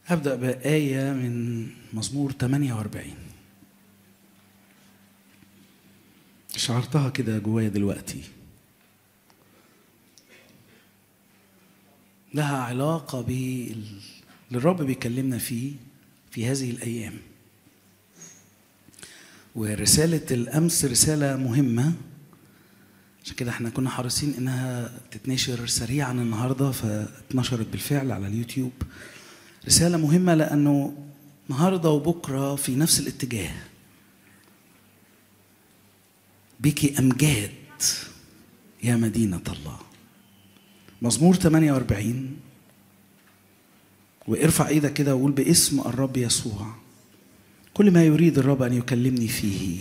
هبدأ بآية من مزمور 48 شعرتها كده جوايا دلوقتي لها علاقة بال اللي الرب بيكلمنا فيه في هذه الأيام ورسالة الأمس رسالة مهمة عشان كده احنا كنا حريصين انها تتنشر سريعا النهارده فاتنشرت بالفعل على اليوتيوب رسالة مهمة لأنه النهارده وبكرة في نفس الاتجاه بك أمجاد يا مدينة الله مزمور 48 وارفع ايدك كده وقول باسم الرب يسوع كل ما يريد الرب ان يكلمني فيه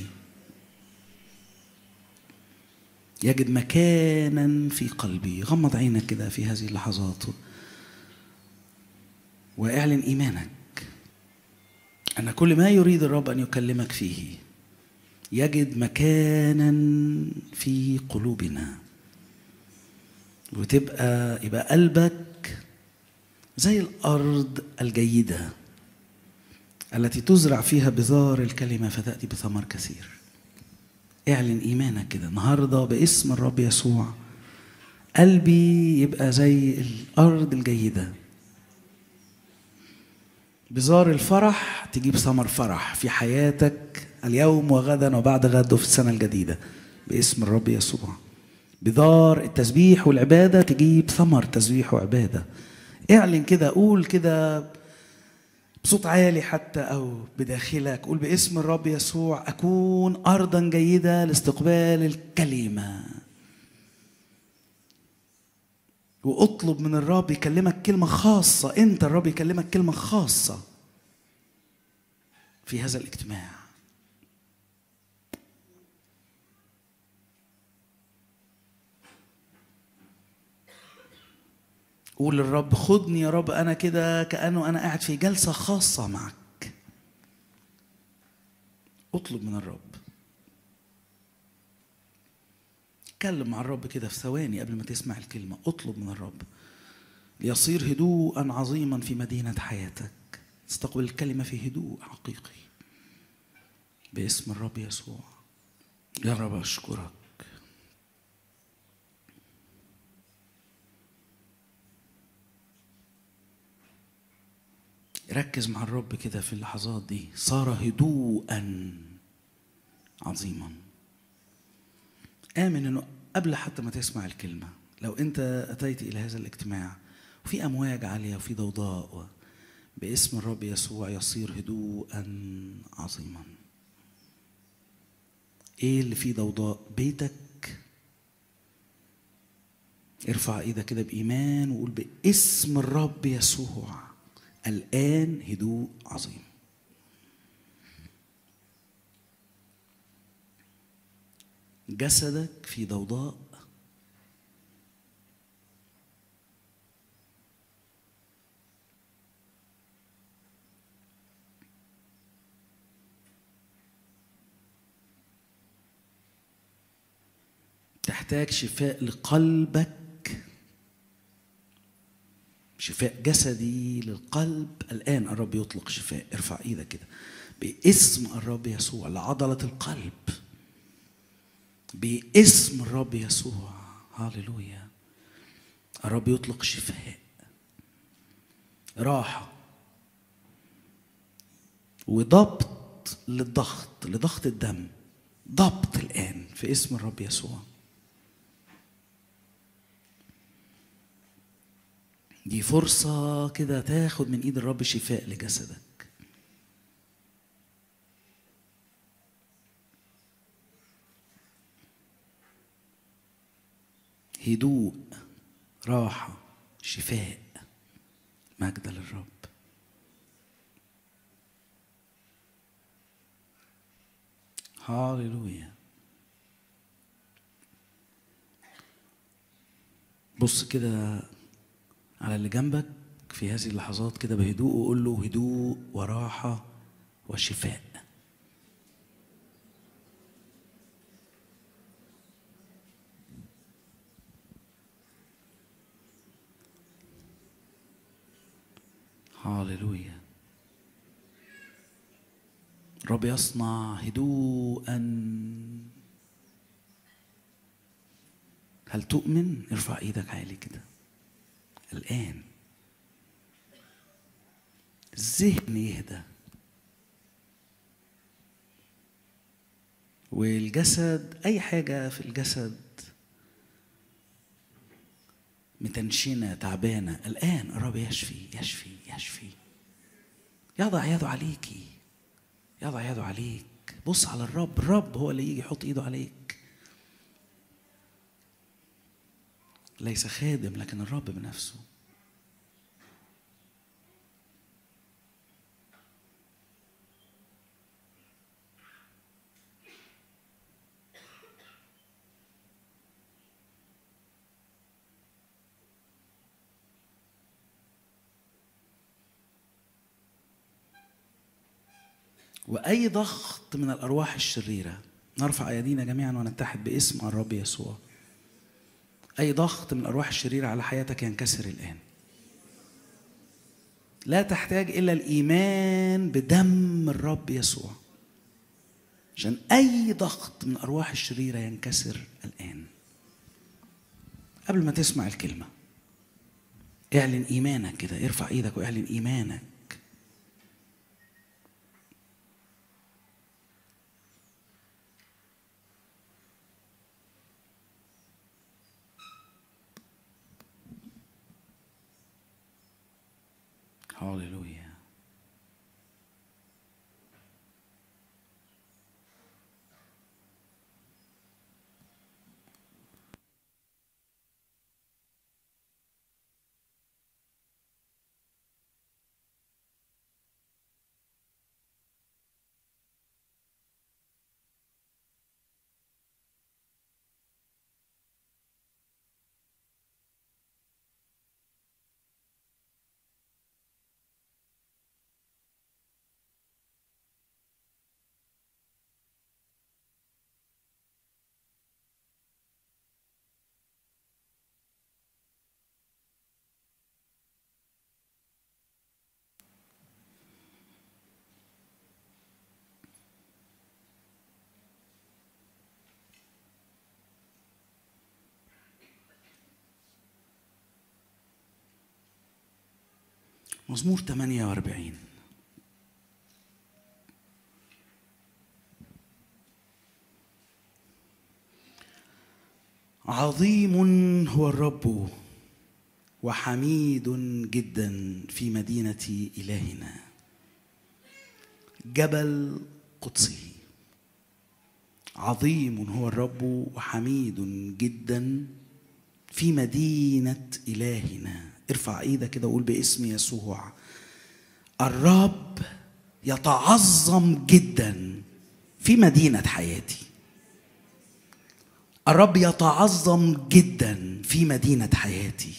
يجد مكانا في قلبي غمض عينك كده في هذه اللحظات واعلن ايمانك ان كل ما يريد الرب ان يكلمك فيه يجد مكانا في قلوبنا وتبقى يبقى قلبك زي الارض الجيده التي تزرع فيها بذار الكلمه فتاتي بثمر كثير اعلن ايمانك كده النهارده باسم الرب يسوع قلبي يبقى زي الارض الجيده بزار الفرح تجيب ثمر فرح في حياتك اليوم وغدا وبعد غد وفي السنه الجديده باسم الرب يسوع بذار التسبيح والعباده تجيب ثمر تسبيح وعباده اعلن كده قول كده بصوت عالي حتى او بداخلك قول باسم الرب يسوع اكون ارضا جيده لاستقبال الكلمه واطلب من الرب يكلمك كلمه خاصه انت الرب يكلمك كلمه خاصه في هذا الاجتماع قول للرب خدني يا رب انا كده كانه انا قاعد في جلسه خاصه معك اطلب من الرب اتكلم مع الرب كده في ثواني قبل ما تسمع الكلمه اطلب من الرب ليصير هدوءا عظيما في مدينه حياتك تستقبل الكلمه في هدوء حقيقي باسم الرب يسوع يا رب اشكرك ركز مع الرب كده في اللحظات دي صار هدوءا عظيما آمن انه قبل حتى ما تسمع الكلمة لو انت اتيت الى هذا الاجتماع وفي امواج عالية وفي ضوضاء باسم الرب يسوع يصير هدوءا عظيما ايه اللي فيه ضوضاء بيتك ارفع ايدك كده بايمان وقول باسم الرب يسوع الآن هدوء عظيم جسدك في ضوضاء تحتاج شفاء لقلبك شفاء جسدي للقلب الآن الرب يطلق شفاء ارفع ايدك كده باسم الرب يسوع لعضلة القلب باسم الرب يسوع هاللويا الرب يطلق شفاء راحة وضبط للضغط لضغط الدم ضبط الآن في اسم الرب يسوع دي فرصة كده تاخد من ايد الرب شفاء لجسدك هدوء راحة شفاء مجد للرب هاللويا بص كده على اللي جنبك في هذه اللحظات كده بهدوء وقول له هدوء وراحة وشفاء هاليلويا رب يصنع هدوءا هل تؤمن ارفع ايدك عالي كده الان الذهن يهدى والجسد اي حاجه في الجسد متنشنه تعبانه الان الرب يشفي يشفي يشفي يضع يده عليكي يضع يده عليك بص على الرب الرب هو اللي يجي يحط ايده عليك ليس خادم لكن الرب بنفسه واي ضغط من الارواح الشريره نرفع ايدينا جميعا ونتحد باسم الرب يسوع اي ضغط من الارواح الشريره على حياتك ينكسر الان لا تحتاج الا الايمان بدم الرب يسوع عشان اي ضغط من الارواح الشريره ينكسر الان قبل ما تسمع الكلمه اعلن ايمانك كده ارفع ايدك واعلن ايمانك هاليلويا مزمور 48 عظيم هو الرب وحميد جدا في مدينة إلهنا جبل قدسه عظيم هو الرب وحميد جدا في مدينة إلهنا ارفع ايدك كده وقول باسم يسوع الرب يتعظم جدا في مدينة حياتي الرب يتعظم جدا في مدينة حياتي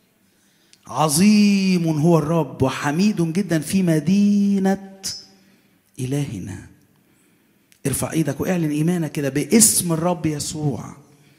عظيم هو الرب وحميد جدا في مدينة إلهنا ارفع ايدك واعلن ايمانك كده باسم الرب يسوع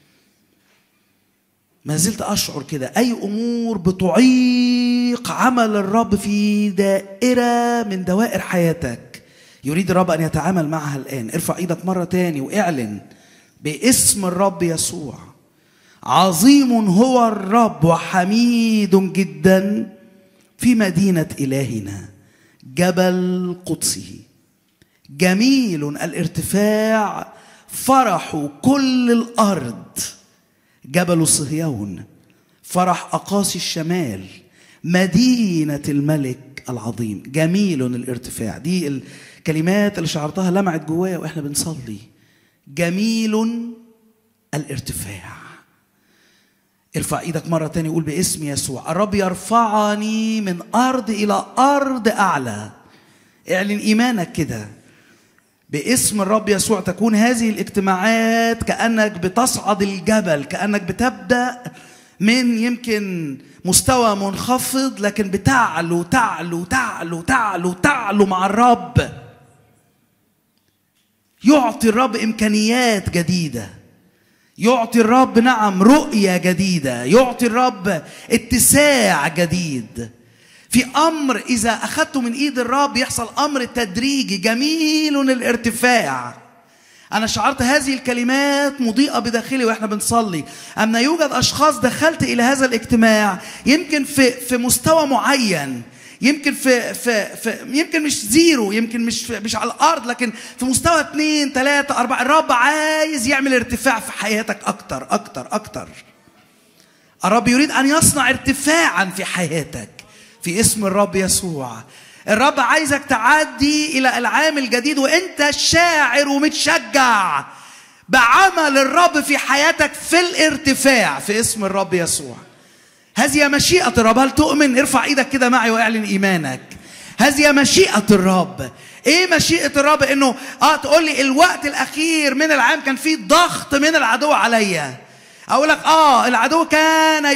ما زلت اشعر كده اي امور بتعيق عمل الرب في دائره من دوائر حياتك يريد الرب ان يتعامل معها الان ارفع ايدك مره تاني واعلن باسم الرب يسوع عظيم هو الرب وحميد جدا في مدينه الهنا جبل قدسه جميل الارتفاع فرح كل الارض جبل صهيون فرح اقاصي الشمال مدينه الملك العظيم جميل الارتفاع دي الكلمات اللي شعرتها لمعت جوايا واحنا بنصلي جميل الارتفاع ارفع ايدك مرة تاني وقول باسم يسوع الرب يرفعني من أرض إلى أرض أعلى اعلن إيمانك كده باسم الرب يسوع تكون هذه الاجتماعات كأنك بتصعد الجبل كأنك بتبدأ من يمكن مستوى منخفض لكن بتعلو تعلو تعلو تعلو تعلو مع الرب يعطي الرب إمكانيات جديدة يعطي الرب نعم رؤية جديدة يعطي الرب اتساع جديد في امر اذا اخذته من ايد الرب يحصل امر تدريجي جميل الارتفاع انا شعرت هذه الكلمات مضيئه بداخلي واحنا بنصلي اما يوجد اشخاص دخلت الى هذا الاجتماع يمكن في في مستوى معين يمكن في في, في يمكن مش زيرو يمكن مش في مش على الارض لكن في مستوى اثنين ثلاثة أربعة الرب عايز يعمل ارتفاع في حياتك أكتر أكتر أكتر الرب يريد أن يصنع ارتفاعا في حياتك في اسم الرب يسوع الرب عايزك تعدي إلى العام الجديد وأنت شاعر ومتشجع بعمل الرب في حياتك في الارتفاع في اسم الرب يسوع هذه مشيئة الرب هل تؤمن ارفع ايدك كده معي واعلن ايمانك هذه مشيئة الرب ايه مشيئة الرب انه اه تقول لي الوقت الاخير من العام كان فيه ضغط من العدو عليا اقول لك اه العدو كان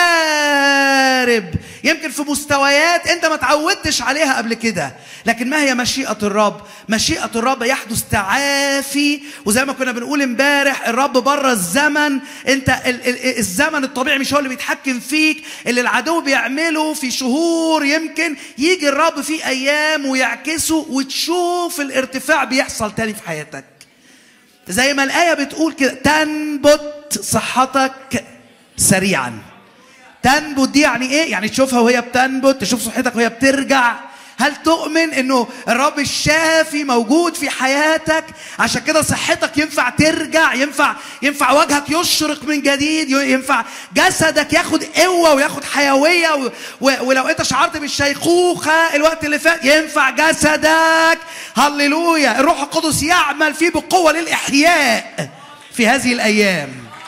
يحارب يمكن في مستويات انت ما تعودتش عليها قبل كده لكن ما هي مشيئه الرب مشيئه الرب يحدث تعافي وزي ما كنا بنقول امبارح الرب بره الزمن انت الزمن الطبيعي مش هو اللي بيتحكم فيك اللي العدو بيعمله في شهور يمكن يجي الرب في ايام ويعكسه وتشوف الارتفاع بيحصل تاني في حياتك زي ما الآية بتقول كده تنبت صحتك سريعا تنبت دي يعني ايه؟ يعني تشوفها وهي بتنبت تشوف صحتك وهي بترجع هل تؤمن انه الرب الشافي موجود في حياتك عشان كده صحتك ينفع ترجع ينفع ينفع وجهك يشرق من جديد ينفع جسدك ياخد قوه وياخد حيويه و... و... ولو انت شعرت بالشيخوخه الوقت اللي فات ينفع جسدك هللويا الروح القدس يعمل فيه بقوه للاحياء في هذه الايام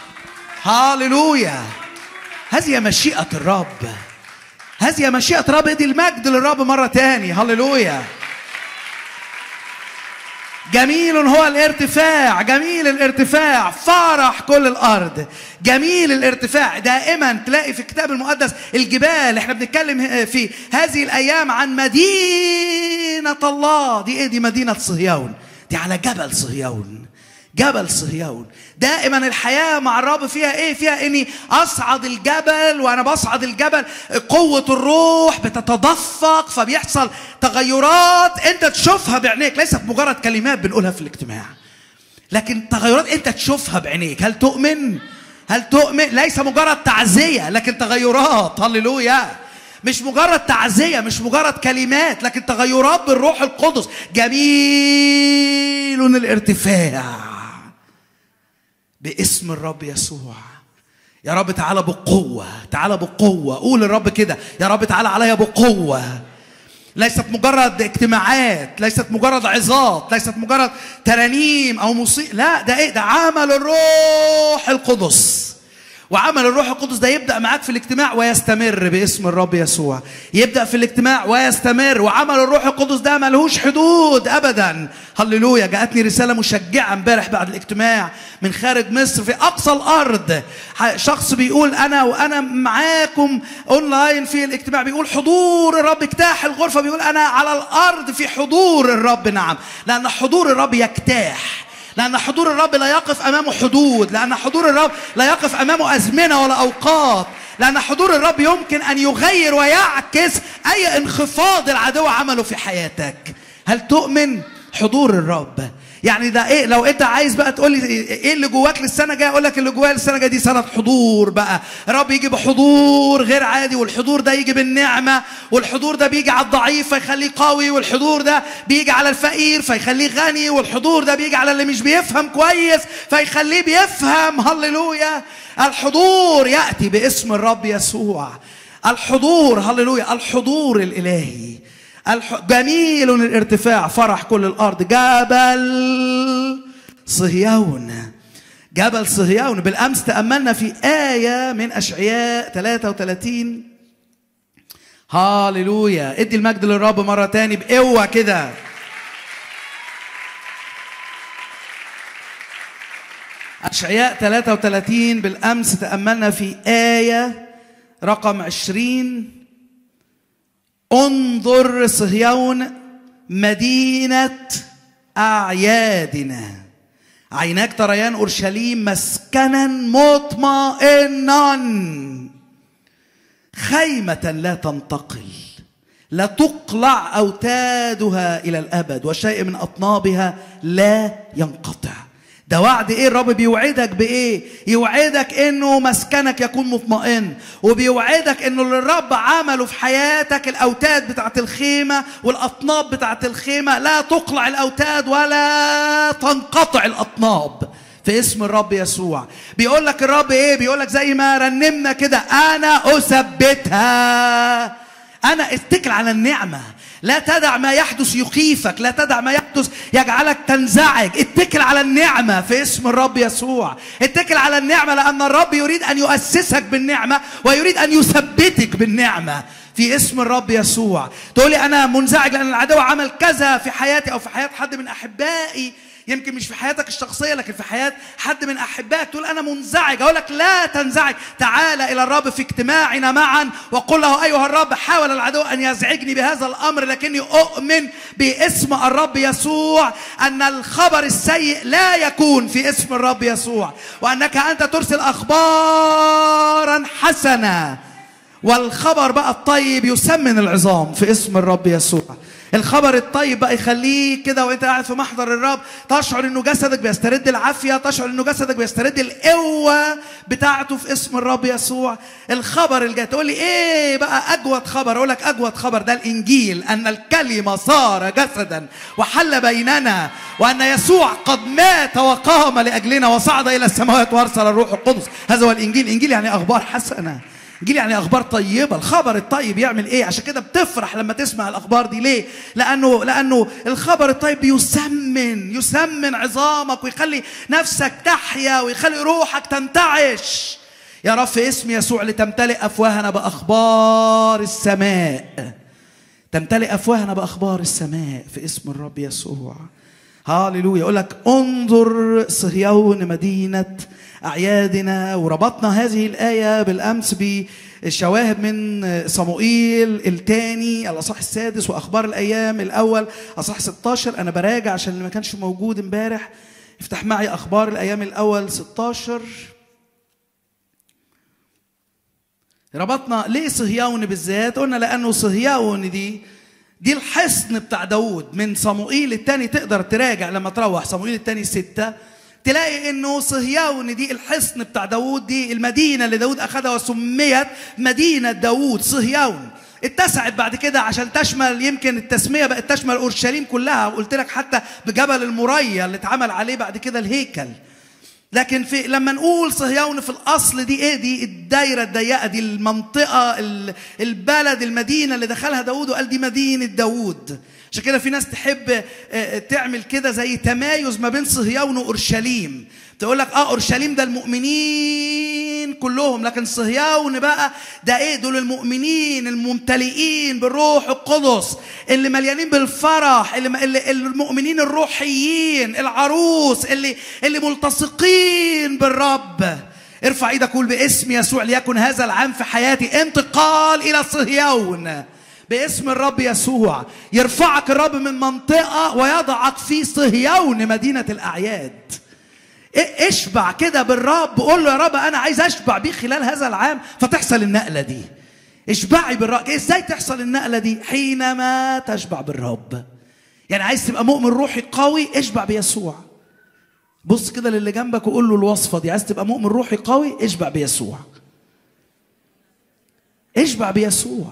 هللويا هذه مشيئه الرب هذه مشيئة رب ادي المجد للرب مرة تاني هللويا جميل هو الارتفاع جميل الارتفاع فرح كل الارض جميل الارتفاع دائما تلاقي في الكتاب المقدس الجبال احنا بنتكلم في هذه الايام عن مدينه الله دي ايه دي مدينه صهيون دي على جبل صهيون جبل صهيون دائما الحياة مع الرب فيها ايه فيها اني اصعد الجبل وانا بصعد الجبل قوة الروح بتتدفق فبيحصل تغيرات انت تشوفها بعينيك ليست مجرد كلمات بنقولها في الاجتماع لكن تغيرات انت تشوفها بعينيك هل تؤمن هل تؤمن ليس مجرد تعزية لكن تغيرات هللويا مش مجرد تعزية مش مجرد كلمات لكن تغيرات بالروح القدس جميل الارتفاع باسم الرب يسوع يا رب تعالى بقوة تعالى بقوة قول الرب كده يا رب تعالى عليا بقوة ليست مجرد اجتماعات ليست مجرد عظات ليست مجرد ترانيم او موسيقى لا ده ايه ده عمل الروح القدس وعمل الروح القدس ده يبدا معاك في الاجتماع ويستمر باسم الرب يسوع يبدا في الاجتماع ويستمر وعمل الروح القدس ده ملهوش حدود ابدا هللويا جاءتني رساله مشجعه امبارح بعد الاجتماع من خارج مصر في اقصى الارض شخص بيقول انا وانا معاكم اونلاين في الاجتماع بيقول حضور الرب اجتاح الغرفه بيقول انا على الارض في حضور الرب نعم لان حضور الرب يجتاح لأن حضور الرب لا يقف أمامه حدود لأن حضور الرب لا يقف أمامه أزمنة ولا أوقات لأن حضور الرب يمكن أن يغير ويعكس أي انخفاض العدو عمله في حياتك هل تؤمن حضور الرب يعني ده ايه لو انت عايز بقى تقول لي ايه اللي جواك للسنه الجايه اقول لك اللي جوايا السنه الجايه دي سنه حضور بقى الرب يجي بحضور غير عادي والحضور ده يجي بالنعمه والحضور ده بيجي على الضعيف فيخليه قوي والحضور ده بيجي على الفقير فيخليه غني والحضور ده بيجي على اللي مش بيفهم كويس فيخليه بيفهم هللويا الحضور ياتي باسم الرب يسوع الحضور هللويا الحضور الالهي الح... جميل الارتفاع فرح كل الارض جبل صهيون جبل صهيون بالامس تاملنا في ايه من اشعياء 33 هاليلويا ادي المجد للرب مره تاني بقوه كده أشعياء 33 بالأمس تأملنا في آية رقم 20 انظر صهيون مدينة أعيادنا عيناك تريان أورشليم مسكنا مطمئنا خيمة لا تنتقل لا تقلع أوتادها إلى الأبد وشيء من أطنابها لا ينقطع ده وعد ايه الرب بيوعدك بايه يوعدك انه مسكنك يكون مطمئن وبيوعدك انه اللي الرب عمله في حياتك الاوتاد بتاعت الخيمه والاطناب بتاعت الخيمه لا تقلع الاوتاد ولا تنقطع الاطناب في اسم الرب يسوع بيقول لك الرب ايه بيقول لك زي ما رنمنا كده انا اثبتها انا اتكل على النعمه لا تدع ما يحدث يخيفك لا تدع ما يحدث يجعلك تنزعج اتكل على النعمة في اسم الرب يسوع اتكل على النعمة لأن الرب يريد أن يؤسسك بالنعمة ويريد أن يثبتك بالنعمة في اسم الرب يسوع تقولي أنا منزعج لأن العدو عمل كذا في حياتي أو في حياة حد من أحبائي يمكن مش في حياتك الشخصية لكن في حياة حد من أحبائك تقول أنا منزعج أقول لك لا تنزعج تعال إلى الرب في اجتماعنا معا وقل له أيها الرب حاول العدو أن يزعجني بهذا الأمر لكني أؤمن باسم الرب يسوع أن الخبر السيء لا يكون في اسم الرب يسوع وأنك أنت ترسل أخبارا حسنة والخبر بقى الطيب يسمن العظام في اسم الرب يسوع الخبر الطيب بقى يخليك كده وانت قاعد في محضر الرب تشعر انه جسدك بيسترد العافيه تشعر انه جسدك بيسترد القوه بتاعته في اسم الرب يسوع الخبر اللي جاي تقول لي ايه بقى اجود خبر اقول لك اجود خبر ده الانجيل ان الكلمه صار جسدا وحل بيننا وان يسوع قد مات وقام لاجلنا وصعد الى السماوات وارسل الروح القدس هذا هو الانجيل انجيل يعني اخبار حسنه انجيل يعني اخبار طيبه الخبر الطيب يعمل ايه عشان كده بتفرح لما تسمع الاخبار دي ليه لانه لانه الخبر الطيب بيسمن يسمن عظامك ويخلي نفسك تحيا ويخلي روحك تنتعش يا رب في اسم يسوع لتمتلئ افواهنا باخبار السماء تمتلئ افواهنا باخبار السماء في اسم الرب يسوع هاليلويا يقول لك انظر صهيون مدينه أعيادنا وربطنا هذه الآية بالأمس بشواهد من صموئيل الثاني الأصح السادس وأخبار الأيام الأول أصح 16 أنا براجع عشان اللي ما كانش موجود امبارح افتح معي أخبار الأيام الأول 16 ربطنا ليه صهيون بالذات قلنا لأنه صهيون دي دي الحصن بتاع داود من صموئيل الثاني تقدر تراجع لما تروح صموئيل الثاني ستة تلاقي انه صهيون دي الحصن بتاع داوود دي المدينه اللي داوود اخذها وسميت مدينه داوود صهيون اتسعت بعد كده عشان تشمل يمكن التسميه بقت تشمل اورشليم كلها وقلت لك حتى بجبل المريا اللي اتعمل عليه بعد كده الهيكل لكن في لما نقول صهيون في الاصل دي ايه دي الدايره الضيقه دي المنطقه البلد المدينه اللي دخلها داوود وقال دي مدينه داوود عشان كده في ناس تحب تعمل كده زي تمايز ما بين صهيون واورشليم تقول لك اه اورشليم ده المؤمنين كلهم لكن صهيون بقى ده ايه دول المؤمنين الممتلئين بالروح القدس اللي مليانين بالفرح اللي, اللي المؤمنين الروحيين العروس اللي اللي ملتصقين بالرب ارفع ايدك قول باسم يسوع ليكن هذا العام في حياتي انتقال الى صهيون باسم الرب يسوع يرفعك الرب من منطقة ويضعك في صهيون مدينة الأعياد اشبع كده بالرب قول له يا رب أنا عايز أشبع بيه خلال هذا العام فتحصل النقلة دي اشبعي بالرب ازاي تحصل النقلة دي حينما تشبع بالرب يعني عايز تبقى مؤمن روحي قوي اشبع بيسوع بص كده للي جنبك وقول له الوصفة دي عايز تبقى مؤمن روحي قوي اشبع بيسوع اشبع بيسوع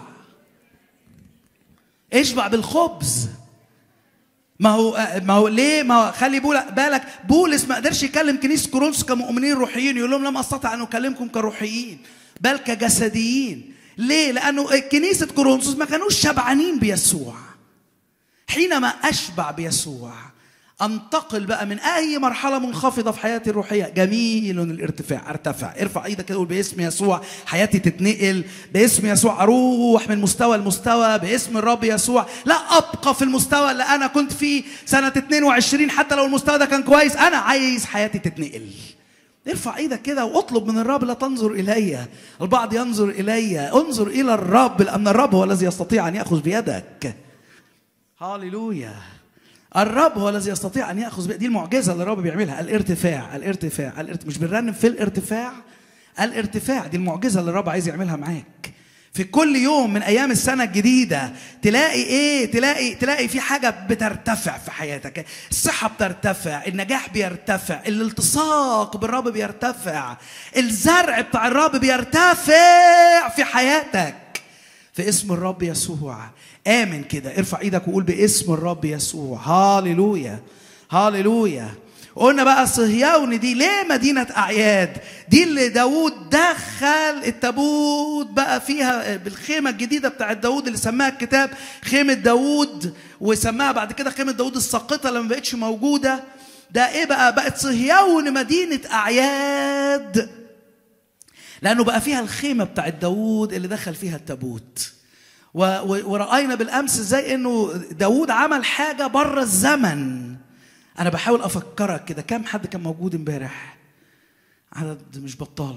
اشبع بالخبز ما هو ما هو ليه ما هو خلي بالك بولس ما قدرش يكلم كنيسه كورنثوس كمؤمنين روحيين يقول لهم لم استطع ان اكلمكم كروحيين بل كجسديين ليه لانه كنيسه كورنثوس ما كانوش شبعانين بيسوع حينما اشبع بيسوع انتقل بقى من اي مرحله منخفضه في حياتي الروحيه جميل الارتفاع ارتفع ارفع ايدك كده قول باسم يسوع حياتي تتنقل باسم يسوع اروح من مستوى لمستوى باسم الرب يسوع لا ابقى في المستوى اللي انا كنت فيه سنه 22 حتى لو المستوى ده كان كويس انا عايز حياتي تتنقل ارفع ايدك كده واطلب من الرب لا تنظر الي البعض ينظر الي انظر الى الرب لان الرب هو الذي يستطيع ان ياخذ بيدك هاليلويا الرب هو الذي يستطيع ان ياخذ دي المعجزه اللي الرب بيعملها الارتفاع الارتفاع الارتفاع مش بنرنم في الارتفاع الارتفاع دي المعجزه اللي الرب عايز يعملها معاك في كل يوم من ايام السنه الجديده تلاقي ايه تلاقي تلاقي في حاجه بترتفع في حياتك الصحه بترتفع النجاح بيرتفع الالتصاق بالرب بيرتفع الزرع بتاع الرب بيرتفع في حياتك في اسم الرب يسوع امن كده ارفع ايدك وقول باسم الرب يسوع هاليلويا هاليلويا قلنا بقى صهيون دي ليه مدينة أعياد دي اللي داود دخل التابوت بقى فيها بالخيمة الجديدة بتاعت داود اللي سماها الكتاب خيمة داود وسماها بعد كده خيمة داود الساقطة لما بقتش موجودة ده ايه بقى بقت صهيون مدينة أعياد لأنه بقى فيها الخيمة بتاعت داود اللي دخل فيها التابوت ورأينا بالأمس ازاي انه داود عمل حاجة بره الزمن انا بحاول افكرك كده كم حد كان موجود امبارح عدد مش بطال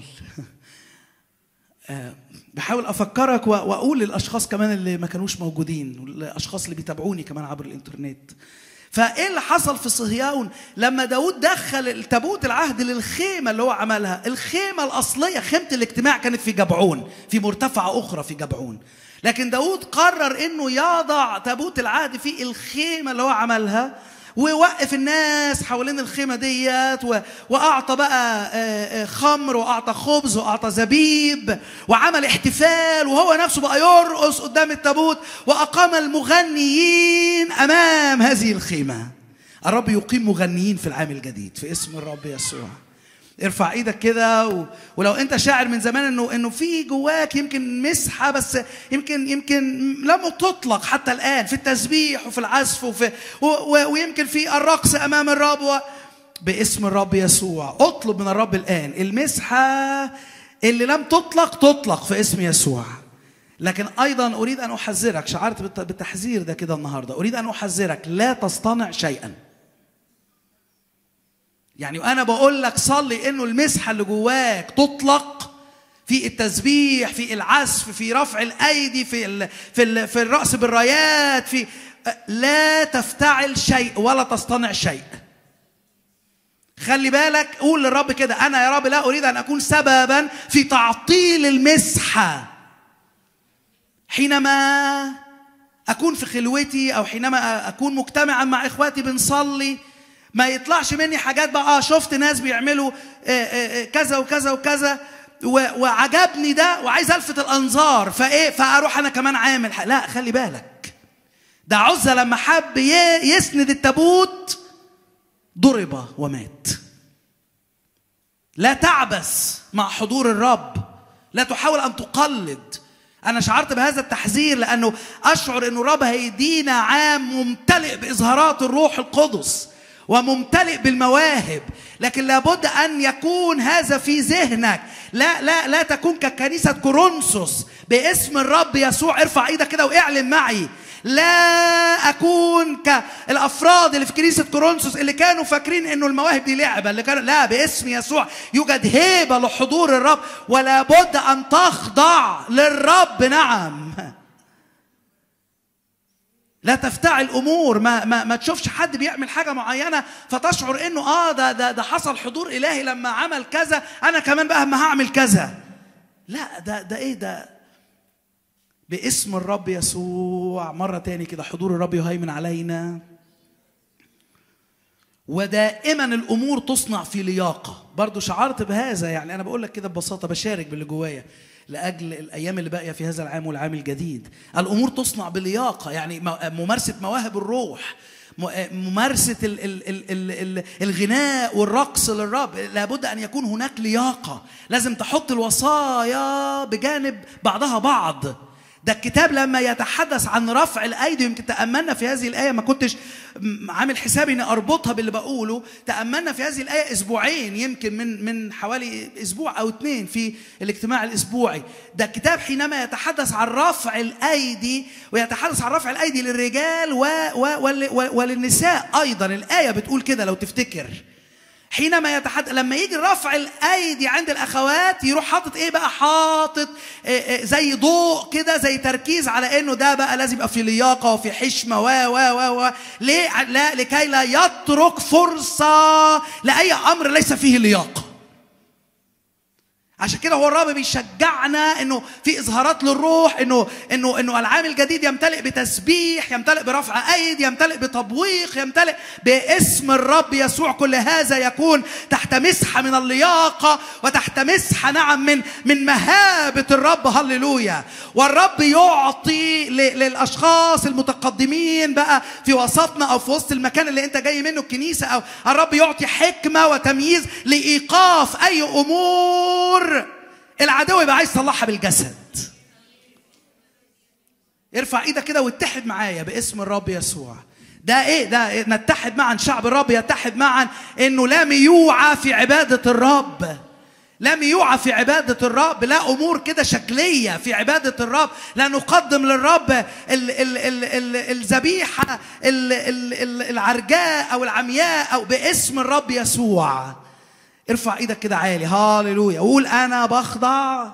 بحاول افكرك واقول للاشخاص كمان اللي ما كانوش موجودين والاشخاص اللي بيتابعوني كمان عبر الانترنت فايه اللي حصل في صهيون لما داود دخل التابوت العهد للخيمه اللي هو عملها الخيمه الاصليه خيمه الاجتماع كانت في جبعون في مرتفعه اخرى في جبعون لكن داود قرر انه يضع تابوت العهد في الخيمه اللي هو عملها ووقف الناس حوالين الخيمه ديت واعطى بقى خمر واعطى خبز واعطى زبيب وعمل احتفال وهو نفسه بقى يرقص قدام التابوت واقام المغنيين امام هذه الخيمه الرب يقيم مغنيين في العام الجديد في اسم الرب يسوع ارفع ايدك كده و... ولو انت شاعر من زمان انه انه في جواك يمكن مسحه بس يمكن يمكن لم تطلق حتى الان في التسبيح وفي العزف وفي و... و... ويمكن في الرقص امام الرب و... باسم الرب يسوع اطلب من الرب الان المسحه اللي لم تطلق تطلق في اسم يسوع لكن ايضا اريد ان احذرك شعرت بالتحذير ده كده النهارده اريد ان احذرك لا تصطنع شيئا يعني وانا بقول لك صلي انه المسحه اللي جواك تطلق في التسبيح في العزف في رفع الايدي في ال في ال في الراس بالرايات في لا تفتعل شيء ولا تصطنع شيء خلي بالك قول للرب كده انا يا رب لا اريد ان اكون سببا في تعطيل المسحه حينما اكون في خلوتي او حينما اكون مجتمعا مع اخواتي بنصلي ما يطلعش مني حاجات بقى اه شفت ناس بيعملوا كذا وكذا وكذا وعجبني ده وعايز الفت الانظار فايه فاروح انا كمان عامل لا خلي بالك ده عزة لما حب يسند التابوت ضرب ومات لا تعبس مع حضور الرب لا تحاول ان تقلد انا شعرت بهذا التحذير لانه اشعر انه الرب هيدينا عام ممتلئ باظهارات الروح القدس وممتلئ بالمواهب لكن لابد ان يكون هذا في ذهنك لا لا لا تكون ككنيسه كورنثوس باسم الرب يسوع ارفع ايدك كده واعلن معي لا اكون كالافراد اللي في كنيسه كورنثوس اللي كانوا فاكرين انه المواهب دي لعبه اللي كانوا لا باسم يسوع يوجد هيبه لحضور الرب ولا بد ان تخضع للرب نعم لا تفتعل امور ما ما ما تشوفش حد بيعمل حاجه معينه فتشعر انه اه ده ده ده حصل حضور الهي لما عمل كذا انا كمان بقى ما هعمل كذا لا ده ده ايه ده باسم الرب يسوع مره تاني كده حضور الرب يهيمن علينا ودائما الامور تصنع في لياقه برضو شعرت بهذا يعني انا بقول لك كده ببساطه بشارك باللي جوايا لاجل الايام اللي باقيه في هذا العام والعام الجديد الامور تصنع بلياقه يعني ممارسه مواهب الروح ممارسه ال ال ال ال ال الغناء والرقص للرب لابد ان يكون هناك لياقه لازم تحط الوصايا بجانب بعضها بعض ده الكتاب لما يتحدث عن رفع الايدي يمكن تاملنا في هذه الايه ما كنتش عامل حسابي اني اربطها باللي بقوله تاملنا في هذه الايه اسبوعين يمكن من من حوالي اسبوع او اثنين في الاجتماع الاسبوعي ده الكتاب حينما يتحدث عن رفع الايدي ويتحدث عن رفع الايدي للرجال و و وللنساء ايضا الايه بتقول كده لو تفتكر حينما يتحدث لما يجي رفع الايدي عند الاخوات يروح حاطط ايه بقى حاطط زي ضوء كده زي تركيز على انه ده بقى لازم يبقى في لياقه وفي حشمه و و و و ليه لا لكي لا يترك فرصه لاي امر ليس فيه لياقه عشان كده هو الرب بيشجعنا انه في اظهارات للروح انه انه انه العام الجديد يمتلئ بتسبيح يمتلئ برفع ايد يمتلئ بتبويق يمتلئ باسم الرب يسوع كل هذا يكون تحت مسحه من اللياقه وتحت مسحه نعم من من مهابه الرب هللويا والرب يعطي ل- للاشخاص المتقدمين بقى في وسطنا او في وسط المكان اللي انت جاي منه الكنيسه او الرب يعطي حكمه وتمييز لايقاف اي امور العدو يبقى عايز يصلحها بالجسد ارفع ايدك كده واتحد معايا باسم الرب يسوع ده ايه ده إيه؟ نتحد معا شعب الرب يتحد معا انه لا ميوعى في عباده الرب لا ميوعى في عبادة الرب لا أمور كده شكلية في عبادة الرب لا نقدم للرب ال- ال- ال- ال- الذبيحة ال- ال- ال- العرجاء أو العمياء أو باسم الرب يسوع ارفع ايدك كده عالي هاليلويا قول أنا بخضع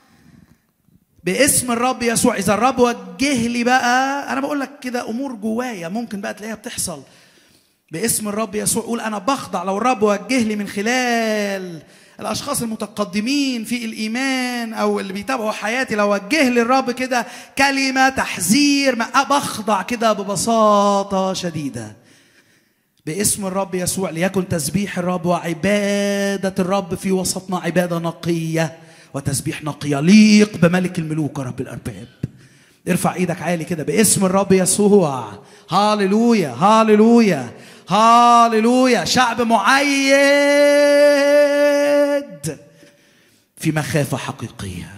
باسم الرب يسوع اذا الرب وجه لي بقى انا بقول لك كده امور جوايا ممكن بقى تلاقيها بتحصل باسم الرب يسوع قول انا بخضع لو الرب وجه لي من خلال الاشخاص المتقدمين في الايمان او اللي بيتابعوا حياتي لو وجه لي الرب كده كلمه تحذير ما بخضع كده ببساطه شديده باسم الرب يسوع ليكن تسبيح الرب وعبادة الرب في وسطنا عبادة نقية وتسبيح نقي يليق بملك الملوك رب الأرباب ارفع ايدك عالي كده باسم الرب يسوع هاليلويا هاليلويا هاليلويا شعب معيد في مخافة حقيقية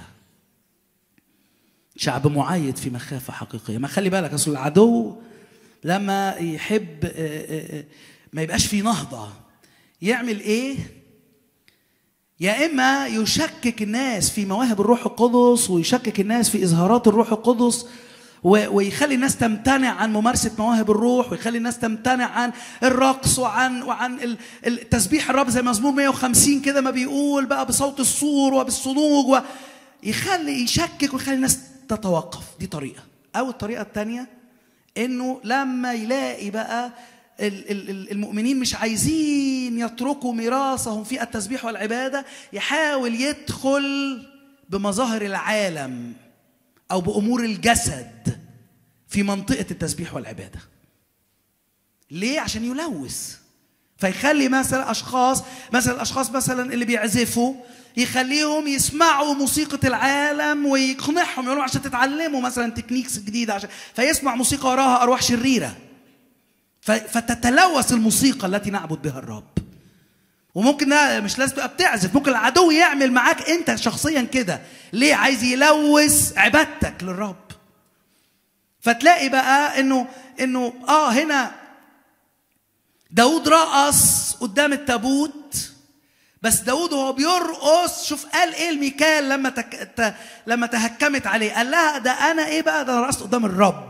شعب معيد في مخافة حقيقية ما خلي بالك أصل العدو لما يحب آه، آه، آه، ما يبقاش في نهضة يعمل إيه؟ يا إما يشكك الناس في مواهب الروح القدس ويشكك الناس في إظهارات الروح القدس و- ويخلي الناس تمتنع عن ممارسة مواهب الروح ويخلي الناس تمتنع عن الرقص وعن وعن ال- التسبيح الرب زي مزمور 150 كده ما بيقول بقى بصوت الصور وبالصنوج ويخلي يشكك ويخلي الناس تتوقف دي طريقة أو الطريقة الثانية انه لما يلاقي بقى ال- ال- ال- المؤمنين مش عايزين يتركوا ميراثهم في التسبيح والعباده يحاول يدخل بمظاهر العالم او بامور الجسد في منطقه التسبيح والعباده ليه عشان يلوث فيخلي مثلا اشخاص مثلا الاشخاص مثلا اللي بيعزفوا يخليهم يسمعوا موسيقى العالم ويقنعهم يقولوا عشان تتعلموا مثلا تكنيكس جديده عشان فيسمع موسيقى وراها ارواح شريره ف- فتتلوث الموسيقى التي نعبد بها الرب وممكن ده مش لازم تبقى بتعزف ممكن العدو يعمل معاك انت شخصيا كده ليه عايز يلوث عبادتك للرب فتلاقي بقى انه انه اه هنا داود رقص قدام التابوت بس داود وهو بيرقص شوف قال ايه الميكال لما تك... ت... لما تهكمت عليه قال لها ده انا ايه بقى ده انا رقصت قدام الرب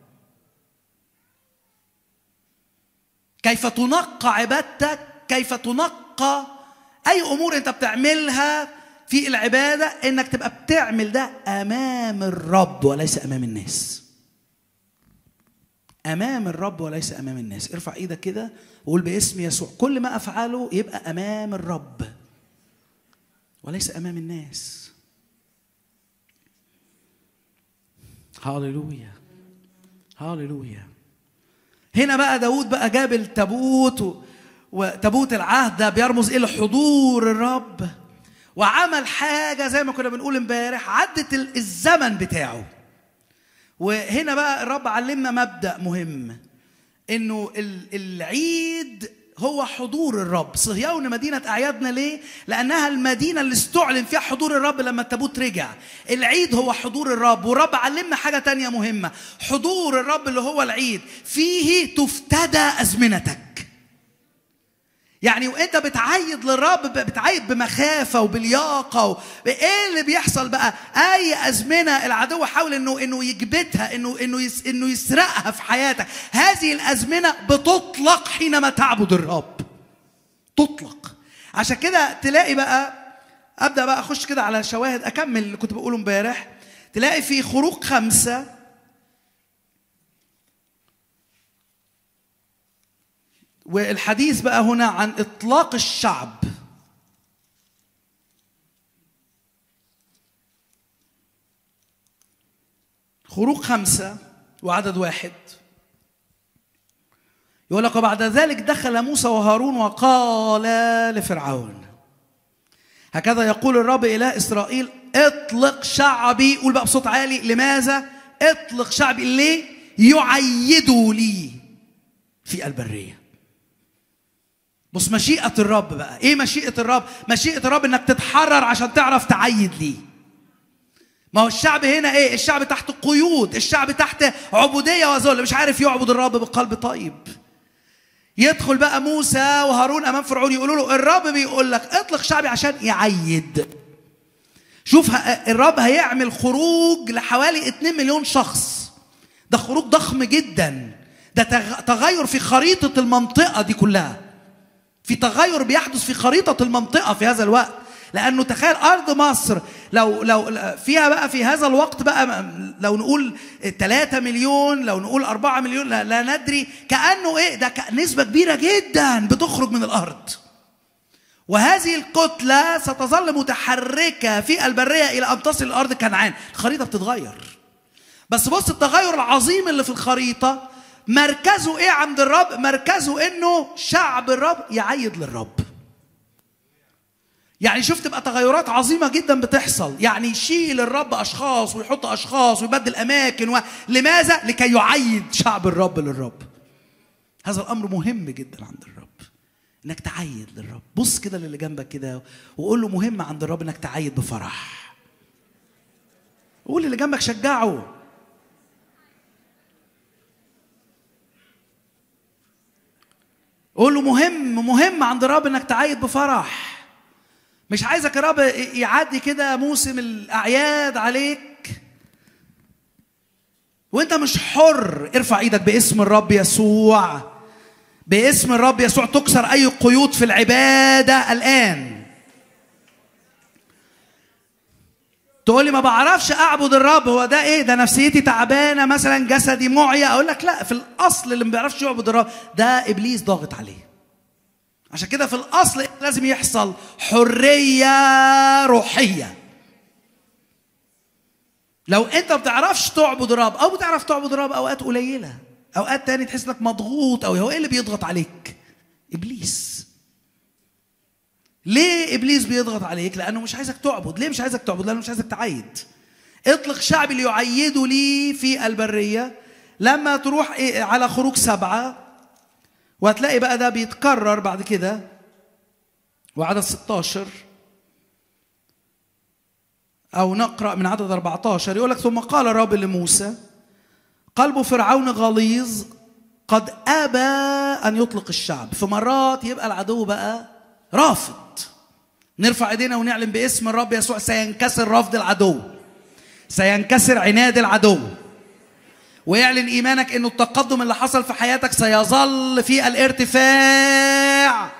كيف تنقى عبادتك كيف تنقى اي امور انت بتعملها في العباده انك تبقى بتعمل ده امام الرب وليس امام الناس امام الرب وليس امام الناس ارفع ايدك كده وقول باسم يسوع كل ما افعله يبقى امام الرب وليس امام الناس هاليلويا هاليلويا هنا بقى داود بقى جاب التابوت و- وتابوت العهد ده بيرمز الى حضور الرب وعمل حاجه زي ما كنا بنقول امبارح عدت ال- الزمن بتاعه وهنا بقى الرب علمنا مبدا مهم انه ال- العيد هو حضور الرب صهيون مدينة أعيادنا ليه؟ لأنها المدينة اللي استعلن فيها حضور الرب لما التابوت رجع العيد هو حضور الرب والرب علمنا حاجة تانية مهمة حضور الرب اللي هو العيد فيه تفتدى أزمنتك يعني وانت بتعيد للرب ب- بتعيد بمخافه وبلياقه و... ايه اللي بيحصل بقى اي ازمنه العدو حاول انه انه يكبتها انه انه يس... انه يسرقها في حياتك هذه الازمنه بتطلق حينما تعبد الرب تطلق عشان كده تلاقي بقى ابدا بقى اخش كده على شواهد اكمل اللي كنت بقوله امبارح تلاقي في خروج خمسه والحديث بقى هنا عن اطلاق الشعب خروج خمسة وعدد واحد يقول لك وبعد ذلك دخل موسى وهارون وقال لفرعون هكذا يقول الرب إله إسرائيل اطلق شعبي قول بقى بصوت عالي لماذا اطلق شعبي ليه يعيدوا لي في البرية بص مشيئة الرب بقى ايه مشيئة الرب مشيئة الرب انك تتحرر عشان تعرف تعيد ليه ما هو الشعب هنا ايه الشعب تحت قيود الشعب تحت عبودية وذل مش عارف يعبد الرب بقلب طيب يدخل بقى موسى وهارون امام فرعون يقولوا له الرب بيقول لك اطلق شعبي عشان يعيد شوف الرب هيعمل خروج لحوالي 2 مليون شخص ده خروج ضخم جدا ده تغير في خريطة المنطقة دي كلها في تغير بيحدث في خريطة المنطقة في هذا الوقت لأنه تخيل أرض مصر لو لو فيها بقى في هذا الوقت بقى لو نقول 3 مليون لو نقول 4 مليون لا, لا ندري كأنه إيه ده نسبة كبيرة جدا بتخرج من الأرض وهذه الكتلة ستظل متحركة في البرية إلى أن تصل الأرض كنعان الخريطة بتتغير بس بص التغير العظيم اللي في الخريطة مركزه إيه عند الرب مركزه إنه شعب الرب يعيد للرب يعني شوف تبقى تغيرات عظيمة جدا بتحصل يعني يشيل الرب أشخاص ويحط أشخاص ويبدل أماكن و... لماذا؟ لكي يعيد شعب الرب للرب هذا الأمر مهم جدا عند الرب انك تعيد للرب بص كده للي جنبك كده وقول له مهم عند الرب انك تعيد بفرح قول اللي جنبك شجعه قول له مهم مهم عند الرب انك تعيد بفرح مش عايزك يا رب يعدي كده موسم الاعياد عليك وانت مش حر ارفع ايدك باسم الرب يسوع باسم الرب يسوع تكسر اي قيود في العباده الان تقول لي ما بعرفش اعبد الرب هو ده ايه ده نفسيتي تعبانه مثلا جسدي معيا اقول لك لا في الاصل اللي ما بيعرفش يعبد الرب ده ابليس ضاغط عليه عشان كده في الاصل لازم يحصل حريه روحيه لو انت ما بتعرفش تعبد الرب او بتعرف تعبد الرب اوقات قليله اوقات تاني تحس انك مضغوط او هو ايه اللي بيضغط عليك ابليس ليه ابليس بيضغط عليك لانه مش عايزك تعبد ليه مش عايزك تعبد لانه مش عايزك تعيد اطلق شعبي ليعيدوا لي في البريه لما تروح على خروج سبعه وهتلاقي بقى ده بيتكرر بعد كده وعدد 16 أو نقرأ من عدد 14 يقول لك ثم قال الرب لموسى قلب فرعون غليظ قد أبى أن يطلق الشعب في مرات يبقى العدو بقى رافض نرفع ايدينا ونعلن باسم الرب يسوع سينكسر رفض العدو سينكسر عناد العدو ويعلن ايمانك انه التقدم اللي حصل في حياتك سيظل في الارتفاع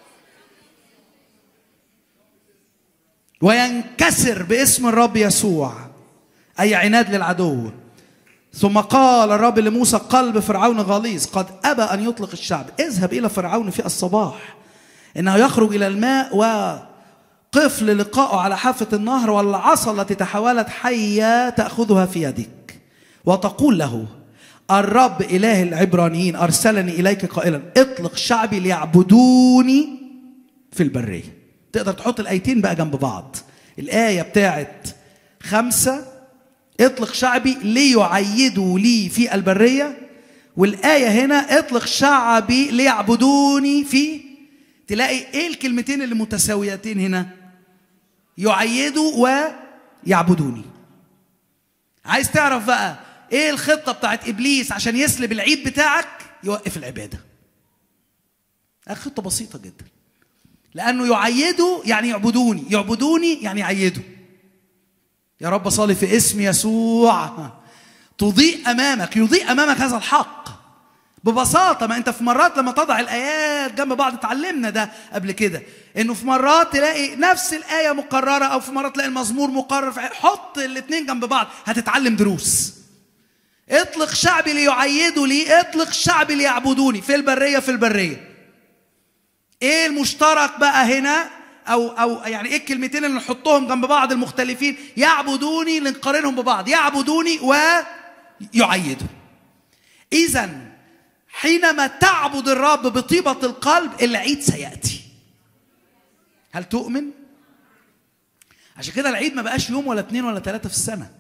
وينكسر باسم الرب يسوع اي عناد للعدو ثم قال الرب لموسى قلب فرعون غليظ قد ابى ان يطلق الشعب اذهب الى فرعون في الصباح انه يخرج الى الماء وقف للقائه على حافه النهر والعصا التي تحولت حيه تاخذها في يدك وتقول له الرب اله العبرانيين ارسلني اليك قائلا اطلق شعبي ليعبدوني في البريه تقدر تحط الايتين بقى جنب بعض الايه بتاعت خمسه اطلق شعبي ليعيدوا لي في البريه والايه هنا اطلق شعبي ليعبدوني في تلاقي ايه الكلمتين اللي متساويتين هنا يعيدوا ويعبدوني عايز تعرف بقى ايه الخطه بتاعت ابليس عشان يسلب العيد بتاعك يوقف العباده خطه بسيطه جدا لانه يعيدوا يعني يعبدوني يعبدوني يعني يعيدوا يا رب صلي في اسم يسوع تضيء امامك يضيء امامك هذا الحق ببساطه ما انت في مرات لما تضع الايات جنب بعض اتعلمنا ده قبل كده انه في مرات تلاقي نفس الايه مقرره او في مرات تلاقي المزمور مقرر حط الاثنين جنب بعض هتتعلم دروس اطلق شعبي ليعيدوا لي اطلق شعبي ليعبدوني في البريه في البريه ايه المشترك بقى هنا او او يعني ايه الكلمتين اللي نحطهم جنب بعض المختلفين يعبدوني اللي نقارنهم ببعض يعبدوني يعيده اذا حينما تعبد الرب بطيبه القلب العيد سياتي هل تؤمن عشان كده العيد ما بقاش يوم ولا اتنين ولا تلاته في السنه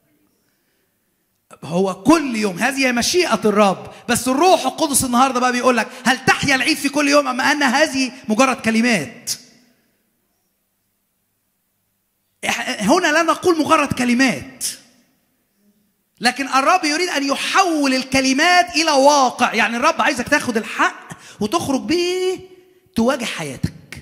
هو كل يوم هذه هي مشيئة الرب بس الروح القدس النهارده بقى بيقول لك هل تحيا العيد في كل يوم أم أن هذه مجرد كلمات هنا لا نقول مجرد كلمات لكن الرب يريد ان يحول الكلمات الى واقع يعني الرب عايزك تاخد الحق وتخرج بيه تواجه حياتك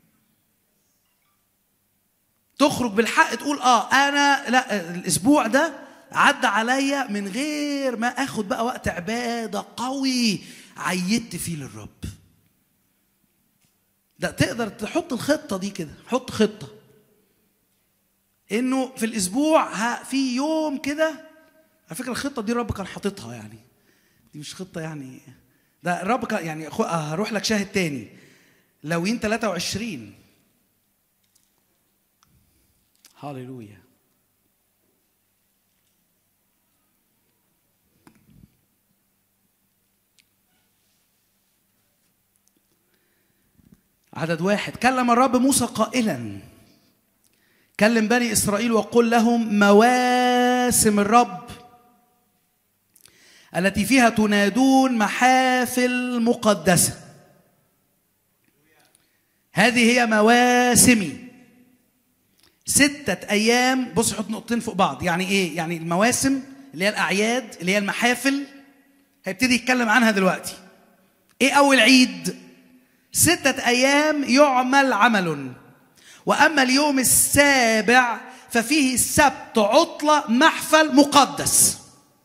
تخرج بالحق تقول اه انا لا الاسبوع ده عدى عليا من غير ما اخد بقى وقت عباده قوي عيدت فيه للرب ده تقدر تحط الخطه دي كده حط خطه انه في الاسبوع في يوم كده على فكره الخطه دي الرب كان حاططها يعني دي مش خطه يعني ده الرب كان يعني هروح لك شاهد تاني لوين 23 هاليلويا عدد واحد كلم الرب موسى قائلا كلم بني اسرائيل وقل لهم مواسم الرب التي فيها تنادون محافل مقدسه هذه هي مواسمي ستة أيام بص حط نقطتين فوق بعض يعني إيه؟ يعني المواسم اللي هي الأعياد اللي هي المحافل هيبتدي يتكلم عنها دلوقتي إيه أول عيد؟ ستة أيام يعمل عمل وأما اليوم السابع ففيه السبت عطلة محفل مقدس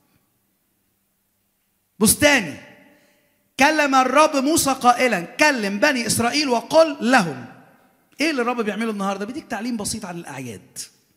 بستاني كلم الرب موسى قائلا كلم بني إسرائيل وقل لهم ايه اللي الرب بيعمله النهارده بيديك تعليم بسيط عن الاعياد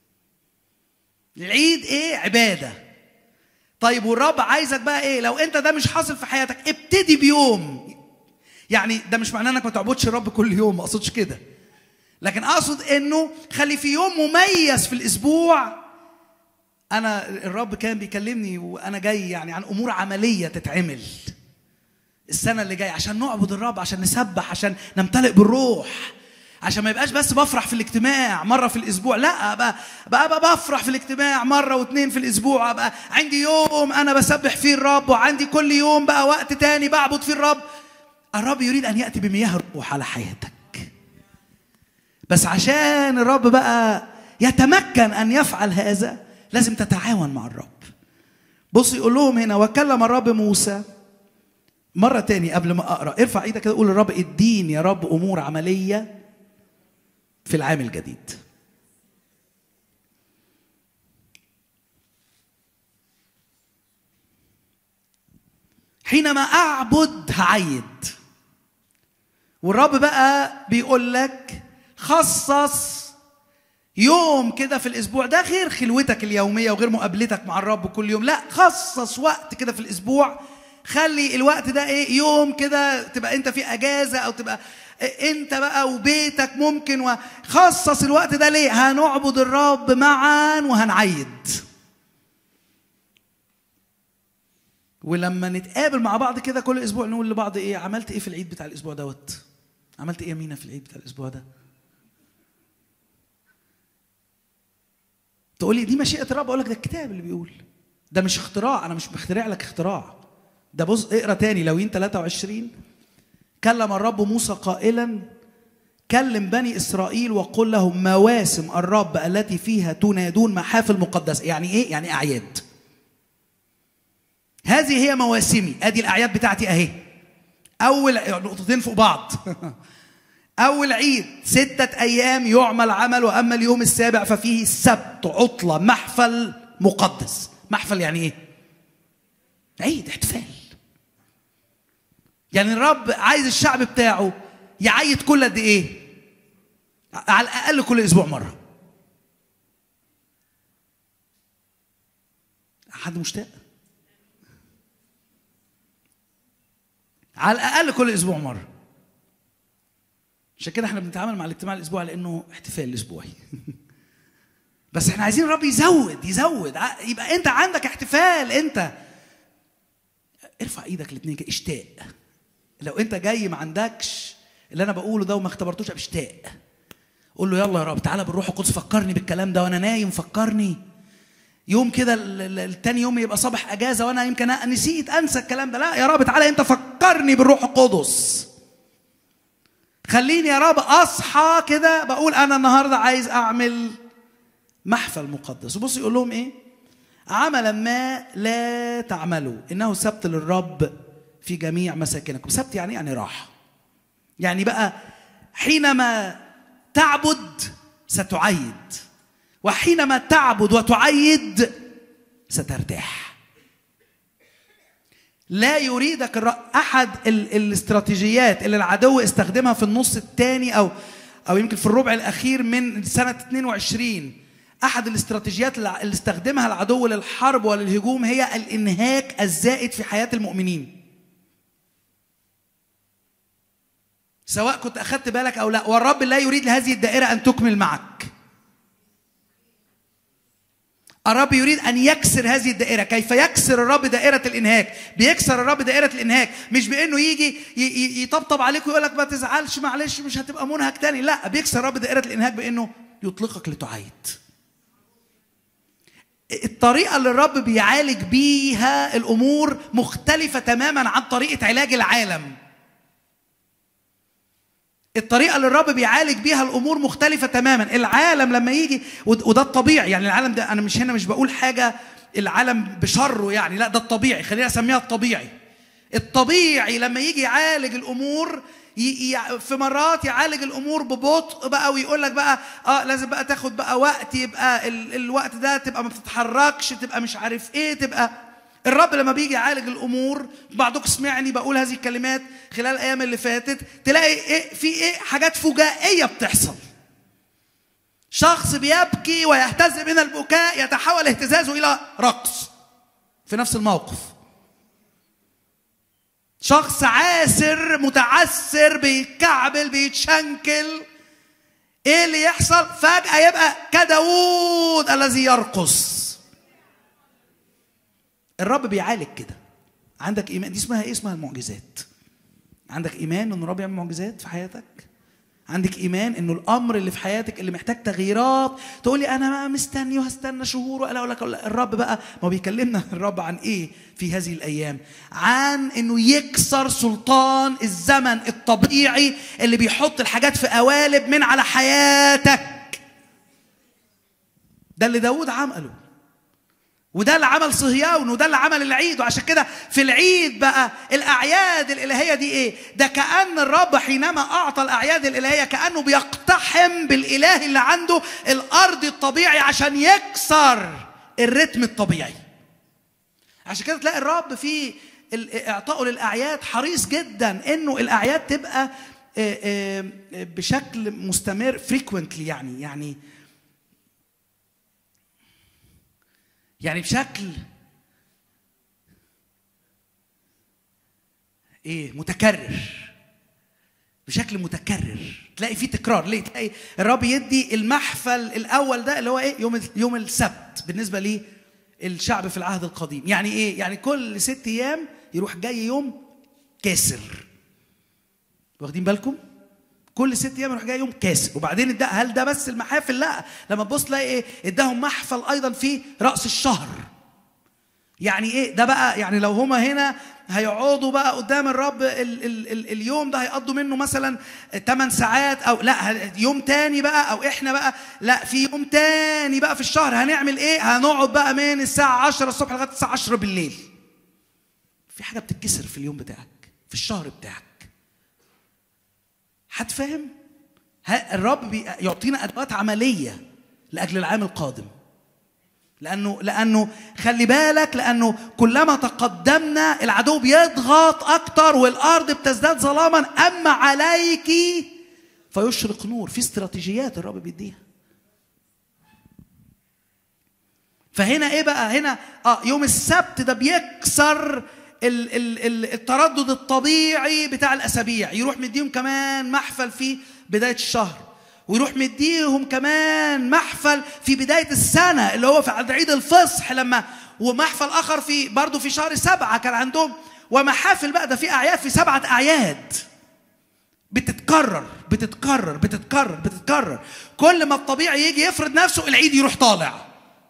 العيد ايه عباده طيب والرب عايزك بقى ايه لو انت ده مش حاصل في حياتك ابتدي بيوم يعني ده مش معناه انك ما تعبدش الرب كل يوم ما اقصدش كده لكن اقصد انه خلي في يوم مميز في الاسبوع انا الرب كان بيكلمني وانا جاي يعني عن امور عمليه تتعمل السنه اللي جايه عشان نعبد الرب عشان نسبح عشان نمتلئ بالروح عشان ما يبقاش بس بفرح في الاجتماع مره في الاسبوع لا بقى بقى, بقى بفرح في الاجتماع مره واثنين في الاسبوع بقى عندي يوم انا بسبح فيه الرب وعندي كل يوم بقى وقت تاني بعبد فيه الرب الرب يريد ان ياتي بمياه الروح على حياتك بس عشان الرب بقى يتمكن ان يفعل هذا لازم تتعاون مع الرب بص يقول لهم هنا وكلم الرب موسى مرة تاني قبل ما أقرأ ارفع ايدك كده قول للرب اديني يا رب أمور عملية في العام الجديد حينما أعبد هعيد والرب بقى بيقول لك خصص يوم كده في الاسبوع ده غير خلوتك اليوميه وغير مقابلتك مع الرب كل يوم لا خصص وقت كده في الاسبوع خلي الوقت ده ايه يوم كده تبقى انت في اجازه او تبقى انت بقى وبيتك ممكن وخصص الوقت ده ليه هنعبد الرب معا وهنعيد ولما نتقابل مع بعض كده كل اسبوع نقول لبعض ايه عملت ايه في العيد بتاع الاسبوع دوت عملت ايه يا مينا في العيد بتاع الاسبوع ده تقول لي دي مشيئه الرب اقول لك ده الكتاب اللي بيقول ده مش اختراع انا مش بخترع لك اختراع ده بص اقرا تاني لوين 23 كلم الرب موسى قائلا كلم بني اسرائيل وقل لهم مواسم الرب التي فيها تنادون محافل مقدسه يعني ايه يعني اعياد هذه هي مواسمي ادي الاعياد بتاعتي اهي اول نقطتين فوق بعض أول عيد ستة أيام يعمل عمل وأما اليوم السابع ففيه السبت عطلة محفل مقدس محفل يعني إيه؟ عيد احتفال يعني الرب عايز الشعب بتاعه يعيد كل قد إيه؟ على الأقل كل أسبوع مرة حد مشتاق؟ على الأقل كل أسبوع مرة عشان كده احنا بنتعامل مع الاجتماع الاسبوعي لانه احتفال اسبوعي بس احنا عايزين الرب يزود يزود ع- يبقى انت عندك احتفال انت ارفع ايدك الاثنين كده اشتاق لو انت جاي ما عندكش اللي انا بقوله ده وما اختبرتوش اشتاق قول له يلا يا رب تعالى بالروح القدس فكرني بالكلام ده وانا نايم فكرني يوم كده ال- ال- التاني يوم يبقى صباح اجازه وانا يمكن أ- نسيت انسى الكلام ده لا يا رب تعالى انت فكرني بالروح القدس خليني يا رب اصحى كده بقول انا النهارده عايز اعمل محفل مقدس وبص يقول لهم ايه عملا ما لا تعملوا انه سبت للرب في جميع مساكنكم سبت يعني يعني راحه يعني بقى حينما تعبد ستعيد وحينما تعبد وتعيد سترتاح لا يريدك الر... احد ال... الاستراتيجيات اللي العدو استخدمها في النص الثاني او او يمكن في الربع الاخير من سنه 22 احد الاستراتيجيات اللي اللي استخدمها العدو للحرب وللهجوم هي الانهاك الزائد في حياه المؤمنين سواء كنت اخذت بالك او لا والرب لا يريد لهذه الدائره ان تكمل معك الرب يريد ان يكسر هذه الدائره كيف يكسر الرب دائره الانهاك بيكسر الرب دائره الانهاك مش بانه يجي ي- ي- يطبطب عليك ويقول لك ما تزعلش معلش مش هتبقى منهك تاني لا بيكسر الرب دائره الانهاك بانه يطلقك لتعيد الطريقه اللي الرب بيعالج بيها الامور مختلفه تماما عن طريقه علاج العالم الطريقه اللي الرب بيعالج بيها الامور مختلفه تماما العالم لما يجي ود- وده الطبيعي يعني العالم ده انا مش هنا مش بقول حاجه العالم بشره يعني لا ده الطبيعي خلينا اسميها الطبيعي الطبيعي لما يجي يعالج الامور ي- ي- في مرات يعالج الامور ببطء بقى ويقول لك بقى اه لازم بقى تاخد بقى وقت يبقى ال الوقت ده تبقى ما بتتحركش تبقى مش عارف ايه تبقى الرب لما بيجي يعالج الامور بعضكم سمعني بقول هذه الكلمات خلال الايام اللي فاتت تلاقي ايه في ايه حاجات فجائيه بتحصل شخص بيبكي ويهتز من البكاء يتحول اهتزازه الى رقص في نفس الموقف شخص عاسر متعسر بيتكعبل بيتشنكل ايه اللي يحصل فجأة يبقى كداوود الذي يرقص الرب بيعالج كده عندك ايمان دي اسمها ايه اسمها المعجزات عندك ايمان ان الرب يعمل معجزات في حياتك عندك ايمان انه الامر اللي في حياتك اللي محتاج تغييرات تقول لي انا بقى مستني وهستنى شهور ولا اقول لك لا، الرب بقى ما بيكلمنا الرب عن ايه في هذه الايام عن انه يكسر سلطان الزمن الطبيعي اللي بيحط الحاجات في قوالب من على حياتك ده اللي داود عمله وده اللي عمل صهيون وده اللي عمل العيد وعشان كده في العيد بقى الاعياد الالهيه دي ايه ده كان الرب حينما اعطى الاعياد الالهيه كانه بيقتحم بالاله اللي عنده الارض الطبيعي عشان يكسر الرتم الطبيعي عشان كده تلاقي الرب في ال- اعطائه للاعياد حريص جدا انه الاعياد تبقى آه، آه، بشكل مستمر فريكوينتلي يعني يعني يعني بشكل ايه متكرر بشكل متكرر تلاقي فيه تكرار ليه تلاقي الرب يدي المحفل الاول ده اللي هو ايه يوم يوم السبت بالنسبه لي الشعب في العهد القديم يعني ايه يعني كل ست ايام يروح جاي يوم كاسر واخدين بالكم كل ست ايام يروح جاي يوم كاسر وبعدين ادى هل ده بس المحافل لا لما تبص تلاقي ايه اداهم محفل ايضا في راس الشهر يعني ايه ده بقى يعني لو هما هنا هيقعدوا بقى قدام الرب ال ال ال اليوم ده هيقضوا منه مثلا 8 ساعات او لا ه- يوم تاني بقى او احنا بقى لا في يوم تاني بقى في الشهر هنعمل ايه هنقعد بقى من الساعة 10 الصبح لغاية الساعة 10 بالليل في حاجة بتتكسر في اليوم بتاعك في الشهر بتاعك هتفهم ها- الرب بي- يعطينا ادوات عمليه لاجل العام القادم لانه لانه خلي بالك لانه كلما تقدمنا العدو بيضغط اكتر والارض بتزداد ظلاما اما عليك فيشرق نور في استراتيجيات الرب بيديها فهنا ايه بقى هنا اه يوم السبت ده بيكسر ال ال ال التردد الطبيعي بتاع الاسابيع يروح مديهم كمان محفل في بدايه الشهر ويروح مديهم كمان محفل في بداية السنة اللي هو في عند عيد الفصح لما ومحفل آخر في برضه في شهر سبعة كان عندهم ومحافل بقى ده في أعياد في سبعة أعياد بتتكرر بتتكرر بتتكرر بتتكرر كل ما الطبيعي يجي يفرض نفسه العيد يروح طالع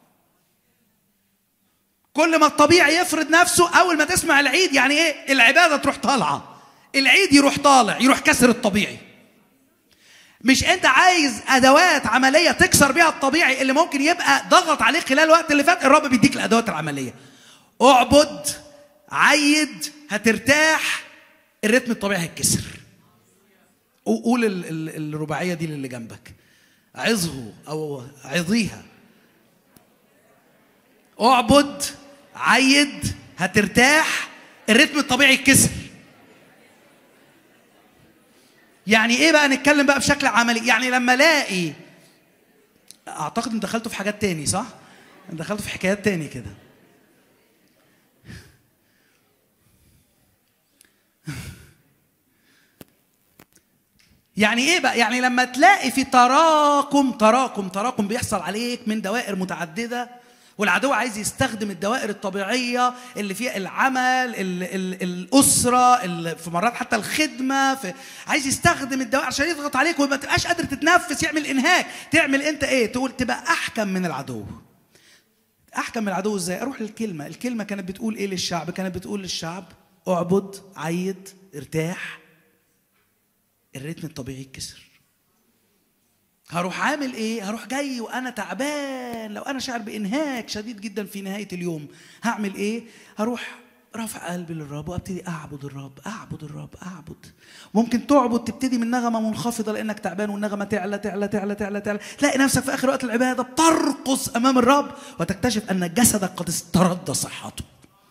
كل ما الطبيعي يفرض نفسه اول ما تسمع العيد يعني ايه العباده تروح طالعه العيد يروح طالع يروح كسر الطبيعي مش انت عايز ادوات عمليه تكسر بيها الطبيعي اللي ممكن يبقى ضغط عليك خلال الوقت اللي فات الرب بيديك الادوات العمليه اعبد عيد هترتاح الريتم الطبيعي هيتكسر قول ال- ال- الرباعيه دي للي جنبك عظه او عظيها اعبد عيد هترتاح الريتم الطبيعي يتكسر يعني ايه بقى نتكلم بقى بشكل عملي يعني لما الاقي اعتقد ان دخلتوا في حاجات تاني صح دخلتوا في حكايات تاني كده يعني ايه بقى يعني لما تلاقي في تراكم تراكم تراكم بيحصل عليك من دوائر متعدده والعدو عايز يستخدم الدوائر الطبيعيه اللي فيها العمل ال ال الاسره ال في مرات حتى الخدمه في عايز يستخدم الدوائر عشان يضغط عليك وما تبقاش قادر تتنفس يعمل انهاك تعمل انت ايه تقول تبقى احكم من العدو احكم من العدو ازاي اروح للكلمه الكلمه كانت بتقول ايه للشعب كانت بتقول للشعب اعبد عيد ارتاح الريتم الطبيعي يتكسر هروح عامل ايه هروح جاي وانا تعبان لو انا شاعر بانهاك شديد جدا في نهايه اليوم هعمل ايه هروح رافع قلبي للرب وابتدي اعبد الرب اعبد الرب اعبد ممكن تعبد تبتدي من نغمه منخفضه لانك تعبان والنغمه تعلى تعلى تعلى تعلى تعلى تلاقي نفسك في اخر وقت العباده بترقص امام الرب وتكتشف ان جسدك قد استرد صحته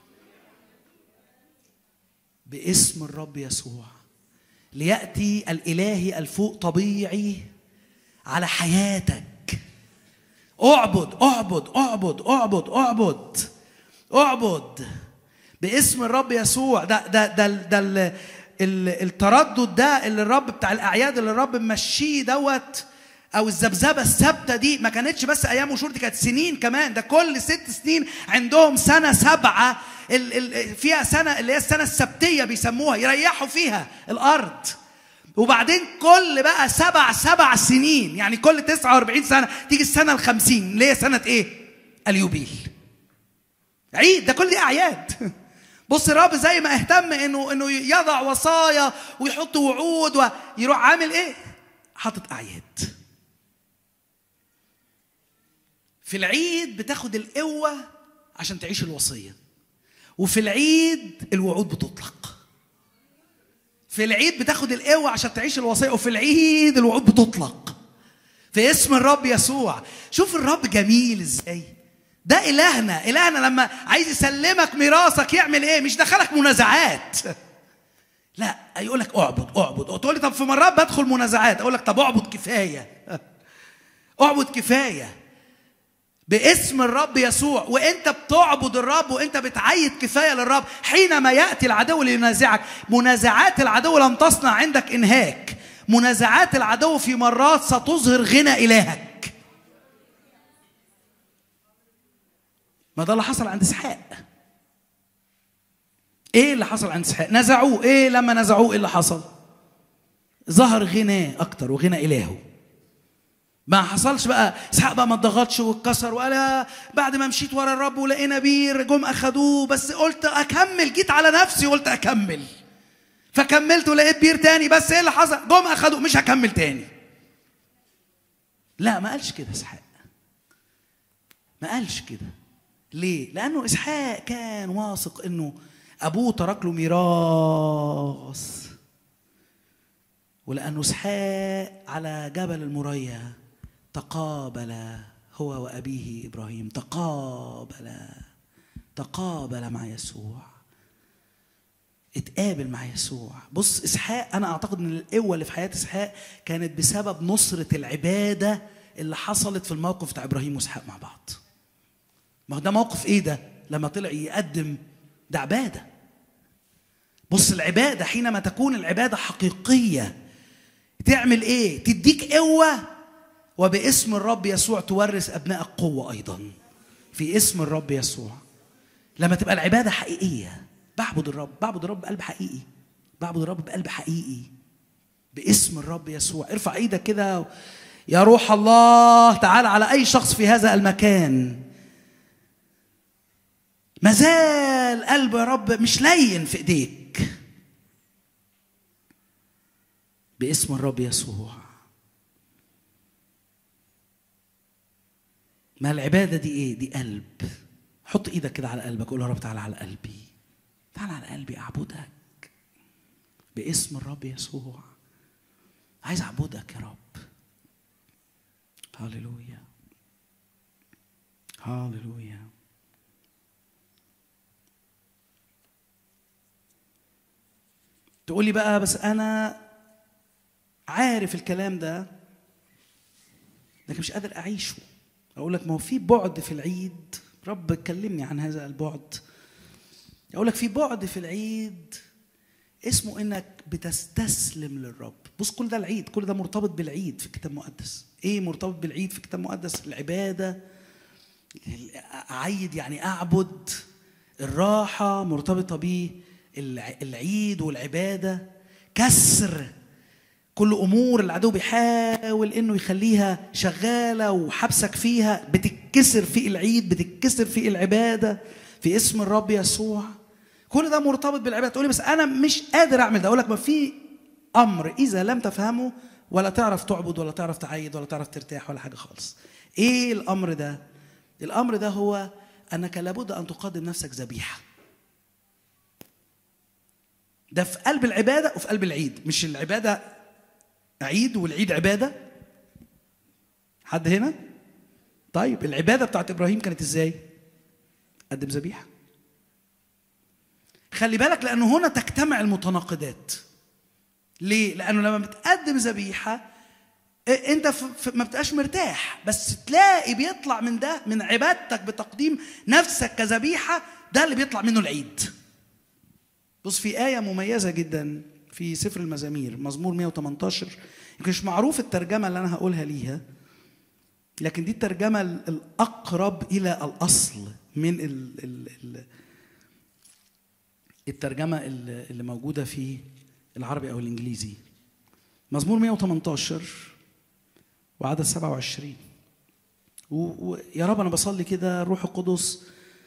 باسم الرب يسوع لياتي الالهي الفوق طبيعي على حياتك اعبد اعبد اعبد اعبد اعبد اعبد باسم الرب يسوع ده ده ده ده ال- ال- التردد ده اللي الرب بتاع الاعياد اللي الرب ممشيه دوت او الذبذبه الثابته دي ما كانتش بس ايام وشهور دي كانت سنين كمان ده كل ست سنين عندهم سنه سبعه ال- ال- فيها سنه اللي هي السنه السبتيه بيسموها يريحوا فيها الارض وبعدين كل بقى سبع سبع سنين يعني كل 49 سنه تيجي السنه الخمسين اللي هي سنه ايه؟ اليوبيل عيد ده كل دي اعياد بص الرب زي ما اهتم انه انه يضع وصايا ويحط وعود ويروح عامل ايه؟ حاطط اعياد في العيد بتاخد القوه عشان تعيش الوصيه وفي العيد الوعود بتطلق في العيد بتاخد القوه عشان تعيش الوصيه وفي العيد الوعود بتطلق في اسم الرب يسوع شوف الرب جميل ازاي ده الهنا الهنا لما عايز يسلمك ميراثك يعمل ايه مش دخلك منازعات لا يقول لك اعبد اعبد تقول لي طب في مرات بدخل منازعات اقول لك طب اعبد كفايه اعبد كفايه باسم الرب يسوع وانت بتعبد الرب وانت بتعيد كفايه للرب حينما ياتي العدو لينازعك منازعات العدو لن تصنع عندك انهاك منازعات العدو في مرات ستظهر غنى الهك ما ده اللي حصل عند اسحاق ايه اللي حصل عند اسحاق نزعوه ايه لما نزعوه ايه اللي حصل ظهر غناه اكتر وغنى الهه ما حصلش بقى اسحاق بقى ما اتضغطش واتكسر ولا بعد ما مشيت ورا الرب ولقينا بير جم اخدوه بس قلت اكمل جيت على نفسي قلت اكمل فكملت ولقيت بير تاني بس ايه اللي حصل جم اخدوه مش هكمل تاني لا ما قالش كده اسحاق ما قالش كده ليه لانه اسحاق كان واثق انه ابوه ترك له ميراث ولانه اسحاق على جبل المريا تقابل هو وابيه ابراهيم تقابل تقابل مع يسوع اتقابل مع يسوع بص اسحاق انا اعتقد ان القوه اللي في حياه اسحاق كانت بسبب نصره العباده اللي حصلت في الموقف بتاع ابراهيم واسحاق مع بعض ما هو ده موقف ايه ده لما طلع يقدم ده عباده بص العباده حينما تكون العباده حقيقيه تعمل ايه تديك قوه وباسم الرب يسوع تورث ابنائك قوه ايضا في اسم الرب يسوع لما تبقى العباده حقيقيه بعبد الرب بعبد الرب بقلب حقيقي بعبد الرب بقلب حقيقي باسم الرب يسوع ارفع ايدك كده يا روح الله تعال على اي شخص في هذا المكان مازال قلبه يا رب مش لين في ايديك باسم الرب يسوع ما العباده دي ايه دي قلب حط ايدك كده على قلبك قول يا رب تعالى على قلبي تعالى على قلبي اعبدك باسم الرب يسوع عايز اعبدك يا رب هللويا هللويا تقول لي بقى بس انا عارف الكلام ده لكن مش قادر اعيشه اقول لك ما هو في بعد في العيد رب كلمني عن هذا البعد اقول لك في بعد في العيد اسمه انك بتستسلم للرب بص كل ده العيد كل ده مرتبط بالعيد في الكتاب المقدس ايه مرتبط بالعيد في الكتاب المقدس العباده اعيد يعني اعبد الراحه مرتبطه بالعيد والعباده كسر كل امور العدو بيحاول انه يخليها شغاله وحبسك فيها بتتكسر في العيد بتتكسر في العباده في اسم الرب يسوع كل ده مرتبط بالعباده تقولي بس انا مش قادر اعمل ده اقول لك ما في امر اذا لم تفهمه ولا تعرف تعبد ولا تعرف تعيد ولا تعرف ترتاح ولا حاجه خالص ايه الامر ده الامر ده هو انك لابد ان تقدم نفسك ذبيحه ده في قلب العباده وفي قلب العيد مش العباده عيد والعيد عباده حد هنا طيب العباده بتاعت ابراهيم كانت ازاي قدم ذبيحه خلي بالك لانه هنا تجتمع المتناقضات ليه لانه لما بتقدم ذبيحه انت ما بتبقاش مرتاح بس تلاقي بيطلع من ده من عبادتك بتقديم نفسك كذبيحه ده اللي بيطلع منه العيد بص في آية مميزة جدا في سفر المزامير مزمور 118 يمكن مش معروف الترجمة اللي أنا هقولها ليها لكن دي الترجمة الأقرب إلى الأصل من ال ال ال الترجمة اللي موجودة في العربي أو الإنجليزي مزمور 118 وعدد 27 ويا رب أنا بصلي كده الروح القدس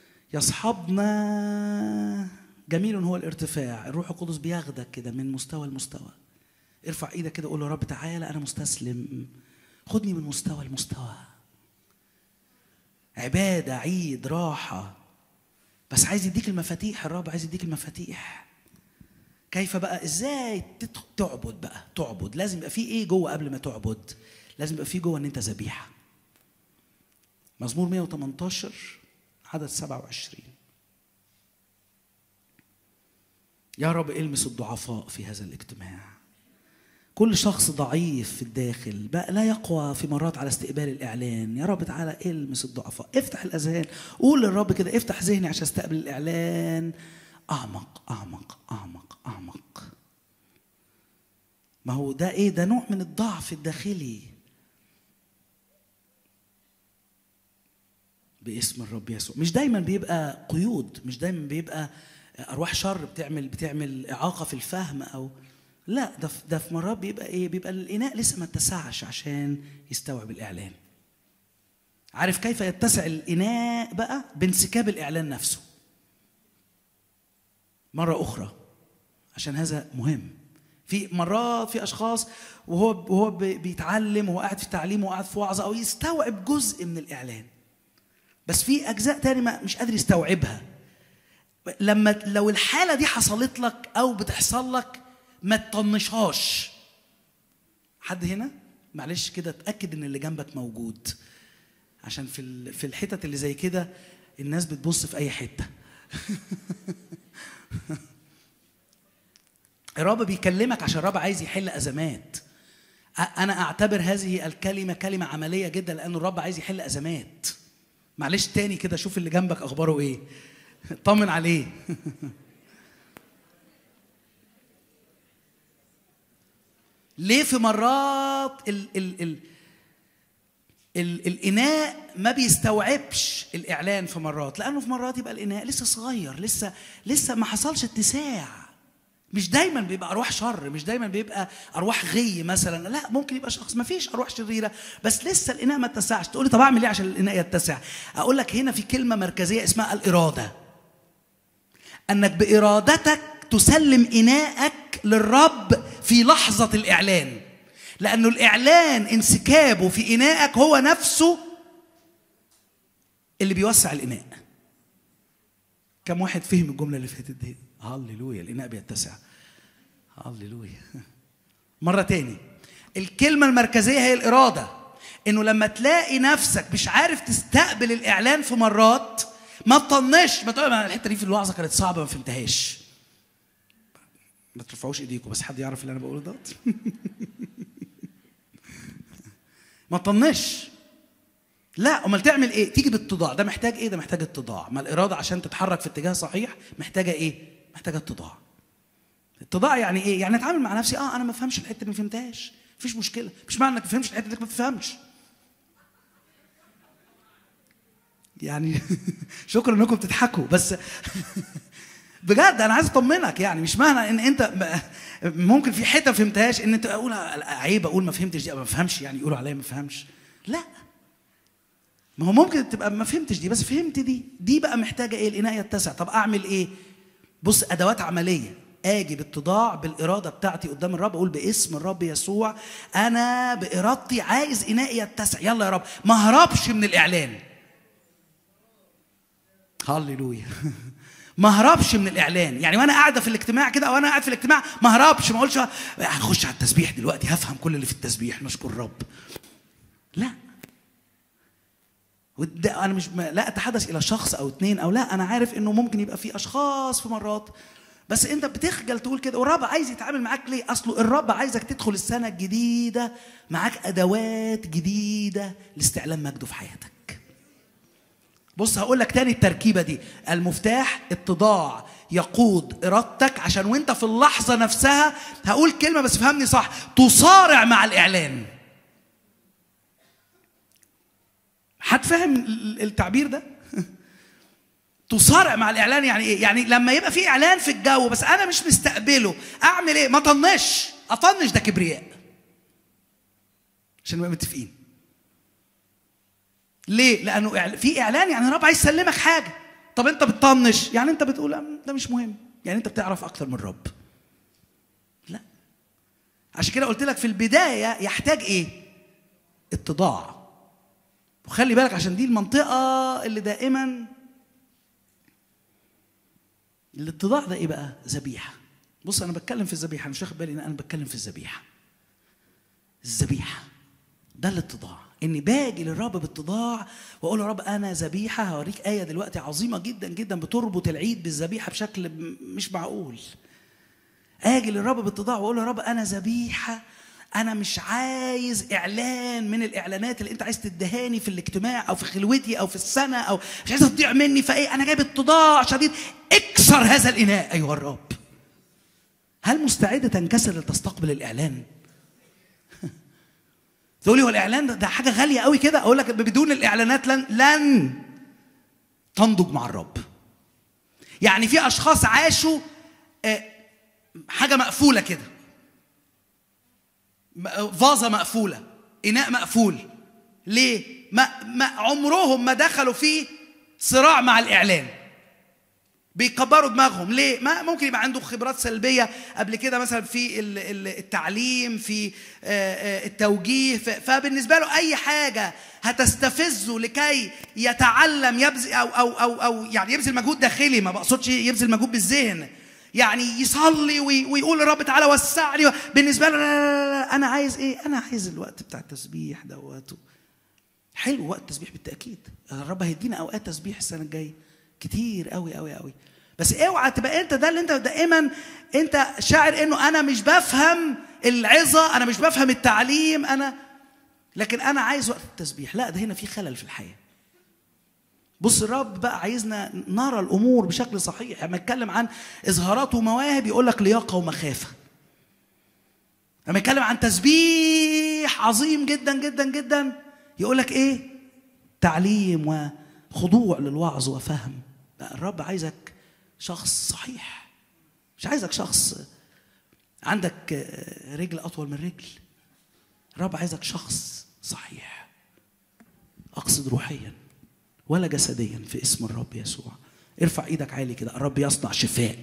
يصحبنا جميل هو الارتفاع الروح القدس بياخدك كده من مستوى لمستوى ارفع ايدك كده قول يا رب تعالى انا مستسلم خدني من مستوى لمستوى عباده عيد راحه بس عايز يديك المفاتيح الرب عايز يديك المفاتيح كيف بقى ازاي تعبد بقى تعبد لازم يبقى في ايه جوه قبل ما تعبد لازم يبقى في جوه ان انت ذبيحه مزمور 118 عدد 27 يا رب المس الضعفاء في هذا الاجتماع كل شخص ضعيف في الداخل بقى لا يقوى في مرات على استقبال الاعلان يا رب تعالى المس الضعفاء افتح الاذهان قول للرب كده افتح ذهني عشان استقبل الاعلان اعمق اعمق اعمق اعمق ما هو ده ايه ده نوع من الضعف الداخلي باسم الرب يسوع مش دايما بيبقى قيود مش دايما بيبقى ارواح شر بتعمل بتعمل اعاقه في الفهم او لا ده ده في مرات بيبقى ايه بيبقى الاناء لسه ما اتسعش عشان يستوعب الاعلان عارف كيف يتسع الاناء بقى بانسكاب الاعلان نفسه مره اخرى عشان هذا مهم في مرات في اشخاص وهو وهو بيتعلم وهو قاعد في تعليم وقاعد في وعظه او يستوعب جزء من الاعلان بس في اجزاء تاني ما مش قادر يستوعبها لما لو الحالة دي حصلت لك أو بتحصل لك ما تطنشهاش حد هنا معلش كده اتأكد إن اللي جنبك موجود عشان في في الحتت اللي زي كده الناس بتبص في أي حتة الرب بيكلمك عشان الرب عايز يحل أزمات أنا أعتبر هذه الكلمة كلمة عملية جدا لأن الرب عايز يحل أزمات معلش تاني كده شوف اللي جنبك أخباره إيه طمن عليه ليه في مرات ال ال ال ال- الاناء ما بيستوعبش الاعلان في مرات لانه في مرات يبقى الاناء لسه صغير لسه لسه ما حصلش اتساع مش دايما بيبقى ارواح شر مش دايما بيبقى ارواح غي مثلا لا ممكن يبقى شخص ما فيش ارواح شريره بس لسه الاناء ما اتسعش تقول لي طب اعمل ايه عشان الاناء يتسع اقول لك هنا في كلمه مركزيه اسمها الاراده انك بارادتك تسلم اناءك للرب في لحظه الاعلان لانه الاعلان انسكابه في اناءك هو نفسه اللي بيوسع الاناء كم واحد فهم الجمله اللي فاتت دي هللويا الاناء بيتسع هللويا مره تاني الكلمه المركزيه هي الاراده انه لما تلاقي نفسك مش عارف تستقبل الاعلان في مرات ما تطنش ما تقول ما الحته دي في الوعظه كانت صعبه ما فهمتهاش ما ترفعوش ايديكم بس حد يعرف اللي انا بقوله دوت ما تطنش لا امال تعمل ايه تيجي بالاتضاع ده محتاج ايه ده محتاج اتضاع ما الاراده عشان تتحرك في اتجاه صحيح محتاجه ايه محتاجه اتضاع اتضاع يعني ايه يعني اتعامل مع نفسي اه انا ما فهمش الحته دي ما فهمتهاش مفيش مشكله مش معنى انك ما فهمش الحته دي ما تفهمش يعني شكرا انكم بتضحكوا بس بجد انا عايز اطمنك يعني مش معنى ان انت ممكن في حته ما فهمتهاش ان انت اقول عيب اقول ما فهمتش دي ما بفهمش يعني يقولوا عليا ما بفهمش لا ما هو ممكن تبقى ما فهمتش دي بس فهمت دي دي بقى محتاجه ايه الاناء يتسع طب اعمل ايه بص ادوات عمليه اجي باتضاع بالاراده بتاعتي قدام الرب اقول باسم الرب يسوع انا بارادتي عايز انائي يتسع يلا يا رب ما هربش من الاعلان هللويا ما هربش من الاعلان يعني وانا قاعده في الاجتماع كده او انا قاعد في الاجتماع ما هربش ما اقولش هخش على التسبيح دلوقتي هفهم كل اللي في التسبيح نشكر الرب لا وده انا مش لا اتحدث الى شخص او اتنين او لا انا عارف انه ممكن يبقى في اشخاص في مرات بس انت بتخجل تقول كده والرب عايز يتعامل معاك ليه اصله الرب عايزك تدخل السنه الجديده معاك ادوات جديده لاستعلام مجده في حياتك بص هقول لك تاني التركيبه دي المفتاح اتضاع يقود ارادتك عشان وانت في اللحظه نفسها هقول كلمه بس فهمني صح تصارع مع الاعلان حد فاهم التعبير ده تصارع مع الاعلان يعني ايه يعني لما يبقى في اعلان في الجو بس انا مش مستقبله اعمل ايه ما طنش اطنش ده كبرياء عشان نبقى متفقين ليه لانه في اعلان يعني الرب عايز يسلمك حاجه طب انت بتطنش يعني انت بتقول ده مش مهم يعني انت بتعرف اكتر من الرب لا عشان كده قلت لك في البدايه يحتاج ايه اتضاع وخلي بالك عشان دي المنطقه اللي دائما الاتضاع ده ايه بقى ذبيحه بص انا بتكلم في الذبيحه مش واخد بالي ان انا بتكلم في الذبيحه الذبيحه ده الاتضاع اني باجي للرب باتضاع واقول له رب انا ذبيحه هوريك ايه دلوقتي عظيمه جدا جدا بتربط العيد بالذبيحه بشكل مش معقول اجي للرب باتضاع واقول له يا رب انا ذبيحه انا مش عايز اعلان من الاعلانات اللي انت عايز تدهاني في الاجتماع او في خلوتي او في السنه او مش عايز تضيع مني فايه انا جايب اتضاع شديد اكسر هذا الاناء ايها الرب هل مستعده تنكسر لتستقبل الاعلان تقول لي هو الاعلان ده, ده حاجه غاليه قوي كده اقول لك بدون الاعلانات لن لن تنضج مع الرب يعني في اشخاص عاشوا حاجه مقفوله كده فازه مقفوله اناء مقفول ليه ما, ما عمرهم ما دخلوا في صراع مع الاعلان بيكبروا دماغهم ليه ما ممكن يبقى عنده خبرات سلبيه قبل كده مثلا في التعليم في التوجيه فبالنسبه له اي حاجه هتستفزه لكي يتعلم يبذل او او او او يعني يبذل مجهود داخلي ما بقصدش يبذل مجهود بالذهن يعني يصلي ويقول للرب تعالى وسعني بالنسبه له لا لا لا انا عايز ايه؟ انا عايز الوقت بتاع التسبيح دوت حلو وقت التسبيح بالتاكيد الرب هيدينا اوقات تسبيح السنه الجايه كتير قوي قوي قوي بس اوعى تبقى انت ده اللي انت دائما انت شاعر انه انا مش بفهم العظه انا مش بفهم التعليم انا لكن انا عايز وقت التسبيح لا ده هنا في خلل في الحياه بص الرب بقى عايزنا نرى الامور بشكل صحيح لما يتكلم عن اظهارات ومواهب يقول لك لياقه ومخافه لما يتكلم عن تسبيح عظيم جدا جدا جدا يقول لك ايه تعليم وخضوع للوعظ وفهم لا الرب عايزك شخص صحيح مش عايزك شخص عندك آه، رجل اطول من رجل الرب عايزك شخص صحيح اقصد روحيا ولا جسديا في اسم الرب يسوع ارفع ايدك عالي كده الرب يصنع شفاء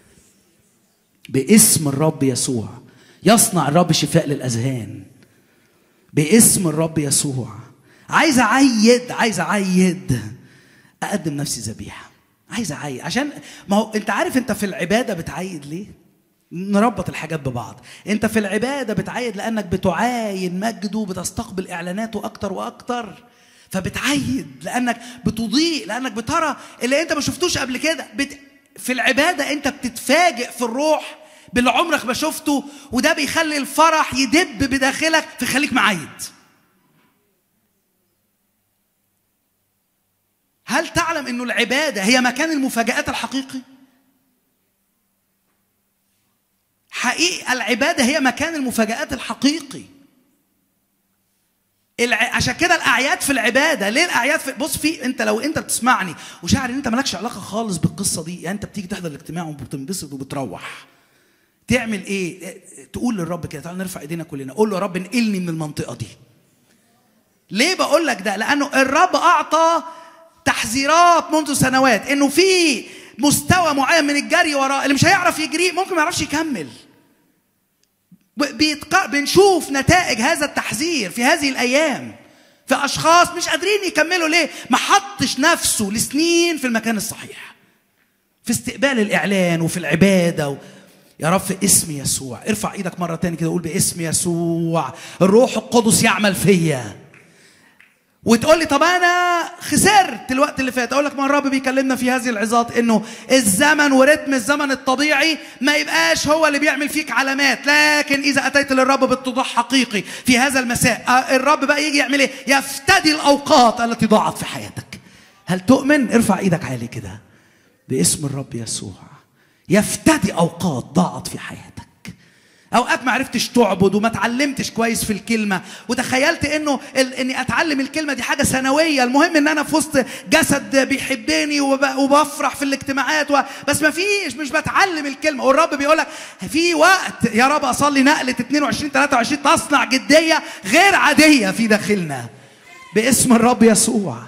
باسم الرب يسوع يصنع الرب شفاء للاذهان باسم الرب يسوع عايز اعيد عايز اعيد اقدم نفسي ذبيحه عايز اعيد عشان ما هو انت عارف انت في العباده بتعيد ليه نربط الحاجات ببعض انت في العباده بتعيد لانك بتعاين مجده بتستقبل اعلاناته اكتر واكتر فبتعيد لانك بتضيء لانك بترى اللي انت ما شفتوش قبل كده بت... في العباده انت بتتفاجئ في الروح باللي عمرك ما شفته وده بيخلي الفرح يدب بداخلك فيخليك معيد هل تعلم انه العباده هي مكان المفاجات الحقيقي حقيقة العبادة هي مكان المفاجآت الحقيقي الع... عشان كده الاعياد في العباده ليه الاعياد في... بص في انت لو انت بتسمعني وشاعر ان انت مالكش علاقه خالص بالقصه دي يعني انت بتيجي تحضر الاجتماع وبتنبسط وبتروح تعمل ايه تقول للرب كده تعال نرفع ايدينا كلنا قول له يا رب انقلني من المنطقه دي ليه بقول لك ده لانه الرب اعطى تحذيرات منذ سنوات انه في مستوى معين من الجري وراه اللي مش هيعرف يجري ممكن ما يعرفش يكمل بيتق... بنشوف نتائج هذا التحذير في هذه الايام في اشخاص مش قادرين يكملوا ليه ما حطش نفسه لسنين في المكان الصحيح في استقبال الاعلان وفي العباده و... يا رب في اسم يسوع ارفع ايدك مره تاني كده قول باسم يسوع الروح القدس يعمل فيا وتقول لي طب انا خسرت الوقت اللي فات اقول لك ما الرب بيكلمنا في هذه العظات انه الزمن ورتم الزمن الطبيعي ما يبقاش هو اللي بيعمل فيك علامات لكن اذا اتيت للرب باتضاح حقيقي في هذا المساء الرب بقى يجي يعمل ايه يفتدي الاوقات التي ضاعت في حياتك هل تؤمن ارفع ايدك عالي كده باسم الرب يسوع يفتدي اوقات ضاعت في حياتك اوقات ما عرفتش تعبد وما اتعلمتش كويس في الكلمه وتخيلت انه ال... اني اتعلم الكلمه دي حاجه ثانويه المهم ان انا في وسط جسد بيحبني وب... وبفرح في الاجتماعات و... بس ما فيش مش بتعلم الكلمه والرب بيقول لك في وقت يا رب اصلي نقله 22 23 تصنع جديه غير عاديه في داخلنا باسم الرب يسوع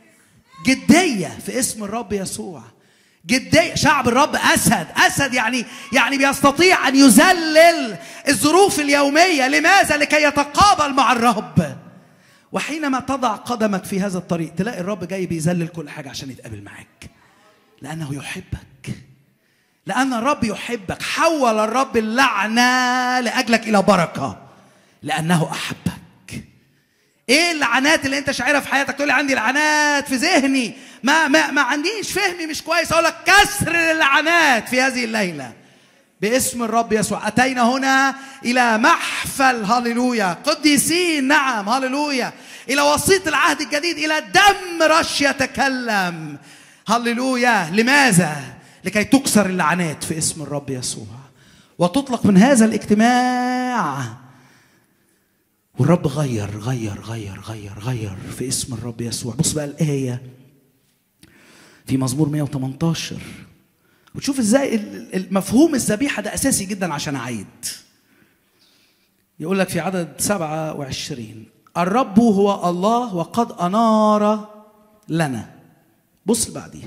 جديه في اسم الرب يسوع جدية شعب الرب أسد أسد يعني يعني بيستطيع أن يذلل الظروف اليومية لماذا لكي يتقابل مع الرب وحينما تضع قدمك في هذا الطريق تلاقي الرب جاي بيذلل كل حاجة عشان يتقابل معاك لأنه يحبك لأن الرب يحبك حول الرب اللعنة لأجلك إلى بركة لأنه أحبك ايه اللعنات اللي انت شاعرها في حياتك تقول لي عندي لعنات في ذهني ما ما ما عنديش فهمي مش كويس اقول لك كسر اللعنات في هذه الليله باسم الرب يسوع اتينا هنا الى محفل هللويا قديسين نعم هللويا الى وسيط العهد الجديد الى دم رش يتكلم هللويا لماذا لكي تكسر اللعنات في اسم الرب يسوع وتطلق من هذا الاجتماع والرب غير غير غير غير غير في اسم الرب يسوع بص بقى الآية في مزمور 118 وتشوف ازاي المفهوم الذبيحة ده أساسي جدا عشان أعيد يقول لك في عدد 27 الرب هو الله وقد أنار لنا بص بعديها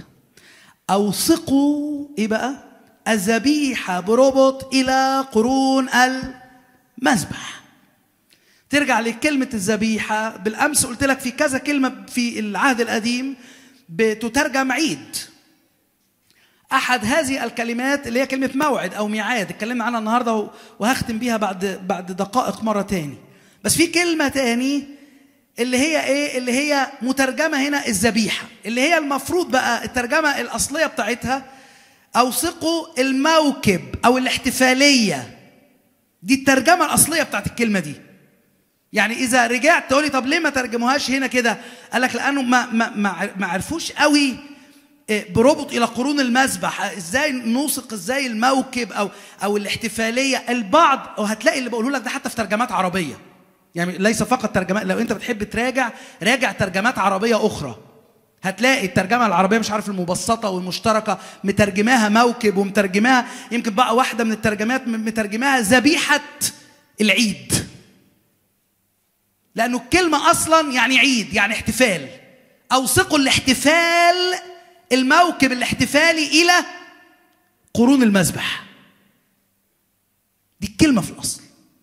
أوثقوا إيه بقى الذبيحة بربط إلى قرون المذبح ترجع لكلمة الذبيحة بالأمس قلت لك في كذا كلمة في العهد القديم بتترجم عيد أحد هذه الكلمات اللي هي كلمة موعد أو ميعاد اتكلمنا عنها النهاردة وهختم بيها بعد بعد دقائق مرة تاني بس في كلمة تاني اللي هي ايه اللي هي مترجمة هنا الذبيحة اللي هي المفروض بقى الترجمة الأصلية بتاعتها أوثقوا الموكب أو الاحتفالية دي الترجمة الأصلية بتاعت الكلمة دي يعني اذا رجعت تقولي طب ليه ما ترجموهاش هنا كده قال لك لانه ما ما ما, ما عرفوش قوي بربط الى قرون المذبح ازاي نوثق ازاي الموكب او او الاحتفاليه البعض وهتلاقي اللي بقوله لك ده حتى في ترجمات عربيه يعني ليس فقط ترجمات لو انت بتحب تراجع راجع ترجمات عربيه اخرى هتلاقي الترجمه العربيه مش عارف المبسطه والمشتركه مترجماها موكب ومترجماها يمكن بقى واحده من الترجمات مترجماها ذبيحه العيد لانه الكلمه اصلا يعني عيد يعني احتفال اوثقوا الاحتفال الموكب الاحتفالي الى قرون المذبح دي الكلمه في الاصل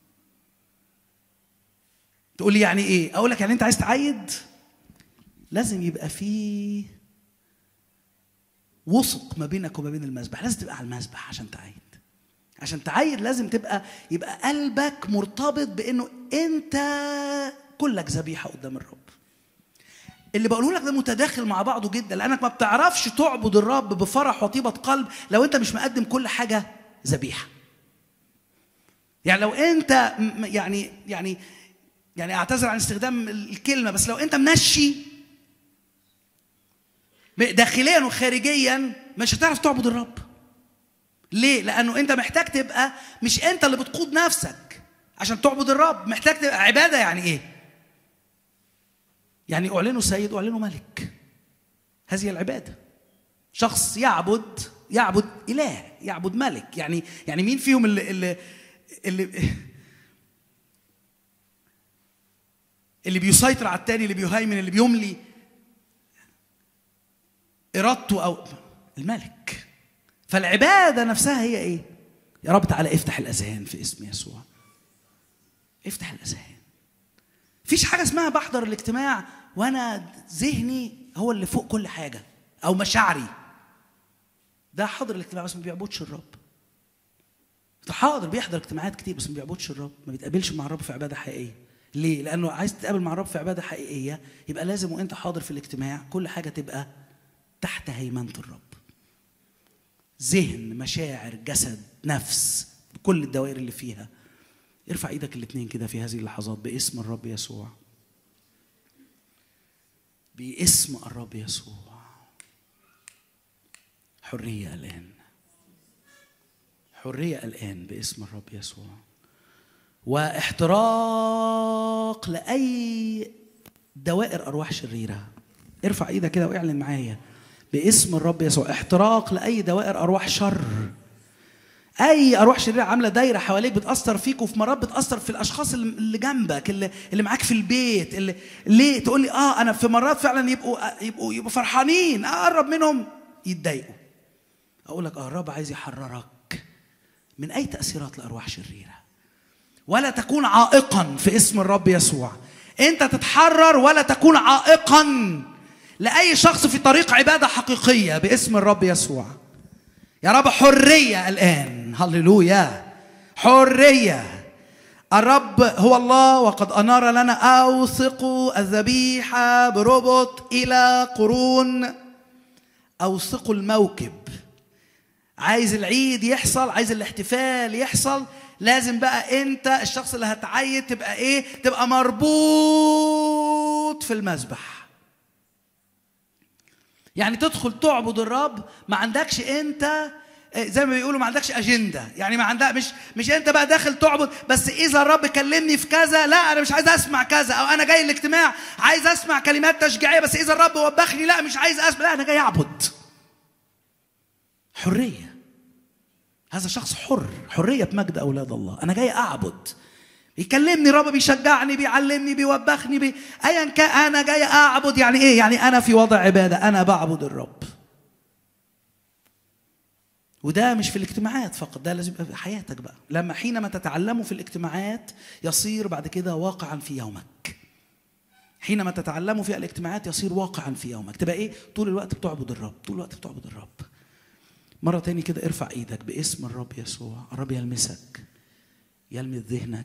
تقول لي يعني ايه اقول لك يعني انت عايز تعيد لازم يبقى في وثق ما بينك وما بين المذبح لازم تبقى على المذبح عشان تعيد عشان تعيد لازم تبقى يبقى قلبك مرتبط بانه انت كلك ذبيحه قدام الرب اللي بقوله لك ده متداخل مع بعضه جدا لانك ما بتعرفش تعبد الرب بفرح وطيبه قلب لو انت مش مقدم كل حاجه ذبيحه يعني لو انت يعني يعني يعني اعتذر عن استخدام الكلمه بس لو انت منشي داخليا وخارجيا مش هتعرف تعبد الرب ليه لانه انت محتاج تبقى مش انت اللي بتقود نفسك عشان تعبد الرب محتاج تبقى عباده يعني ايه يعني اعلنه سيد واعلنه ملك هذه العباده شخص يعبد يعبد اله يعبد ملك يعني يعني مين فيهم اللي اللي اللي اللي بيسيطر على التاني اللي بيهيمن اللي بيملي ارادته او الملك فالعباده نفسها هي ايه يا رب تعالى افتح الاذهان في اسم يسوع افتح الاذهان مفيش حاجه اسمها بحضر الاجتماع وانا ذهني هو اللي فوق كل حاجه او مشاعري ده حاضر الاجتماع بس ما بيعبدش الرب ده حاضر بيحضر اجتماعات كتير بس ما بيعبدش الرب ما بيتقابلش مع الرب في عباده حقيقيه ليه لانه عايز تتقابل مع الرب في عباده حقيقيه يبقى لازم وانت حاضر في الاجتماع كل حاجه تبقى تحت هيمنه الرب ذهن مشاعر جسد نفس كل الدوائر اللي فيها ارفع ايدك الاثنين كده في هذه اللحظات باسم الرب يسوع باسم الرب يسوع حريه الان حريه الان باسم الرب يسوع واحتراق لاي دوائر ارواح شريره ارفع ايدك كده واعلن معايا باسم الرب يسوع احتراق لاي دوائر ارواح شر اي ارواح شريره عامله دايره حواليك بتاثر فيك وفي مرات بتاثر في الاشخاص اللي جنبك اللي, اللي معاك في البيت اللي ليه تقول لي اه انا في مرات فعلا يبقوا يبقوا يبقوا فرحانين اقرب منهم يتضايقوا اقول لك اه الرب عايز يحررك من اي تاثيرات لارواح شريره ولا تكون عائقا في اسم الرب يسوع انت تتحرر ولا تكون عائقا لاي شخص في طريق عباده حقيقيه باسم الرب يسوع يا رب حريه الان هللويا حريه الرب هو الله وقد انار لنا اوثق الذبيحه بربط الى قرون اوثقوا الموكب عايز العيد يحصل عايز الاحتفال يحصل لازم بقى انت الشخص اللي هتعيد تبقى ايه تبقى مربوط في المذبح يعني تدخل تعبد الرب ما عندكش انت زي ما بيقولوا ما عندكش اجنده يعني ما عندك مش مش انت بقى داخل تعبد بس اذا الرب كلمني في كذا لا انا مش عايز اسمع كذا او انا جاي الاجتماع عايز اسمع كلمات تشجيعيه بس اذا الرب وبخني لا مش عايز اسمع لا انا جاي اعبد حريه هذا شخص حر حريه مجد اولاد الله انا جاي اعبد يكلمني رب بيشجعني بيعلمني بيوبخني بي... ايا كان انا جاي اعبد يعني ايه يعني انا في وضع عباده انا بعبد الرب وده مش في الاجتماعات فقط ده لازم يبقى في حياتك بقى لما حينما تتعلمه في الاجتماعات يصير بعد كده واقعا في يومك حينما تتعلمه في الاجتماعات يصير واقعا في يومك تبقى ايه طول الوقت بتعبد الرب طول الوقت بتعبد الرب مرة تاني كده ارفع ايدك باسم الرب يسوع الرب يلمسك يلمس ذهنك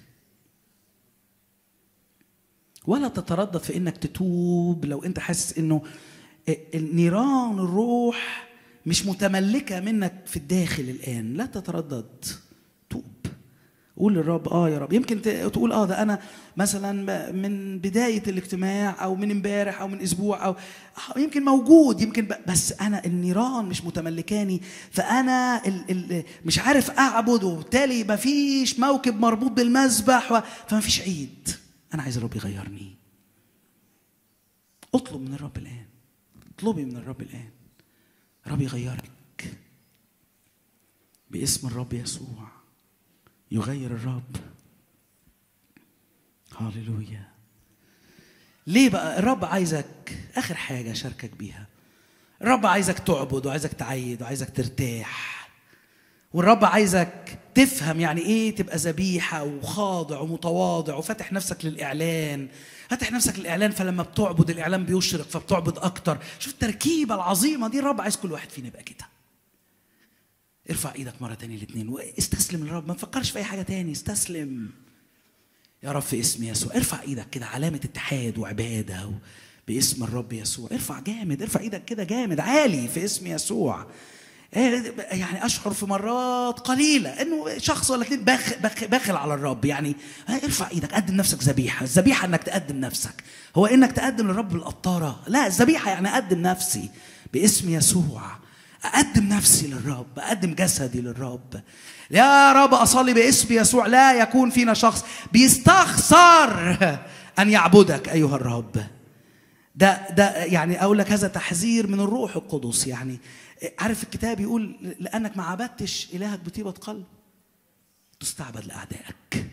ولا تتردد في انك تتوب لو انت حاسس انه نيران الروح مش متملكة منك في الداخل الآن لا تتردد توب قول للرب اه يا رب يمكن ت- تقول اه ده انا مثلا ب- من بدايه الاجتماع او من امبارح او من اسبوع او آه، يمكن موجود يمكن ب- بس انا النيران مش متملكاني فانا ال ال مش عارف اعبد وبالتالي مفيش موكب مربوط بالمذبح و- فمفيش عيد انا عايز الرب يغيرني اطلب من الرب الان اطلبي من الرب الان الرب يغيرك باسم الرب يسوع يغير الرب هاليلويا ليه بقى الرب عايزك اخر حاجه اشاركك بيها الرب عايزك تعبد وعايزك تعيد وعايزك ترتاح والرب عايزك تفهم يعني ايه تبقى ذبيحه وخاضع ومتواضع وفاتح نفسك للاعلان فاتح نفسك للاعلان فلما بتعبد الاعلان بيشرق فبتعبد اكتر شوف التركيبه العظيمه دي الرب عايز كل واحد فينا يبقى كده ارفع ايدك مره تانية الاثنين واستسلم للرب ما تفكرش في اي حاجه تاني استسلم يا رب في اسم يسوع ارفع ايدك كده علامه اتحاد وعباده و... باسم الرب يسوع ارفع جامد ارفع ايدك كده جامد عالي في اسم يسوع إيه، يعني اشعر في مرات قليله انه شخص ولا اتنين باخ باخ باخل على الرب يعني ها، ارفع ايدك قدم نفسك ذبيحه الذبيحه انك تقدم نفسك هو انك تقدم للرب القطاره لا الذبيحه يعني اقدم نفسي باسم يسوع اقدم نفسي للرب اقدم جسدي للرب يا رب اصلي باسم يسوع لا يكون فينا شخص بيستخسر ان يعبدك ايها الرب ده ده يعني اقول لك هذا تحذير من الروح القدس يعني عارف الكتاب يقول لانك ما عبدتش الهك بطيبه قلب تستعبد لاعدائك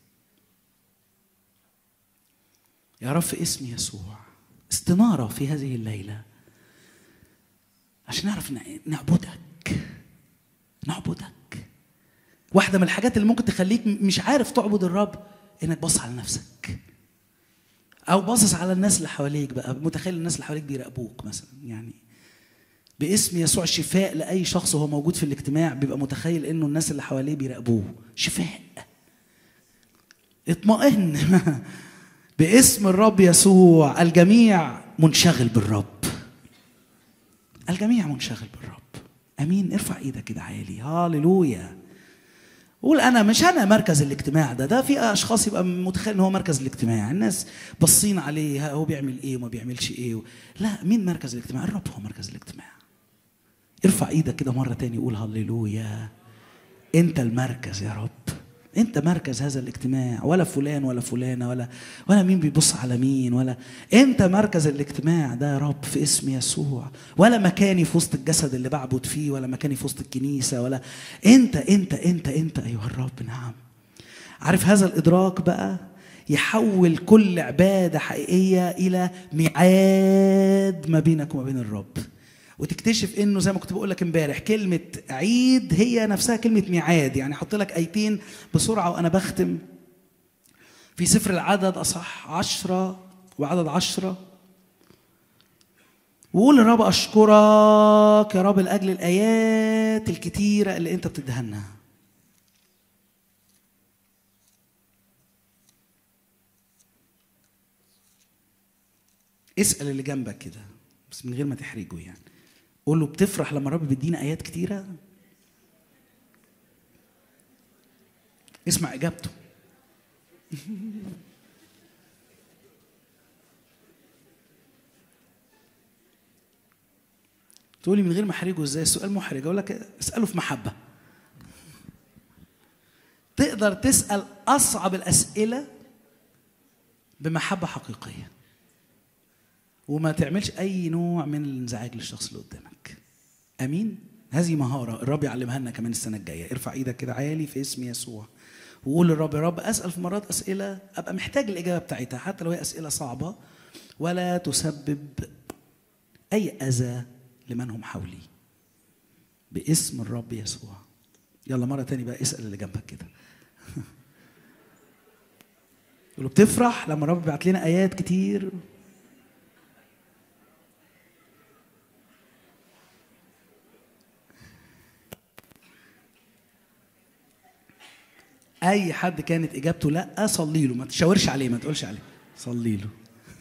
يا رب في اسم يسوع استناره في هذه الليله عشان نعرف ن- نعبدك نعبدك واحدة من الحاجات اللي ممكن تخليك م- مش عارف تعبد الرب انك باصص على نفسك او باصص على الناس اللي حواليك بقى متخيل الناس اللي حواليك بيراقبوك مثلا يعني باسم يسوع شفاء لاي شخص وهو موجود في الاجتماع بيبقى متخيل انه الناس اللي حواليه بيراقبوه شفاء اطمئن باسم الرب يسوع الجميع منشغل بالرب الجميع منشغل بالرب امين ارفع ايدك كده عالي هاليلويا قول انا مش انا مركز الاجتماع ده ده في اشخاص يبقى متخيل ان هو مركز الاجتماع الناس باصين عليه ها هو بيعمل ايه وما بيعملش ايه و... لا مين مركز الاجتماع الرب هو مركز الاجتماع ارفع ايدك كده مره تاني قول هللويا انت المركز يا رب انت مركز هذا الاجتماع ولا فلان ولا فلانه ولا ولا مين بيبص على مين ولا انت مركز الاجتماع ده يا رب في اسم يسوع ولا مكاني في وسط الجسد اللي بعبد فيه ولا مكاني في وسط الكنيسه ولا انت انت انت انت ايها الرب نعم عارف هذا الادراك بقى يحول كل عباده حقيقيه الى ميعاد ما بينك وما بين الرب وتكتشف انه زي ما كنت بقول لك امبارح كلمه عيد هي نفسها كلمه ميعاد يعني احط لك ايتين بسرعه وانا بختم في سفر العدد اصح عشرة وعدد عشرة وقول للرب اشكرك يا رب لاجل الايات الكتيره اللي انت بتديها لنا اسال اللي جنبك كده بس من غير ما تحرجه يعني قول له بتفرح لما الرب بيدينا ايات كتيره اسمع اجابته تقولي من غير ما احرجه ازاي السؤال محرج اقول لك اساله في محبه تقدر تسال اصعب الاسئله بمحبه حقيقيه وما تعملش اي نوع من الانزعاج للشخص اللي قدامك امين هذه مهاره الرب يعلمها لنا كمان السنه الجايه ارفع ايدك كده عالي في اسم يسوع وقول للرب يا رب اسال في مرات اسئله ابقى محتاج الاجابه بتاعتها حتى لو هي اسئله صعبه ولا تسبب اي اذى لمن هم حولي باسم الرب يسوع يلا مره تاني بقى اسال اللي جنبك كده يقول له بتفرح لما الرب بيبعت لنا ايات كتير اي حد كانت اجابته لا صلي له ما تشاورش عليه ما تقولش عليه صلي له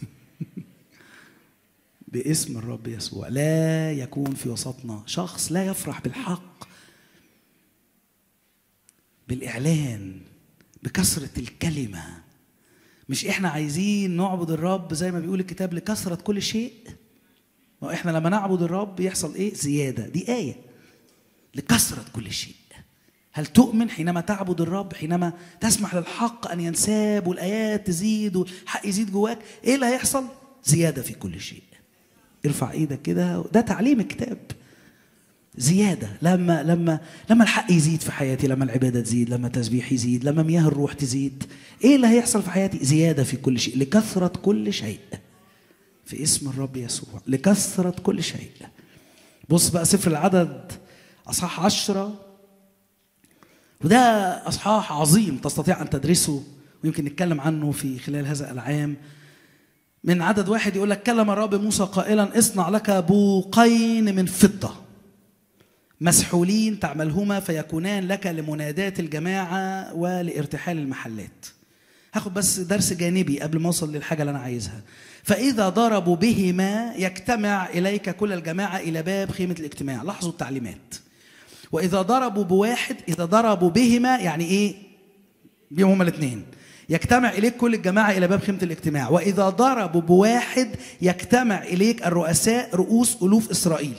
باسم الرب يسوع لا يكون في وسطنا شخص لا يفرح بالحق بالاعلان بكثرة الكلمة مش احنا عايزين نعبد الرب زي ما بيقول الكتاب لكثرة كل شيء ما احنا لما نعبد الرب يحصل ايه زيادة دي آية لكثرة كل شيء هل تؤمن حينما تعبد الرب حينما تسمح للحق ان ينساب والايات تزيد والحق يزيد جواك ايه اللي هيحصل زياده في كل شيء ارفع ايدك كده ده تعليم الكتاب زياده لما لما لما الحق يزيد في حياتي لما العباده تزيد لما التسبيح يزيد لما مياه الروح تزيد ايه اللي هيحصل في حياتي زياده في كل شيء لكثره كل شيء في اسم الرب يسوع لكثره كل شيء بص بقى سفر العدد اصحاح عشرة وده اصحاح عظيم تستطيع ان تدرسه ويمكن نتكلم عنه في خلال هذا العام من عدد واحد يقول لك كلم الرب موسى قائلا اصنع لك بوقين من فضه مسحولين تعملهما فيكونان لك لمنادات الجماعه ولارتحال المحلات هاخد بس درس جانبي قبل ما اوصل للحاجه اللي انا عايزها فاذا ضربوا بهما يجتمع اليك كل الجماعه الى باب خيمه الاجتماع لاحظوا التعليمات واذا ضربوا بواحد اذا ضربوا بهما يعني ايه بيهم هما الاثنين يجتمع اليك كل الجماعه الى باب خيمه الاجتماع واذا ضربوا بواحد يجتمع اليك الرؤساء رؤوس الوف اسرائيل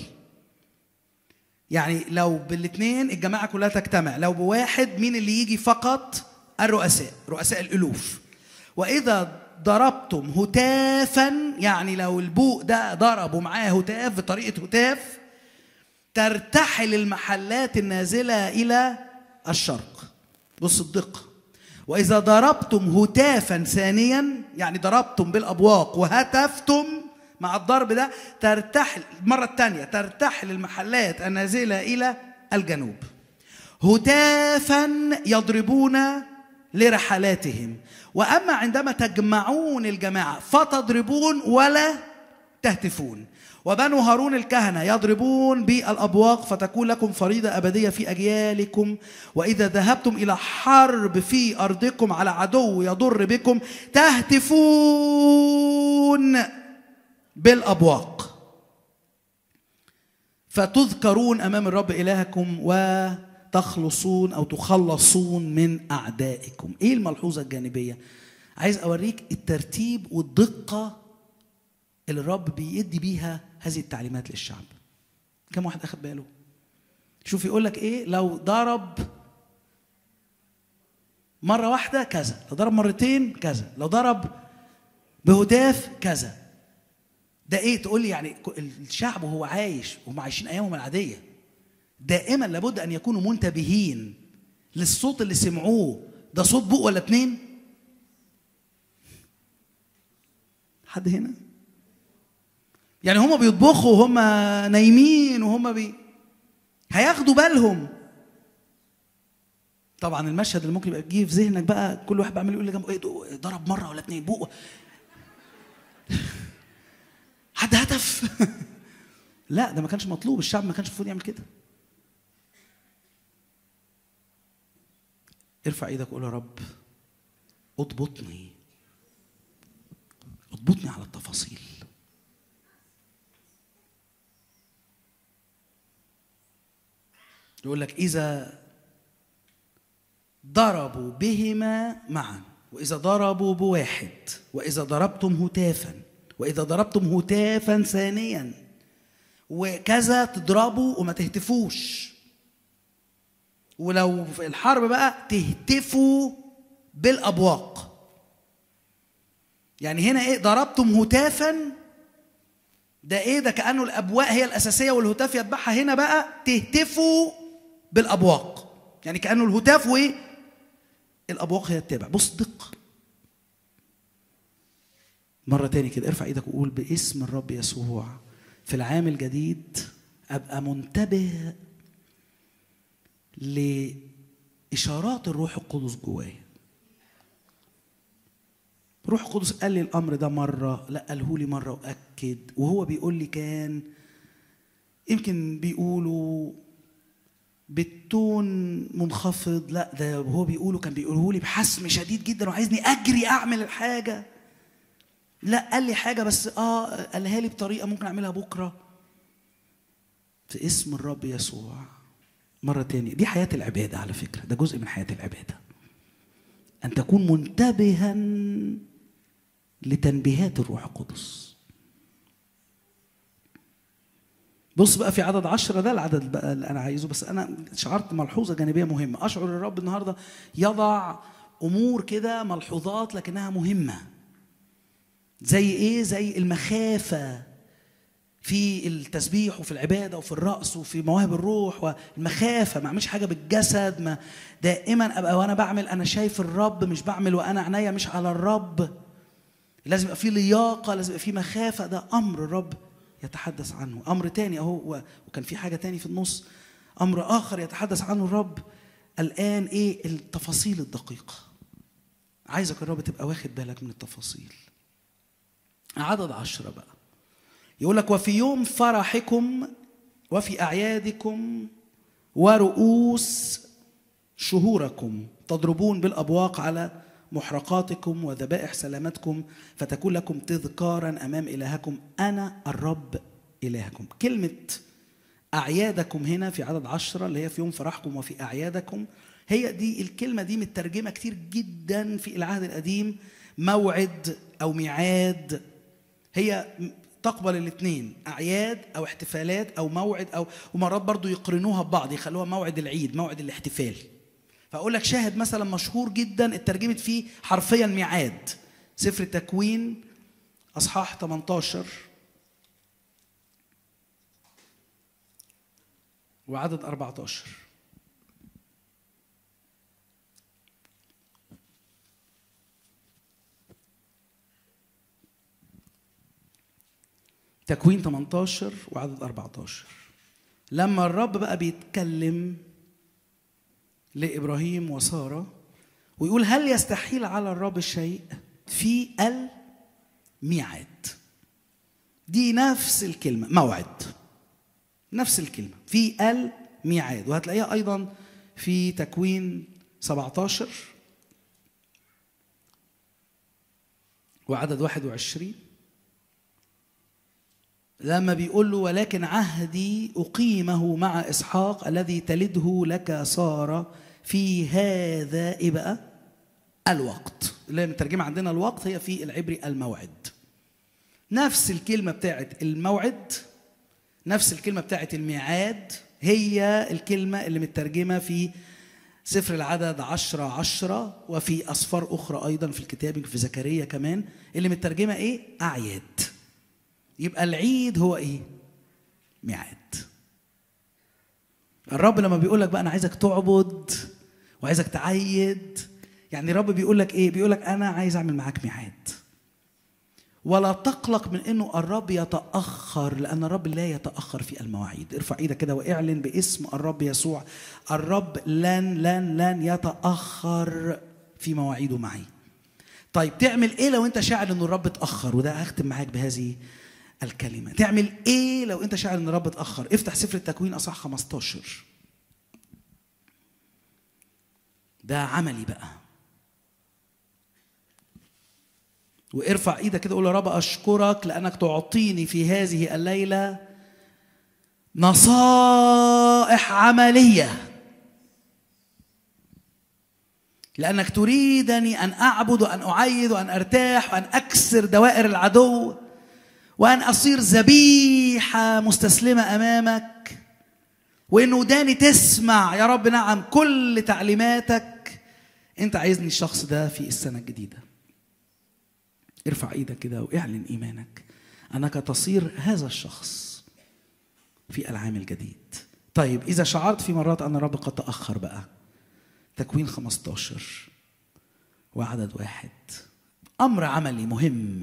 يعني لو بالاثنين الجماعه كلها تجتمع لو بواحد مين اللي يجي فقط الرؤساء رؤساء الالوف واذا ضربتم هتافا يعني لو البوق ده ضربوا معاه هتاف بطريقه هتاف ترتحل المحلات النازله الى الشرق بص الدقه واذا ضربتم هتافا ثانيا يعني ضربتم بالابواق وهتفتم مع الضرب ده ترتحل المره الثانيه ترتحل المحلات النازله الى الجنوب هتافا يضربون لرحلاتهم واما عندما تجمعون الجماعه فتضربون ولا تهتفون وبنو هارون الكهنة يضربون بالأبواق فتكون لكم فريضة أبدية في أجيالكم وإذا ذهبتم إلى حرب في أرضكم على عدو يضر بكم تهتفون بالأبواق فتذكرون أمام الرب إلهكم وتخلصون أو تخلصون من أعدائكم إيه الملحوظة الجانبية عايز أوريك الترتيب والدقة اللي الرب بيدي بيها هذه التعليمات للشعب كم واحد اخد باله شوف يقول لك ايه لو ضرب مرة واحدة كذا لو ضرب مرتين كذا لو ضرب بهداف كذا ده ايه تقول لي يعني الشعب وهو عايش وهم عايشين ايامهم العادية دائما لابد ان يكونوا منتبهين للصوت اللي سمعوه ده صوت بوق ولا اتنين حد هنا يعني هما بيطبخوا وهم نايمين وهم بي هياخدوا بالهم طبعا المشهد اللي ممكن يبقى يجي في ذهنك بقى كل واحد بيعمل يقول لي جنبه ايه ضرب مره ولا اتنين بوق حد هتف لا ده ما كانش مطلوب الشعب ما كانش المفروض يعمل كده ارفع ايدك وقول يا رب اضبطني اضبطني على التفاصيل يقول لك إذا ضربوا بهما معا وإذا ضربوا بواحد وإذا ضربتم هتافا وإذا ضربتم هتافا ثانيا وكذا تضربوا وما تهتفوش ولو في الحرب بقى تهتفوا بالأبواق يعني هنا ايه ضربتم هتافا ده ايه ده كانه الابواق هي الاساسيه والهتاف يتبعها هنا بقى تهتفوا بالابواق يعني كانه الهتاف وايه الابواق هي التابع بص دقه مره تاني كده ارفع ايدك وقول باسم الرب يسوع في العام الجديد ابقى منتبه لاشارات الروح القدس جوايا روح القدس قال لي الامر ده مره لا قاله لي مره واكد وهو بيقول لي كان يمكن بيقولوا بالتون منخفض لا ده هو بيقوله كان بيقوله لي بحسم شديد جدا وعايزني اجري اعمل الحاجه لا قال لي حاجه بس اه قالها لي بطريقه ممكن اعملها بكره في اسم الرب يسوع مره تانية دي حياه العباده على فكره ده جزء من حياه العباده أن تكون منتبها لتنبيهات الروح القدس بص بقى في عدد عشرة ده العدد بقى اللي أنا عايزه بس أنا شعرت ملحوظة جانبية مهمة أشعر الرب النهاردة يضع أمور كده ملحوظات لكنها مهمة زي إيه؟ زي المخافة في التسبيح وفي العبادة وفي الرقص وفي مواهب الروح والمخافة ما أعملش حاجة بالجسد ما دائما أبقى وأنا بعمل أنا شايف الرب مش بعمل وأنا عينيا مش على الرب لازم يبقى في لياقة لازم يبقى في مخافة ده أمر الرب يتحدث عنه أمر تاني أهو وكان في حاجة تاني في النص أمر آخر يتحدث عنه الرب الآن إيه التفاصيل الدقيقة عايزك الرب تبقى واخد بالك من التفاصيل عدد عشرة بقى يقول لك وفي يوم فرحكم وفي أعيادكم ورؤوس شهوركم تضربون بالأبواق على محرقاتكم وذبائح سلامتكم فتكون لكم تذكارا امام الهكم انا الرب الهكم كلمه اعيادكم هنا في عدد عشرة اللي هي في يوم فرحكم وفي اعيادكم هي دي الكلمه دي مترجمه كتير جدا في العهد القديم موعد او ميعاد هي تقبل الاثنين اعياد او احتفالات او موعد او ومرات برضو يقرنوها ببعض يخلوها موعد العيد موعد الاحتفال فاقول لك شاهد مثلا مشهور جدا اترجمت فيه حرفيا ميعاد سفر التكوين اصحاح 18 وعدد 14 تكوين 18 وعدد 14 لما الرب بقى بيتكلم لابراهيم وساره ويقول هل يستحيل على الرب شيء في الميعاد دي نفس الكلمه موعد نفس الكلمه في الميعاد وهتلاقيها ايضا في تكوين 17 وعدد 21 لما بيقول له ولكن عهدي أقيمه مع إسحاق الذي تلده لك سارة في هذا إيه بقى؟ الوقت اللي هي مترجمة عندنا الوقت هي في العبري الموعد نفس الكلمة بتاعت الموعد نفس الكلمة بتاعت الميعاد هي الكلمة اللي مترجمة في سفر العدد عشرة عشرة وفي أصفار أخرى أيضا في الكتاب في زكريا كمان اللي مترجمة إيه؟ أعياد يبقى العيد هو ايه ميعاد الرب لما بيقول لك بقى انا عايزك تعبد وعايزك تعيد يعني الرب بيقول لك ايه بيقول لك انا عايز اعمل معاك ميعاد ولا تقلق من انه الرب يتاخر لان الرب لا يتاخر في المواعيد ارفع ايدك كده واعلن باسم الرب يسوع الرب لن لن لن يتاخر في مواعيده معي طيب تعمل ايه لو انت شاعر ان الرب اتاخر وده هختم معاك بهذه الكلمة تعمل ايه لو انت شاعر ان الرب اتأخر افتح سفر التكوين اصح 15 ده عملي بقى وارفع ايدك كده قول يا رب اشكرك لانك تعطيني في هذه الليله نصائح عمليه لانك تريدني ان اعبد وان اعيد وان ارتاح وان اكسر دوائر العدو وأن أصير ذبيحة مستسلمة أمامك وإن وداني تسمع يا رب نعم كل تعليماتك أنت عايزني الشخص ده في السنة الجديدة ارفع ايدك كده واعلن ايمانك انك تصير هذا الشخص في العام الجديد طيب اذا شعرت في مرات ان الرب قد تاخر بقى تكوين 15 وعدد واحد امر عملي مهم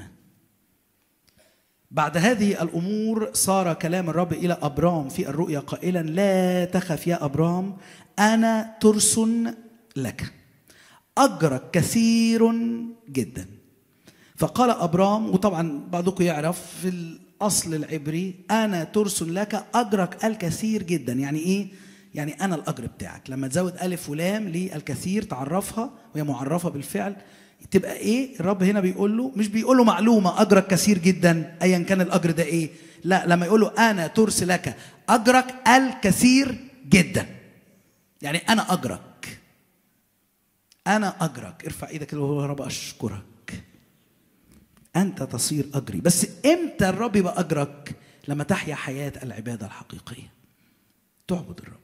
بعد هذه الامور صار كلام الرب الى ابرام في الرؤيا قائلا لا تخف يا ابرام انا ترس لك اجرك كثير جدا فقال ابرام وطبعا بعضكم يعرف في الاصل العبري انا ترس لك اجرك الكثير جدا يعني ايه يعني انا الاجر بتاعك لما تزود الف ولام للكثير تعرفها وهي معرفه بالفعل تبقى ايه الرب هنا بيقول له مش بيقول له معلومه اجرك كثير جدا ايا كان الاجر ده ايه لا لما يقول له انا ترس لك اجرك الكثير جدا يعني انا اجرك انا اجرك ارفع ايدك كده وهو يا رب اشكرك انت تصير اجري بس امتى الرب يبقى اجرك لما تحيا حياه العباده الحقيقيه تعبد الرب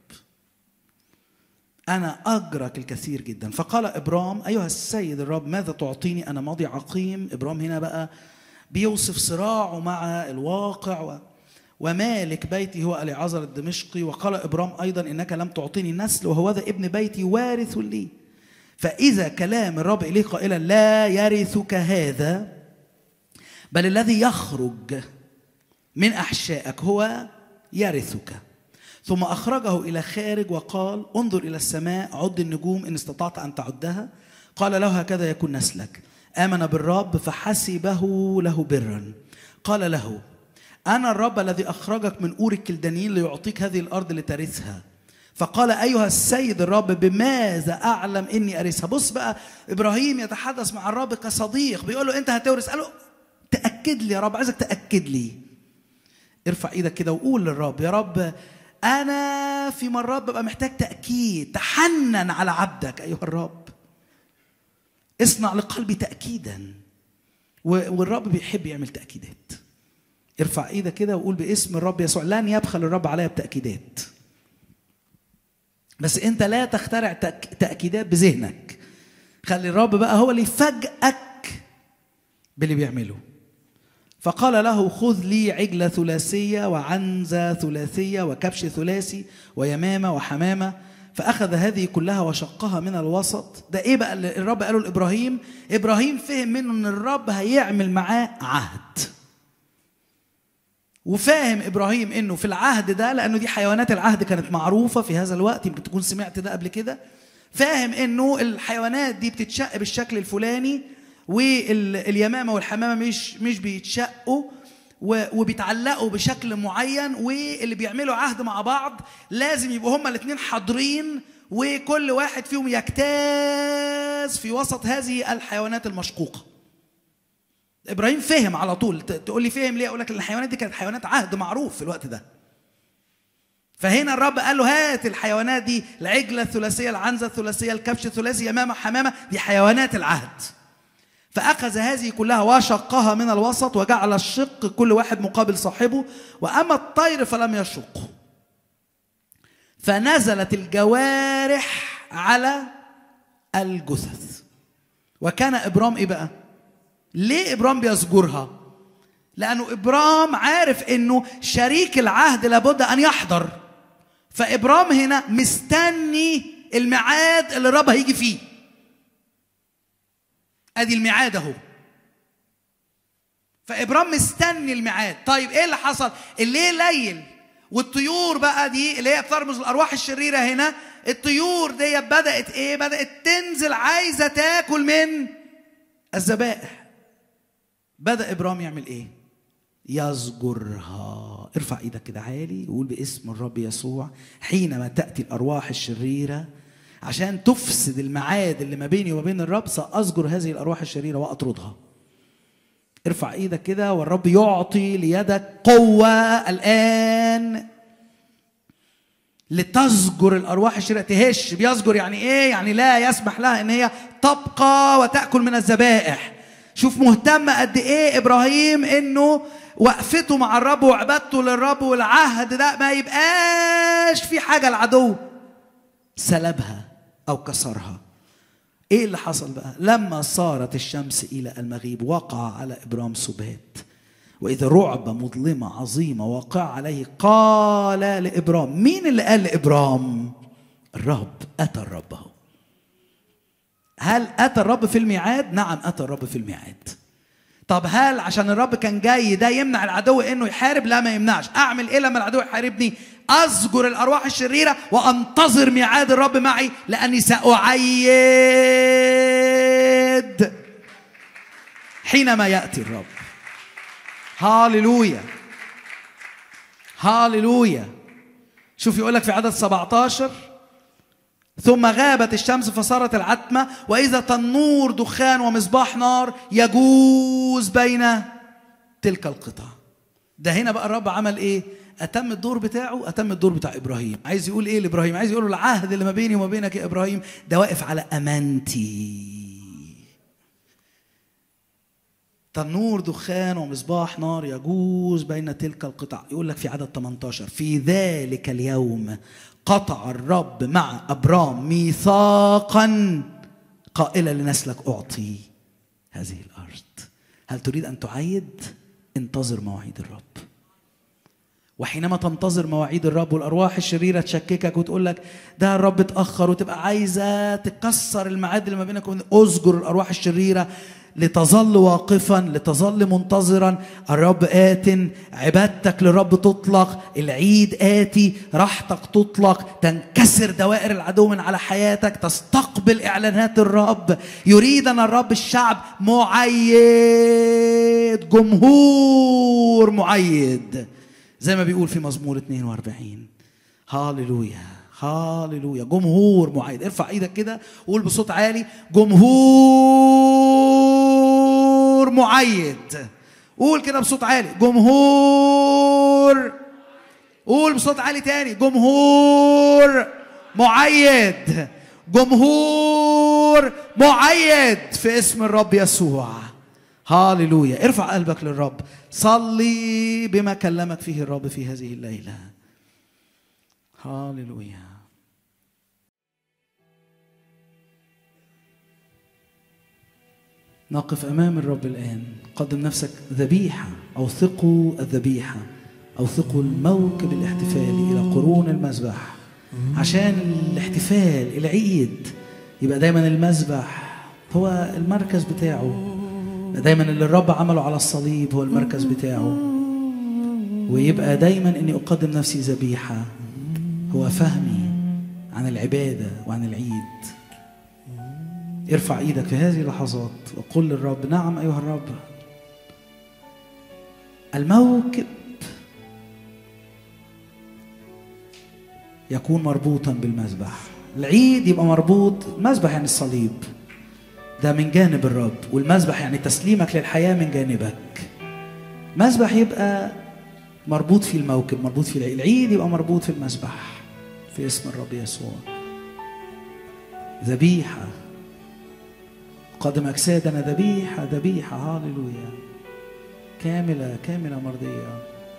أنا أجرك الكثير جدا فقال إبرام أيها السيد الرب ماذا تعطيني أنا ماضي عقيم إبرام هنا بقى بيوصف صراعه مع الواقع و ومالك بيتي هو اليعزر الدمشقي وقال إبرام أيضا إنك لم تعطيني نسل وهو ذا ابن بيتي وارث لي فإذا كلام الرب إليه قائلا لا يرثك هذا بل الذي يخرج من أحشائك هو يرثك ثم أخرجه إلى خارج وقال انظر إلى السماء عد النجوم إن استطعت أن تعدها قال له هكذا يكون نسلك آمن بالرب فحسبه له برا قال له أنا الرب الذي أخرجك من أور الكلدانيين ليعطيك هذه الأرض لترثها فقال أيها السيد الرب بماذا أعلم إني أرثها بص بقى إبراهيم يتحدث مع الرب كصديق بيقول له أنت هتورث قال له تأكد لي يا رب عايزك تأكد لي ارفع ايدك كده وقول للرب يا رب انا في مرات ببقى محتاج تاكيد تحنن على عبدك ايها الرب اصنع لقلبي تاكيدا والرب بيحب يعمل تاكيدات ارفع ايدك كده وقول باسم الرب يسوع لن يبخل الرب عليا بتاكيدات بس انت لا تخترع تاكيدات بذهنك خلي الرب بقى هو اللي يفاجئك باللي بيعمله فقال له خذ لي عجلة ثلاثية وعنزة ثلاثية وكبش ثلاثي ويمامة وحمامة فأخذ هذه كلها وشقها من الوسط ده إيه بقى اللي الرب قاله لإبراهيم إبراهيم فهم منه إن الرب هيعمل معاه عهد وفاهم إبراهيم إنه في العهد ده لأنه دي حيوانات العهد كانت معروفة في هذا الوقت يمكن تكون سمعت ده قبل كده فاهم إنه الحيوانات دي بتتشق بالشكل الفلاني واليمامه والحمامه مش مش بيتشقوا وبيتعلقوا بشكل معين واللي بيعملوا عهد مع بعض لازم يبقوا هما الاثنين حاضرين وكل واحد فيهم يجتاز في وسط هذه الحيوانات المشقوقه ابراهيم فهم على طول تقول لي فهم ليه اقول لك الحيوانات دي كانت حيوانات عهد معروف في الوقت ده فهنا الرب قال له هات الحيوانات دي العجله الثلاثيه العنزه الثلاثيه الكبش الثلاثي يمامه حمامه دي حيوانات العهد فأخذ هذه كلها وشقها من الوسط وجعل الشق كل واحد مقابل صاحبه وأما الطير فلم يشق فنزلت الجوارح على الجثث وكان إبرام إيه بقى؟ ليه إبرام بيزجرها؟ لأنه إبرام عارف إنه شريك العهد لابد أن يحضر فإبرام هنا مستني الميعاد اللي الرب هيجي فيه ادي الميعاد اهو فابرام مستني الميعاد طيب ايه اللي حصل الليل ليل والطيور بقى دي اللي هي بترمز الارواح الشريره هنا الطيور دي بدات ايه بدات تنزل عايزه تاكل من الذبائح بدا ابرام يعمل ايه يزجرها ارفع ايدك كده عالي وقول باسم الرب يسوع حينما تاتي الارواح الشريره عشان تفسد الميعاد اللي ما بيني وما بين الرب سأزجر هذه الأرواح الشريرة وأطردها ارفع ايدك كده والرب يعطي ليدك قوة الآن لتزجر الأرواح الشريرة تهش بيزجر يعني إيه؟ يعني لا يسمح لها إن هي تبقى وتأكل من الذبائح شوف مهتم قد إيه إبراهيم إنه وقفته مع الرب وعبادته للرب والعهد ده ما يبقاش في حاجة العدو سلبها أو كسرها إيه اللي حصل بقى لما صارت الشمس إلى المغيب وقع على إبرام سبات وإذا رعبة مظلمة عظيمة واقع عليه قال لإبرام مين اللي قال لإبرام الرب أتى الرب أهو هل أتى الرب في الميعاد نعم أتى الرب في الميعاد طب هل عشان الرب كان جاي ده يمنع العدو انه يحارب لا ما يمنعش اعمل ايه لما العدو يحاربني أزجر الأرواح الشريرة وأنتظر ميعاد الرب معي لأني سأعيد حينما يأتي الرب هاليلويا هاليلويا شوف يقول لك في عدد 17 ثم غابت الشمس فصارت العتمة وإذا تنور دخان ومصباح نار يجوز بين تلك القطع ده هنا بقى الرب عمل ايه اتم الدور بتاعه اتم الدور بتاع ابراهيم عايز يقول ايه لابراهيم عايز يقول له العهد اللي ما بيني وما بينك يا ابراهيم ده واقف على امانتي تنور دخان ومصباح نار يجوز بين تلك القطع يقول لك في عدد 18 في ذلك اليوم قطع الرب مع ابرام ميثاقا قائلا لنسلك اعطي هذه الارض هل تريد ان تعيد انتظر مواعيد الرب وحينما تنتظر مواعيد الرب والارواح الشريره تشككك وتقول لك ده الرب اتاخر وتبقى عايزه تكسر الميعاد اللي ما بينك وبين ازجر الارواح الشريره لتظل واقفا لتظل منتظرا الرب آت عبادتك للرب تطلق العيد آتي راحتك تطلق تنكسر دوائر العدو من على حياتك تستقبل إعلانات الرب يريدنا الرب الشعب معيد جمهور معيد زي ما بيقول في مزمور 42 هاليلويا هاليلويا جمهور معيد ارفع ايدك كده وقول بصوت عالي جمهور معيد قول كده بصوت عالي جمهور قول بصوت عالي تاني جمهور معيد جمهور معيد في اسم الرب يسوع هاليلويا ارفع قلبك للرب صلي بما كلمك فيه الرب في هذه الليله هاليلويا نقف امام الرب الان قدم نفسك ذبيحه اوثقوا الذبيحه اوثقوا الموكب الاحتفالي الى قرون المذبح عشان الاحتفال العيد يبقى دايما المذبح هو المركز بتاعه دايما اللي الرب عمله على الصليب هو المركز بتاعه ويبقى دايما اني اقدم نفسي ذبيحه هو فهمي عن العباده وعن العيد ارفع ايدك في هذه اللحظات وقل للرب نعم ايها الرب الموكب يكون مربوطا بالمذبح العيد يبقى مربوط المذبح يعني الصليب ده من جانب الرب والمذبح يعني تسليمك للحياة من جانبك مذبح يبقى مربوط في الموكب مربوط في العيد العيد يبقى مربوط في المذبح في اسم الرب يسوع ذبيحة قدم أجسادنا ذبيحة ذبيحة هاليلويا كاملة كاملة مرضية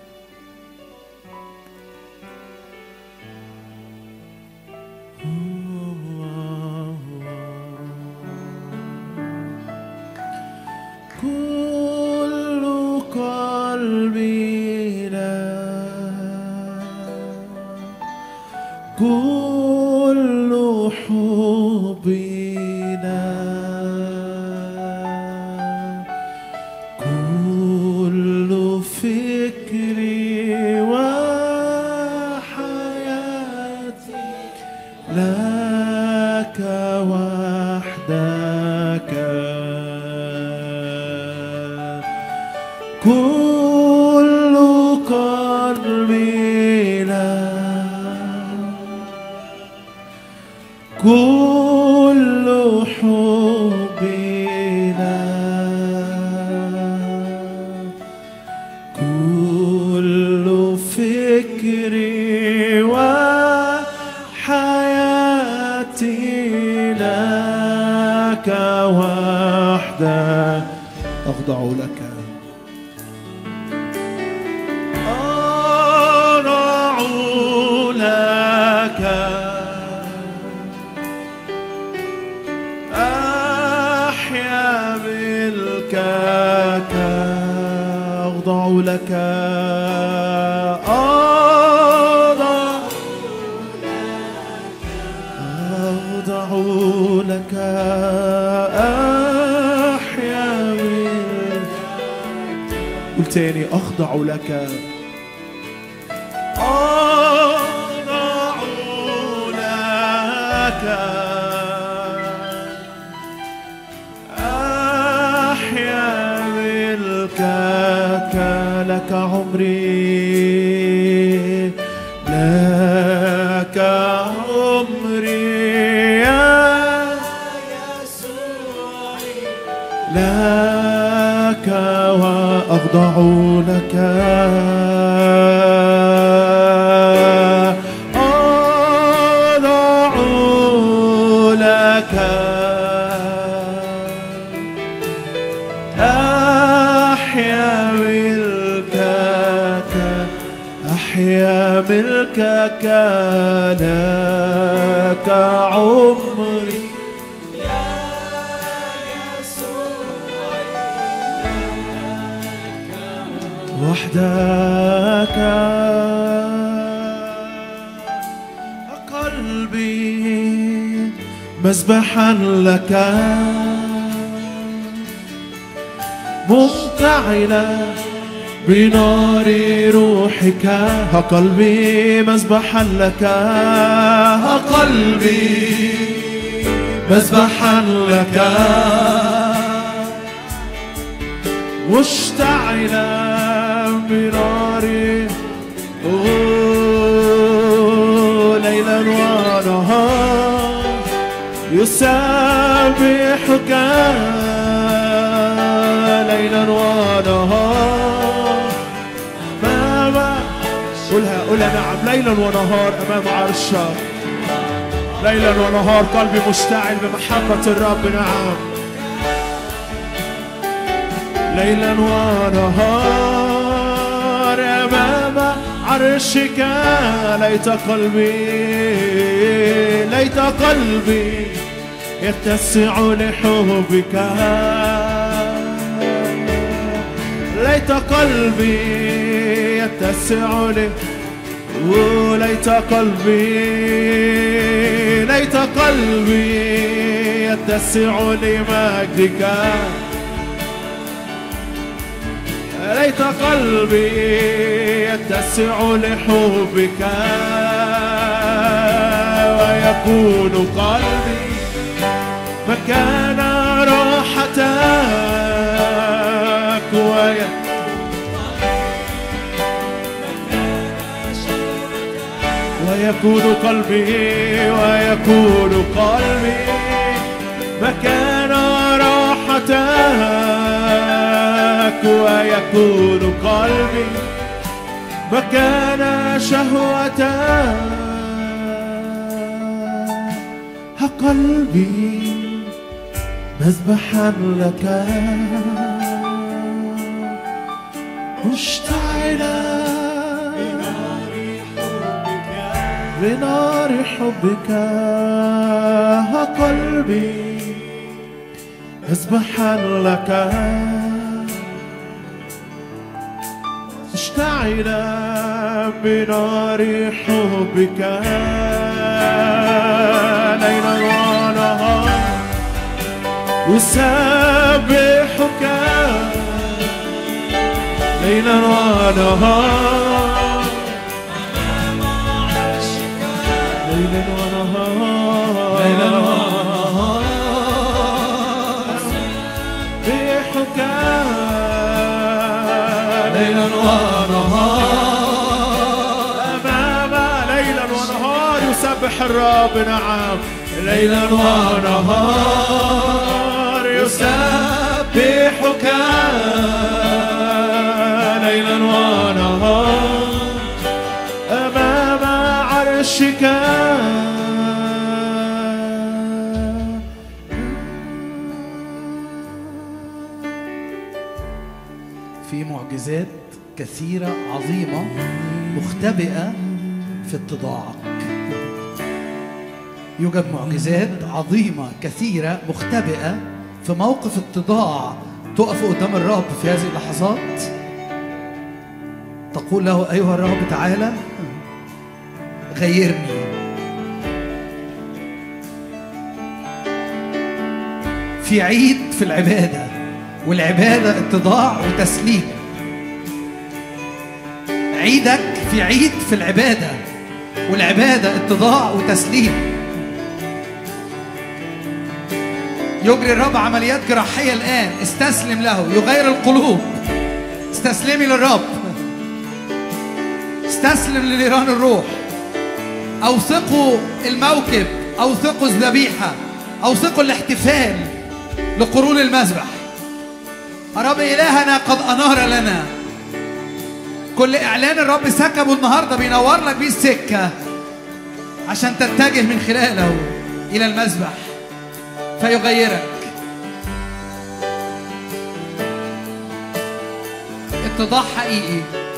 كل قلبي كل حبنا كل فكري وحياتي لك وحدك كل قلبي لك كل حبي لك كل فكري وحياتي لك وحدك أخضع لك أرع لك أحيا ملكك أخضع لك أخضع أخضع لك أحيا ملكك قول تاني أخضع لك أخضع لك أحيا ملكك لك عمري لك عمري يا لك وأخضع لك لك أحيا ملكك أحيا ملكك لك عمري وحدك قلبي مذبحا لك ممتعنا بنار روحك ها قلبي مذبحا لك ها قلبي مذبحا لك مشتعلا بنار أوه، ليلا ونهار يسبحك ليلا ونهار أمام قولها قولها نعم ليلا ونهار أمام عرشك ليلا ونهار قلبي مشتعل بمحبة الرب نعم ليلا ونهار أمام عرشك ليت قلبي ليت قلبي يتسع لحبك ليت قلبي يتسع ل ليت قلبي ليت قلبي يتسع لمجدك ليت قلبي يتسع لحبك ويكون قلبي مكان راحتك وي... ويكون قلبي ويكون قلبي مكان راحتك ويكون قلبي مكان شهوتك ها قلبي مذبحا لك مشتعلا بنار حبك ها قلبي مذبحا لك مشتعلا بنار حبك ليلا ونهار يسبحك ليلا ونهار ليلا ونهار ليلا ونهار يسبحك ليلا ونهار أمام ليلا ونهار يسبح الرب نعم ليلا ونهار يسبحك ليلا ونهار أمام عرشك في معجزات كثيرة عظيمة مختبئة في اتضاعك يوجد معجزات عظيمة كثيرة مختبئة في موقف اتضاع تقف قدام الرب في هذه اللحظات تقول له أيها الرب تعالى غيرني في عيد في العبادة والعبادة اتضاع وتسليم عيدك في عيد في العبادة والعبادة اتضاع وتسليم يجري الرب عمليات جراحية الآن استسلم له يغير القلوب استسلمي للرب استسلم لنيران الروح أوثقوا الموكب أوثقوا الذبيحة أوثقوا الاحتفال لقرون المذبح رب إلهنا قد أنار لنا كل إعلان الرب سكبه النهاردة بينور لك بيه السكة عشان تتجه من خلاله إلى المذبح فيغيرك اتضاع حقيقي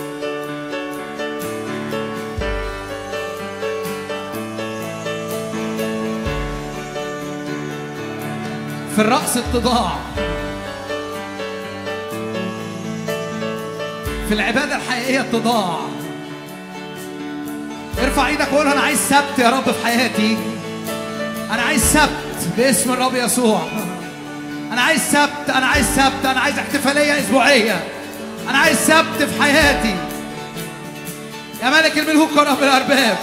في الرأس اتضاع في العبادة الحقيقية اتضاع ارفع ايدك وقول انا عايز سبت يا رب في حياتي انا عايز سبت باسم الرب يسوع انا عايز سبت انا عايز سبت انا عايز احتفاليه اسبوعيه انا عايز سبت في حياتي يا ملك الملوك ورب الارباب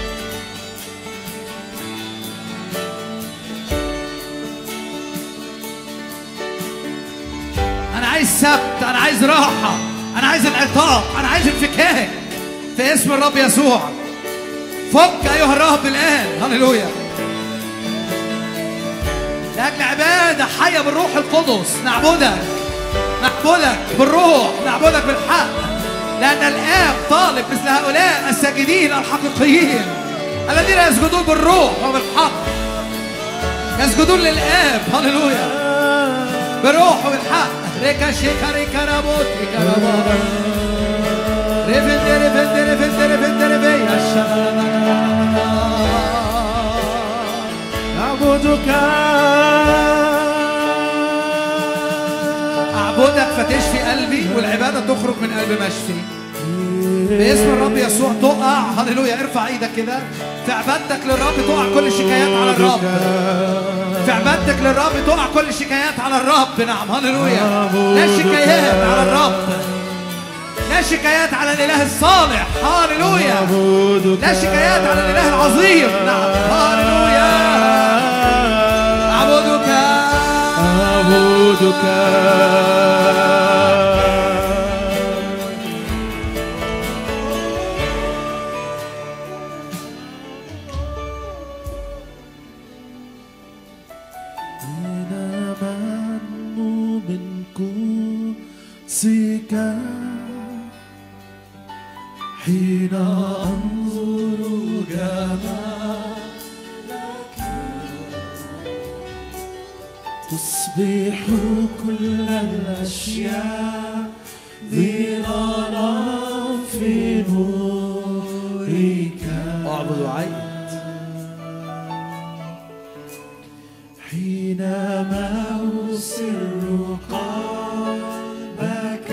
انا عايز سبت انا عايز راحه انا عايز انعطاف انا عايز انفكاك في اسم الرب يسوع فك ايها الرب الان هللويا لاجل عباده حيه بالروح القدس نعبدك نعبدك بالروح نعبدك بالحق لان الاب طالب مثل هؤلاء الساجدين الحقيقيين الذين يسجدون بالروح وبالحق يسجدون للاب هللويا بالروح وبالحق ريكا شيكا ريكا رابوت ريكا رابوت ريفن ريفن ريفن ريفن ريفن أعبدك أعبدك فتشفي قلبي والعبادة تخرج من قلب مشفي باسم الرب يسوع تقع هللويا ارفع ايدك كده في عبادتك للرب تقع كل الشكايات على الرب في عبادتك للرب تقع كل الشكايات على الرب نعم هللويا لا شكايات على الرب لا شكايات على الاله الصالح هللويا أعبدك لا شكايات على الاله العظيم نعم هللويا اعبدك أعبدك حينما أنمو من قدسك حين أنظر جمالك تصبح كل الأشياء ظلالا في نورك اعبد وعيد حينما أسر قلبك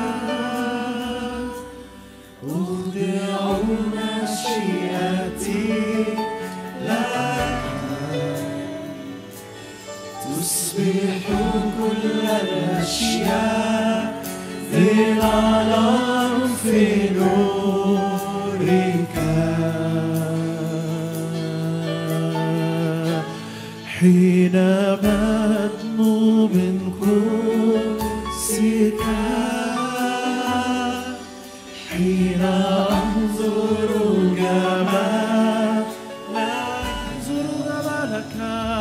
أخضع مشيئتي لك تصبح كل الأشياء ظلالا في نورك حينما أدنو من قدسك حين أنظر جمالك أنظر جمالك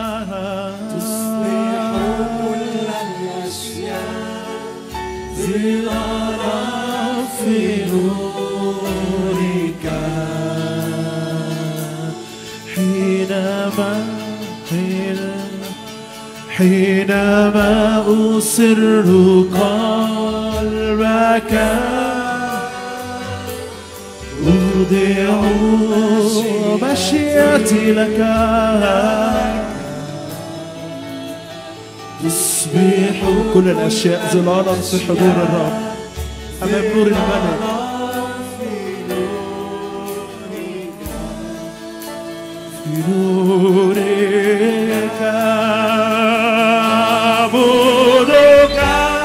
تصبح كل الأشياء ظلالا في نورك حينما حين- حينما أسر قلبك أودع مشيئتي لك تصبح كل الأشياء ظلالا في حضور الرب أمام نور الملك في نورك أعبدك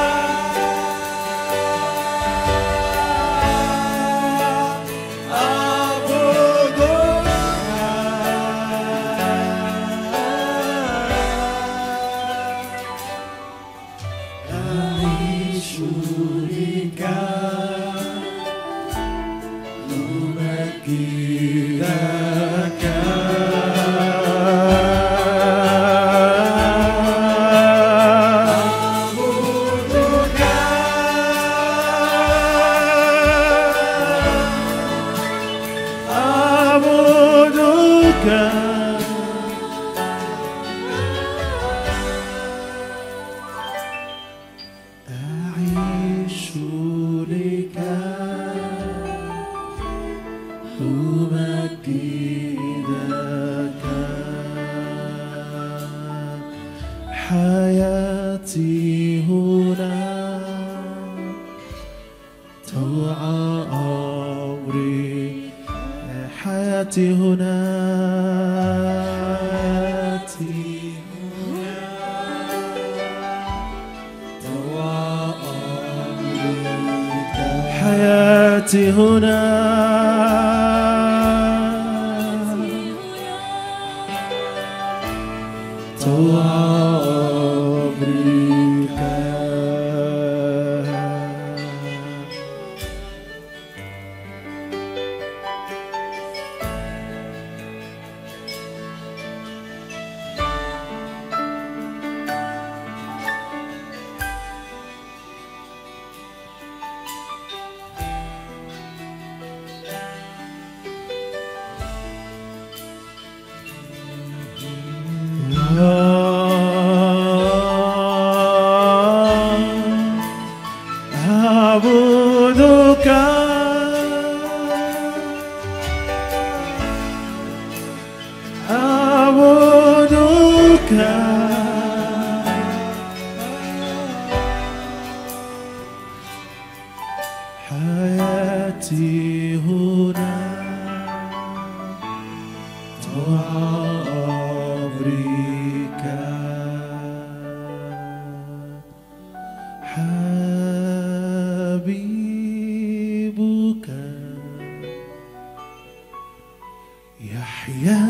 أعيش لك أمجدك حياتي هنا توعى أمري حياتي هنا حياتي حياتي هنا توعى أمرك أعبدك أعبدك حياتي هنا توعى أمرك حبيبك يحيى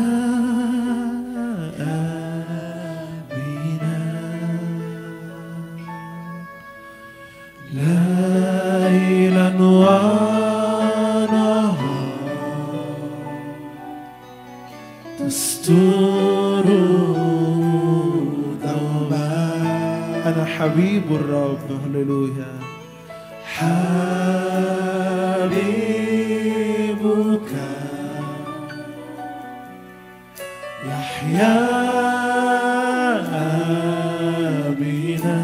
بنا ليلا ونهارا تستر دوما أنا حبيب الرب هللويا حبيبك يحيى بنا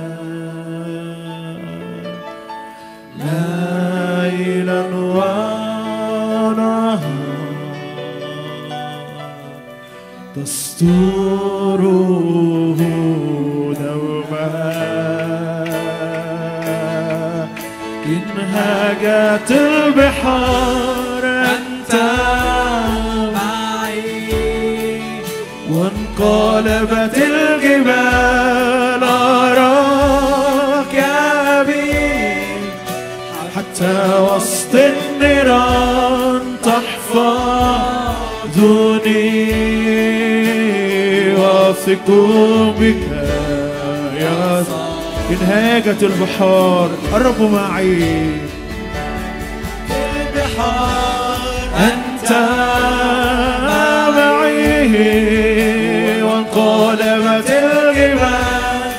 ليلا ونهارا تستره دوما إن هاجت البحار أنت معي وانقلبت الجبال أراك يا بي حتى وسط النيران تحفظني واثق بك يا إن هاجت البحار قربوا معي أنت معي وانقلبت الجبال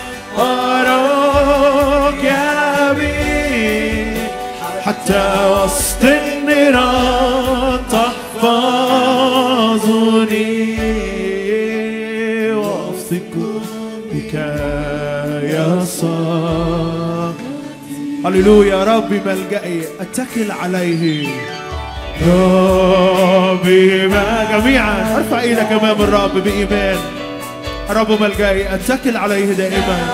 أراك يا بي حتى وسط النيران تحفظني واثق بك يا صاح هللويا ربي ملجئي اتكل عليه ربي ما جميعا ارفع ايدك امام الرب بايمان رب ملجئي اتكل عليه دائما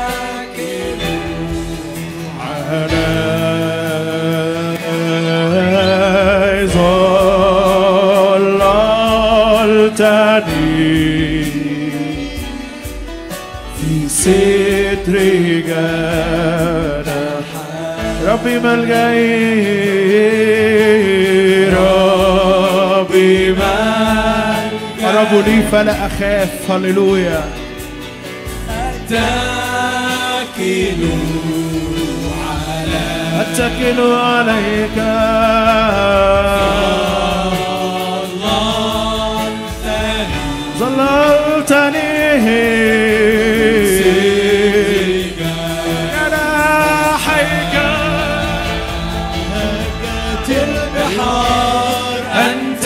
علي ظللتني في ستر جناح ربي ملجئي ربي ملجئي قربوا لي فلا أخاف هللويا أتكل عليك ظللتني جناحيك هجت البحار أنت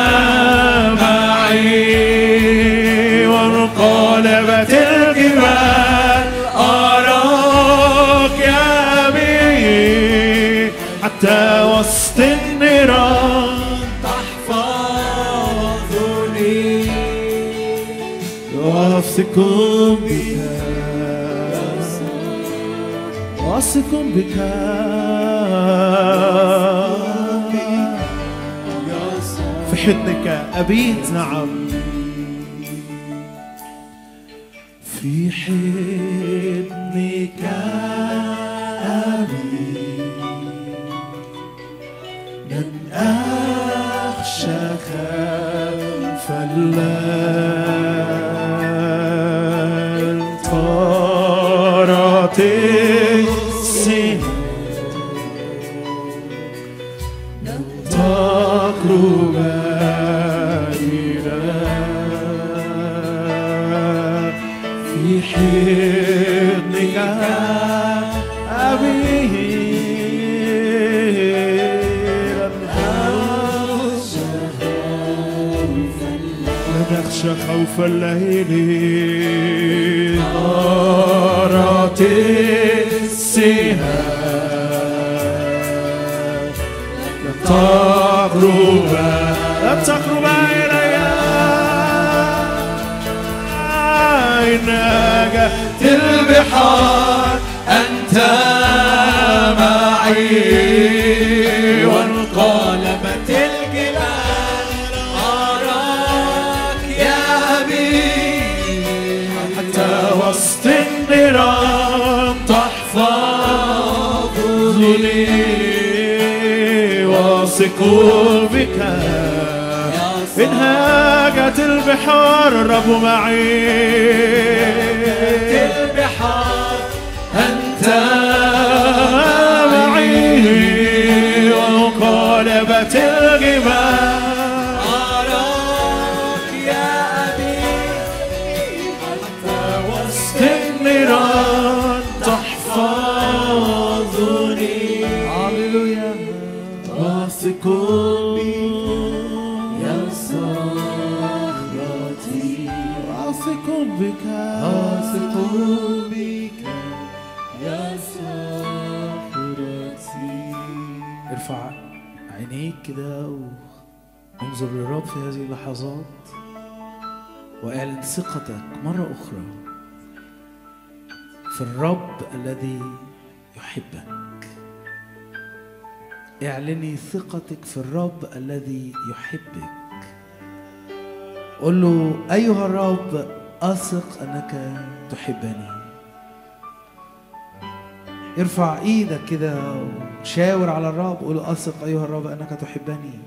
معي وانقلبت الجبال أراك يا بي حتى وسط النيران تحفظني واثق بك واثق بك في حضنك أبيت نعم في حضنك أبيت لن أخشى خلف الليل طارت السنين تقرب إلى في حضنك أبي لن أخشى لن أخشى خوف الليل طارت السهام لن تقرب لن تقرب إلي إنك البحار أنت معي وانقلبت الجبال أراك يا أبي حتى وسط النيران تحفظني واثق بك إن هاجت البحار الرب معي البحار أنت معي وانقلبت الجبال أراك يا أبي حتى وسط النيران تحفظني هللويا واثق يا صخرتي واثق بك واثق بك يا صخرتي ارفع عينيك كده وانظر للرب في هذه اللحظات واعلن ثقتك مرة أخرى في الرب الذي يحبك اعلني ثقتك في الرب الذي يحبك قل له أيها الرب أثق أنك تحبني ارفع ايدك كده وشاور على الرب قول له اثق ايها الرب انك تحبني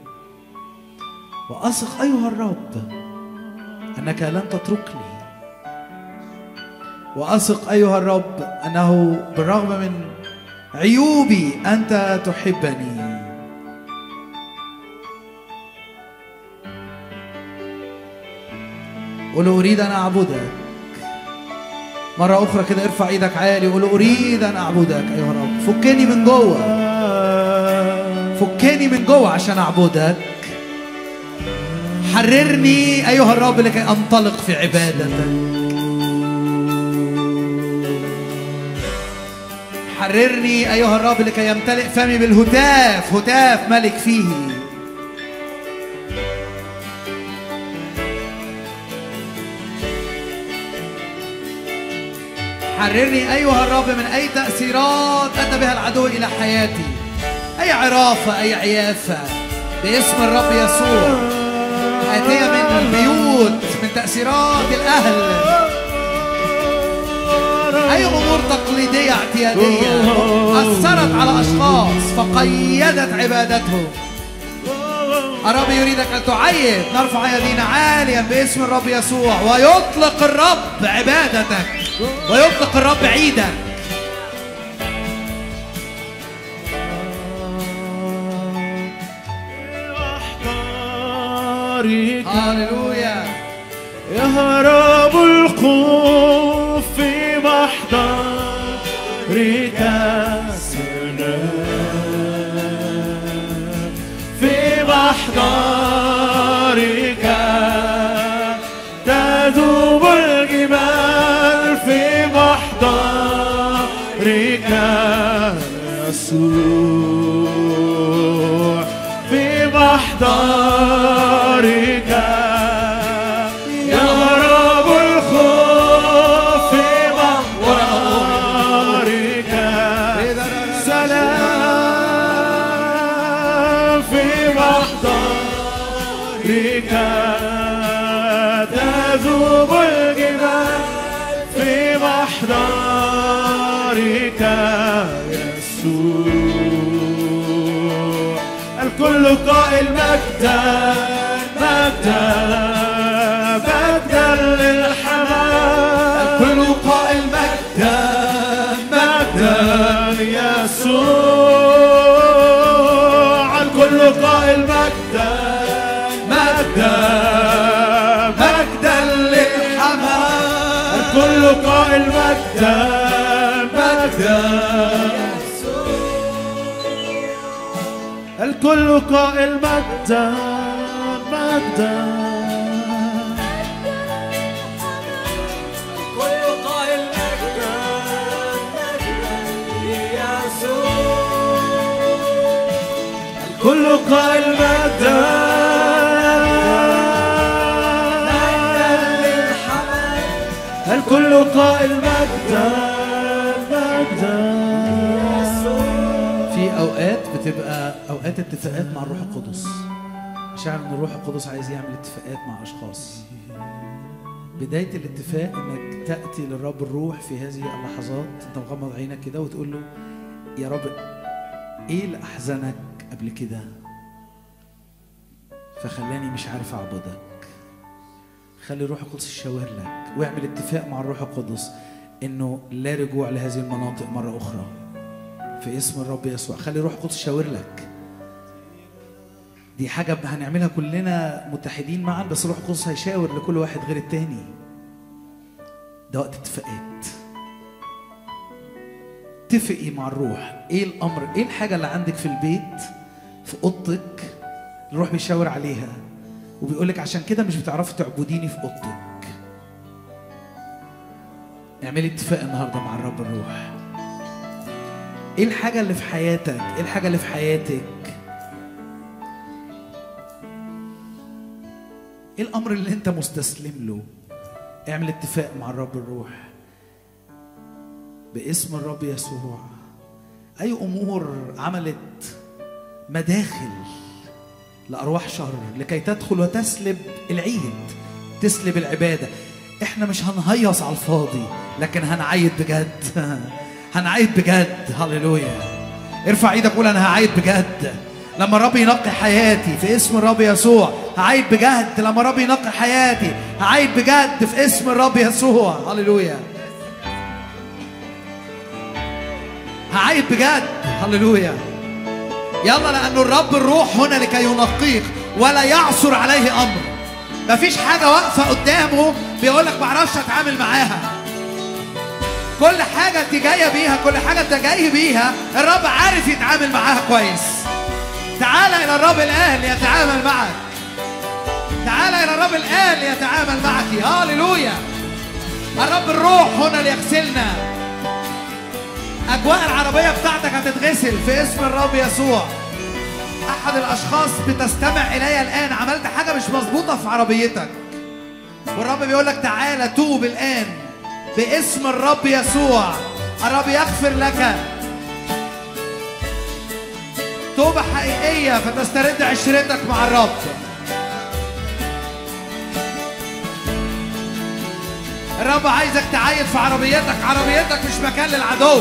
واثق ايها الرب انك لن تتركني واثق ايها الرب انه بالرغم من عيوبي انت تحبني قل له اريد ان اعبدك مرة أخرى كده ارفع ايدك عالي وقول له أريد أن أعبدك أيها الرب فكني من جوه فكني من جوه عشان أعبدك حررني أيها الرب لكي أنطلق في عبادتك حررني أيها الرب لكي يمتلئ فمي بالهتاف هتاف ملك فيه حررني أيها الرب من أي تأثيرات أتى بها العدو إلى حياتي أي عرافة أي عيافة باسم الرب يسوع آتية من البيوت من تأثيرات الأهل أي أمور تقليدية اعتيادية أثرت على أشخاص فقيدت عبادتهم الرب يريدك أن تعيد نرفع يدينا عاليا باسم الرب يسوع ويطلق الرب عبادتك ويطلق الرب عيدك أحضارك هللويا يهرب الخوف في محضرك سلام في محضرك تذوب الجبال في محضرك يسوع في محضرك يهرب الخوف محضرك يسوع الكل قائل مجدا مجدا مجدا للحمام كل قائل مجدا مجدا يسوع الكل قائل مجدا مجدا مجدا للحمام الكل قائل مجدا مجدا الكل قائل مجدا مجدا كل قائل مجدا مجدا يسوع كل قائل مجدا الكل قائل مجدا مجدا في اوقات بتبقى اوقات اتفاقات مع الروح القدس شعر ان الروح القدس عايز يعمل اتفاقات مع اشخاص بدايه الاتفاق انك تاتي للرب الروح في هذه اللحظات انت مغمض عينك كده وتقول له يا رب ايه اللي احزنك قبل كده فخلاني مش عارف اعبدك خلي الروح القدس يشاور لك واعمل اتفاق مع الروح القدس انه لا رجوع لهذه المناطق مره اخرى في اسم الرب يسوع خلي الروح القدس يشاور لك دي حاجة هنعملها كلنا متحدين معا بس الروح القدس هيشاور لكل واحد غير التاني ده وقت اتفاقات اتفقي مع الروح ايه الامر ايه الحاجة اللي عندك في البيت في اوضتك الروح بيشاور عليها وبيقول لك عشان كده مش بتعرفي تعبديني في اوضتك اعملي اتفاق النهارده مع الرب الروح ايه الحاجة اللي في حياتك؟ ايه الحاجة اللي في حياتك؟ ايه الأمر اللي أنت مستسلم له؟ اعمل اتفاق مع الرب الروح باسم الرب يسوع أي أمور عملت مداخل لأرواح شر لكي تدخل وتسلب العيد تسلب العبادة احنا مش هنهيص على الفاضي لكن هنعيد بجد هنعيد بجد هللويا ارفع ايدك قول انا هعيد بجد لما الرب ينقي حياتي في اسم الرب يسوع هعيد بجد لما الرب ينقي حياتي هعيد بجد في اسم الرب يسوع هللويا هعيد بجد هللويا يلا لأن الرب الروح هنا لكي ينقيك ولا يعثر عليه أمر مفيش حاجة واقفة قدامه بيقول لك معرفش أتعامل معاها كل حاجة أنت جاية بيها كل حاجة أنت جاي بيها الرب عارف يتعامل معاها كويس تعال إلى الرب الآن ليتعامل معك تعال إلى الرب الآن ليتعامل معك هاليلويا الرب الروح هنا ليغسلنا أجواء العربية بتاعتك هتتغسل في اسم الرب يسوع أحد الأشخاص بتستمع إلي الآن عملت حاجة مش مظبوطة في عربيتك والرب بيقول لك تعالى توب الآن باسم الرب يسوع الرب يغفر لك توبة حقيقية فتسترد عشرتك مع الرب الرب عايزك تعايد في عربيتك عربيتك مش مكان للعدو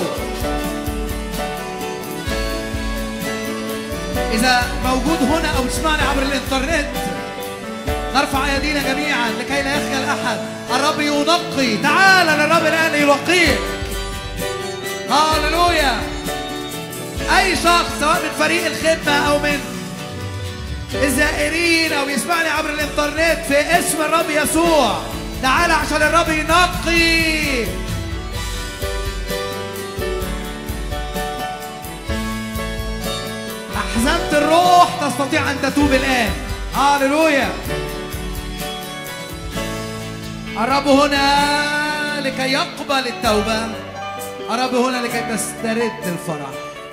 إذا موجود هنا أو تسمعني عبر الإنترنت نرفع أيدينا جميعا لكي لا يخجل أحد الرب ينقي تعال للرب الآن ينقيك هاللويا أي شخص سواء من فريق الخدمة أو من الزائرين أو يسمعني عبر الإنترنت في اسم الرب يسوع تعال عشان الرب ينقي أحزنت الروح تستطيع أن تتوب الآن هاللويا الرب هنا لكي يقبل التوبة الرب هنا لكي تسترد الفرح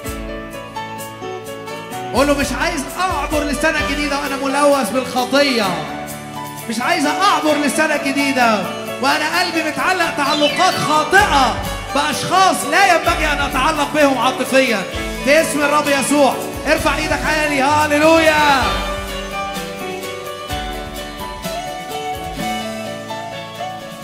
قول له مش عايز أعبر لسنة جديدة وأنا ملوث بالخطية مش عايز أعبر لسنة جديدة وأنا قلبي متعلق تعلقات خاطئة بأشخاص لا ينبغي أن أتعلق بهم عاطفيا في اسم الرب يسوع ارفع ايدك عالي هاليلويا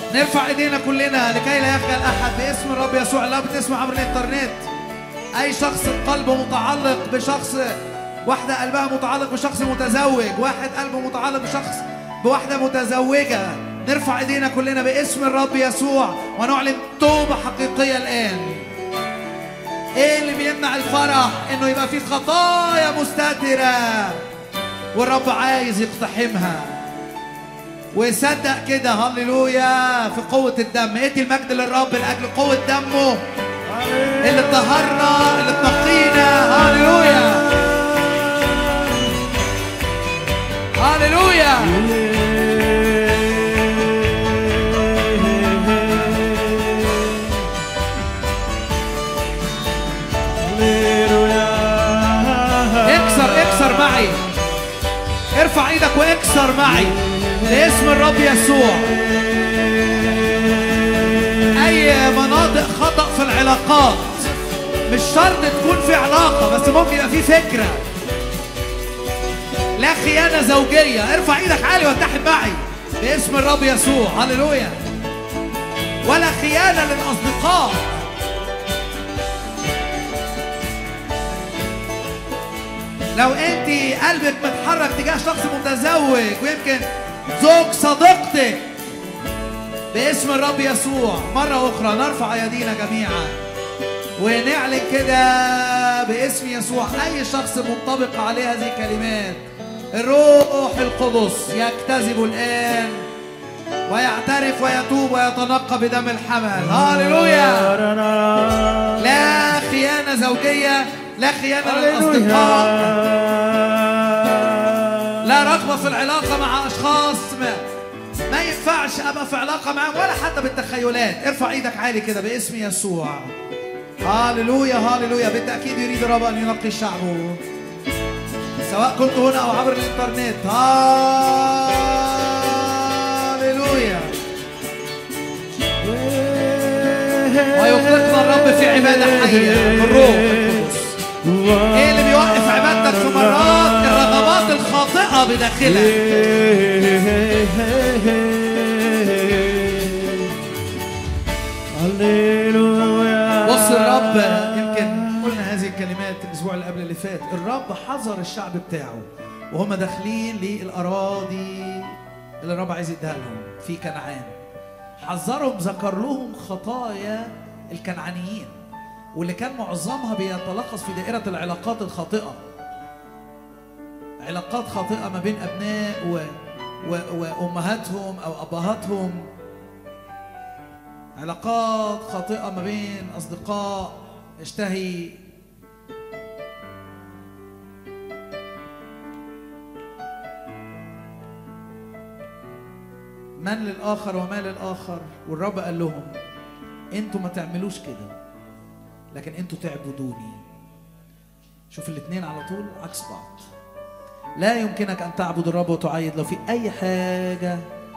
نرفع ايدينا كلنا لكي لا يخجل احد باسم الرب يسوع لو بتسمع عبر الانترنت اي شخص قلبه متعلق بشخص واحدة قلبها متعلق بشخص متزوج واحد قلبه متعلق بشخص بواحدة متزوجة نرفع ايدينا كلنا باسم الرب يسوع ونعلن توبة حقيقية الآن ايه اللي بيمنع الفرح انه يبقى في خطايا مستترة والرب عايز يقتحمها وصدق كده هللويا في قوة الدم ادي المجد للرب لأجل قوة دمه اللي طهرنا اللي تنقينا هللويا هللويا اكسر اكسر معي ارفع ايدك واكسر معي باسم الرب يسوع اي مناطق خطأ في العلاقات مش شرط تكون في علاقة بس ممكن يبقى في فكرة لا خيانة زوجية ارفع ايدك عالي واتحد معي باسم الرب يسوع هللويا ولا خيانة للأصدقاء لو انت قلبك متحرك تجاه شخص متزوج ويمكن زوج صديقتك باسم الرب يسوع مرة أخرى نرفع أيدينا جميعا ونعلن كده باسم يسوع أي شخص منطبق عليه هذه الكلمات الروح القدس يكتذب الآن ويعترف ويتوب ويتنقى بدم الحمل هاليلويا لا خيانة زوجية لا خيانة للأصدقاء لا رغبة في العلاقة مع أشخاص ما ما ينفعش أبقى في علاقة معاهم ولا حتى بالتخيلات ارفع إيدك عالي كده باسم يسوع هاليلويا هاليلويا بالتأكيد يريد الرب أن ينقي شعبه سواء كنت هنا أو عبر الإنترنت هاليلويا ويطلقنا الرب في عبادة حية بالروح القدس ايه اللي بيوقف عبادتك في مرات الرغبات الخاطئة بداخلك بص الرب يمكن قلنا هذه الكلمات الاسبوع اللي قبل اللي فات الرب حذر الشعب بتاعه وهم داخلين للاراضي اللي الرب عايز يديها لهم في كنعان حذرهم ذكر لهم خطايا الكنعانيين واللي كان معظمها بيتلخص في دائرة العلاقات الخاطئة علاقات خاطئة ما بين أبناء و... و... وأمهاتهم أو أبهاتهم علاقات خاطئة ما بين أصدقاء اشتهي من للآخر وما للآخر والرب قال لهم انتوا ما تعملوش كده لكن انتوا تعبدوني شوف الاثنين على طول عكس بعض لا يمكنك ان تعبد الرب وتعيد لو في اي حاجه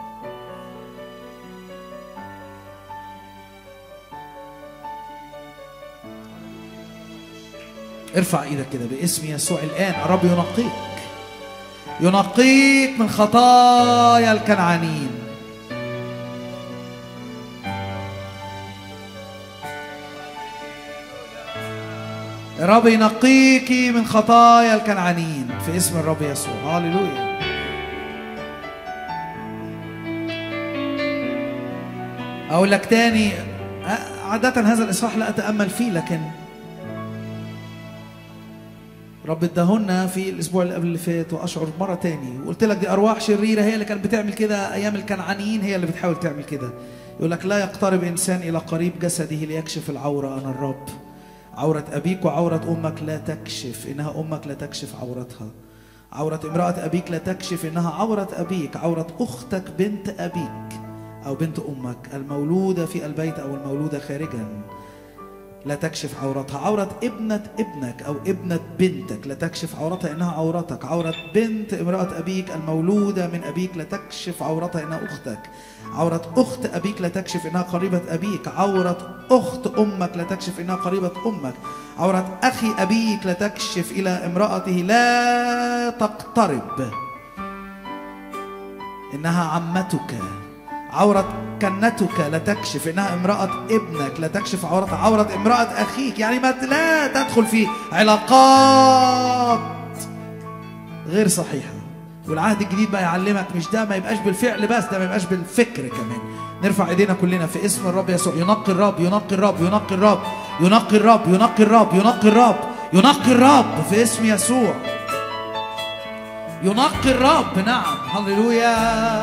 ارفع ايدك كده باسم يسوع الان الرب ينقيك ينقيك من خطايا الكنعانيين الرب ينقيكي من خطايا الكنعانيين في اسم الرب يسوع هاليلويا اقول لك تاني عادة هذا الاصحاح لا اتامل فيه لكن رب اداهن في الاسبوع اللي قبل اللي فات واشعر مره تاني وقلت لك دي ارواح شريره هي اللي كانت بتعمل كده ايام الكنعانيين هي اللي بتحاول تعمل كده يقول لك لا يقترب انسان الى قريب جسده ليكشف العوره انا الرب عورة أبيك وعورة أمك لا تكشف إنها أمك لا تكشف عورتها عورة امرأة أبيك لا تكشف إنها عورة أبيك عورة أختك بنت أبيك أو بنت أمك المولودة في البيت أو المولودة خارجا لا تكشف عورتها عورة ابنة ابنك أو ابنة بنتك لا تكشف عورتها إنها عورتك عورة بنت امرأة أبيك المولودة من أبيك لا تكشف عورتها إنها أختك عورة أخت أبيك لا تكشف إنها قريبة أبيك عورة أخت أمك لا تكشف إنها قريبة أمك عورة أخي أبيك لا تكشف إلى امرأته لا تقترب إنها عمتك عورة كنتك لا تكشف إنها امرأة ابنك لا تكشف عورة عورة امرأة أخيك يعني ما لا تدخل في علاقات غير صحيحة والعهد الجديد بقى يعلمك مش ده ما يبقاش بالفعل بس ده ما يبقاش بالفكر كمان نرفع ايدينا كلنا في اسم الرب يسوع ينقي الرب ينقي الرب ينقي الرب ينقي الرب ينقي الرب ينقي الرب ينقي الرب في اسم يسوع ينقي الرب نعم هللويا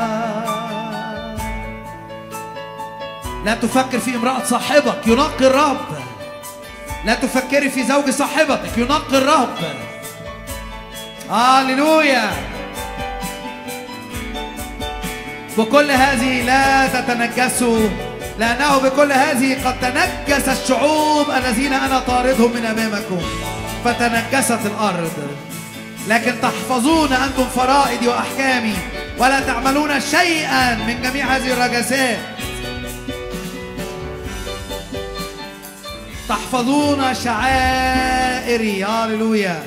لا تفكر في امرأة صاحبك ينقي الرب لا تفكري في زوج صاحبتك ينقي الرب هللويا بكل هذه لا تتنجسوا لأنه بكل هذه قد تنجس الشعوب الذين أنا طاردهم من أمامكم فتنجست الأرض لكن تحفظون أنتم فرائدي وأحكامي ولا تعملون شيئا من جميع هذه الرجسات تحفظون شعائري هاللويا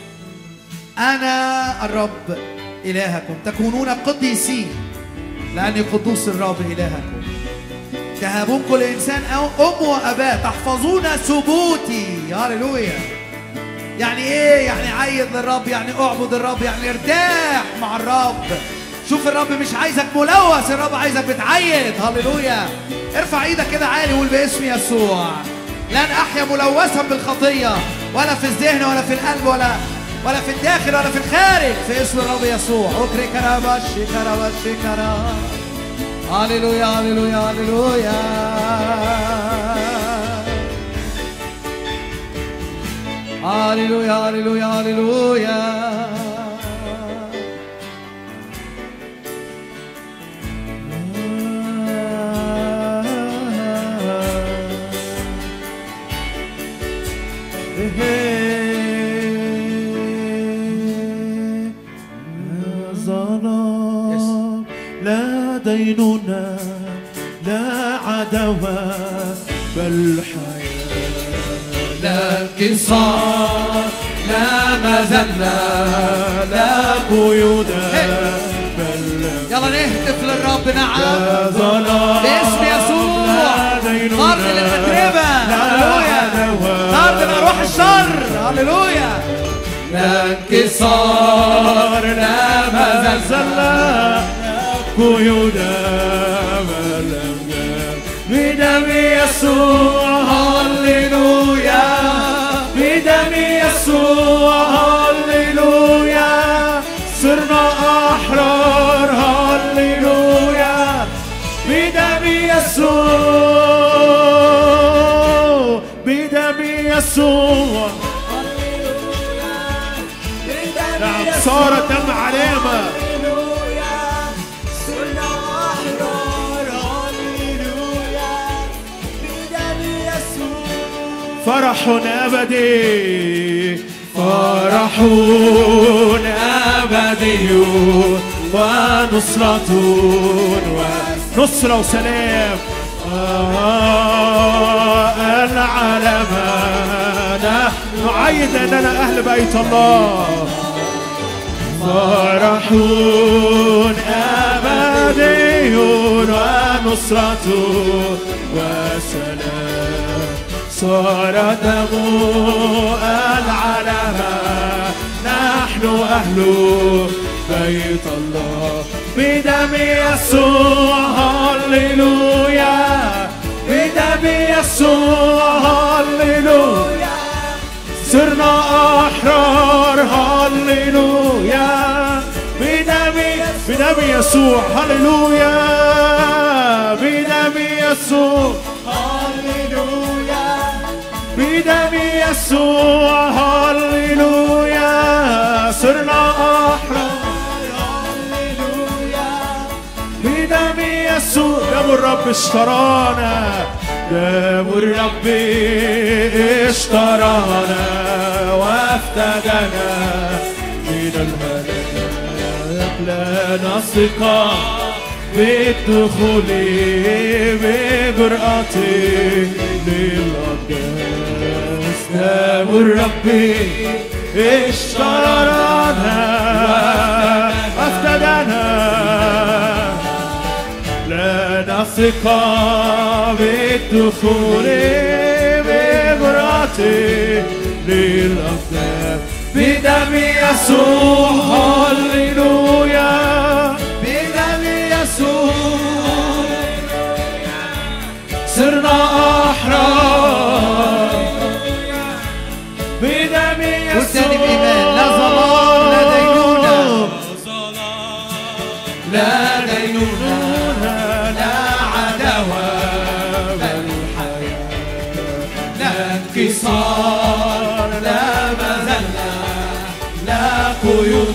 أنا الرب إلهكم تكونون قديسين لأني قدوس الرب إلهكم تهابون كل إنسان أو أم وأباه تحفظون ثبوتي هاللويا يعني إيه؟ يعني عيد للرب يعني أعبد الرب يعني ارتاح مع الرب شوف الرب مش عايزك ملوث الرب عايزك بتعيد هاللويا ارفع ايدك كده عالي وقول باسم يسوع لن احيا ملوثا بالخطيه ولا في الذهن ولا في القلب ولا ولا في الداخل ولا في الخارج في اسم الرب يسوع اكري كرابش كرابش كرا هللويا هللويا هللويا هللويا هللويا هللويا ظلام لا ديننا لا عدوى بل حياة لا انكسار لا مذلة لا قيودا بل يلا نهتف للرب نعم لا ظلام باسم يسوع لا ديننا طرد للأتربة لا هللويا عدوى طرد لأرواح الشر هللويا لا انكسار لا مزلزلة قيودا والأمجاد بدم يسوع هللويا بدم يسوع هللويا صرنا أحرار هللويا بدم يسوع بدم يسوع نعم صار دم علامة فرح أبدي فرح أبدي ونصرة ونصرة وسلام آه العلامة نحن نعيد أننا أهل بيت الله فرح أبدي ونصرة وسلام صار دم العلامة نحن أهل بيت الله بدم يسوع هللويا بدم يسوع هللويا صرنا أحرار هللويا بدم بدم يسوع هللويا بدم يسوع هللويا بدم يسوع هللويا صرنا أحرار هللويا بدم يسوع دم الرب اشترانا دم الرب اشترانا وافتدنا من الهلاك لنا ثقة بالدخول بجرأة للأقداس دم الرب اشترانا وافتدنا لا والثقة بالدخول بمراتي للأقدام بدم يسوع هللويا بدم يسوع صرنا أحرار بدم يسوع والتاني بإيمان لا ظلام لا دينونة لا دينونة لا عداوة بل حياة لا انكسار لا مذلة لا قيود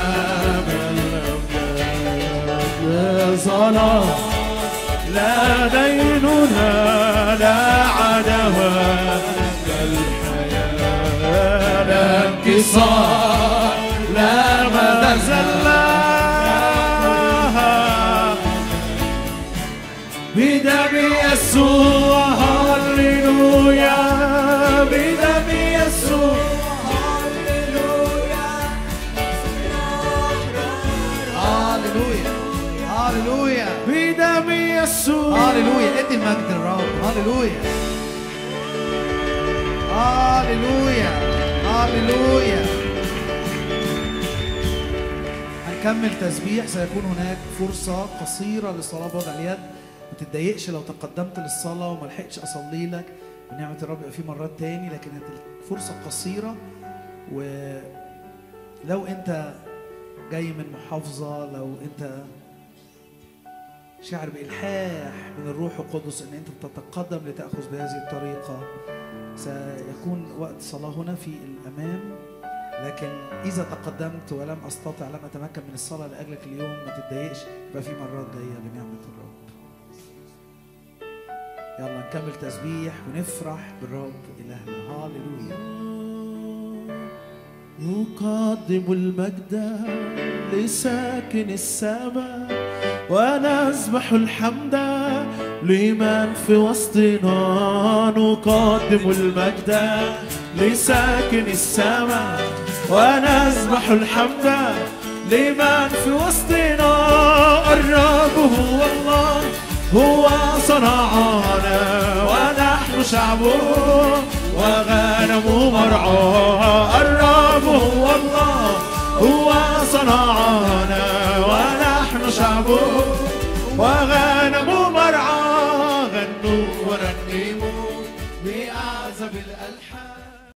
لا ظلام لا ديننا لا عداوة بل حياة لا انكسار لا مذلة بدم يسوع هللويا بدم يسوع هاليلويا هاليلويا بدم يسوع هاليلويا ادي المجد للرب هاليلويا هاليلويا هاليلويا هنكمل تسبيح سيكون هناك فرصة قصيرة للصلاة بوضع اليد ما تتضايقش لو تقدمت للصلاة وما لحقتش أصلي لك بنعمة الرب يبقى في مرات تاني لكن هت- الفرصة قصيرة ولو أنت جاي من محافظة لو أنت شعر بإلحاح من الروح القدس أن أنت تتقدم لتأخذ بهذه الطريقة سيكون وقت صلاة هنا في الأمام لكن إذا تقدمت ولم أستطع لم أتمكن من الصلاة لأجلك اليوم ما تتضايقش يبقى في مرات جاية بنعمة الرب يلا نكمل تسبيح ونفرح بالرب إلهنا هاليلويا نقدم المجد لساكن السماء ونسبح الحمد لمن في وسطنا نقدم المجد لساكن السماء ونسبح الحمد لمن في وسطنا الرب هو الله هو صنعنا ونحن شعبه وغنم مرعاه الرب هو الله هو صنعنا ونحن شعبه وغنم مرعاه غنوا ورنموا بأعزب الألحان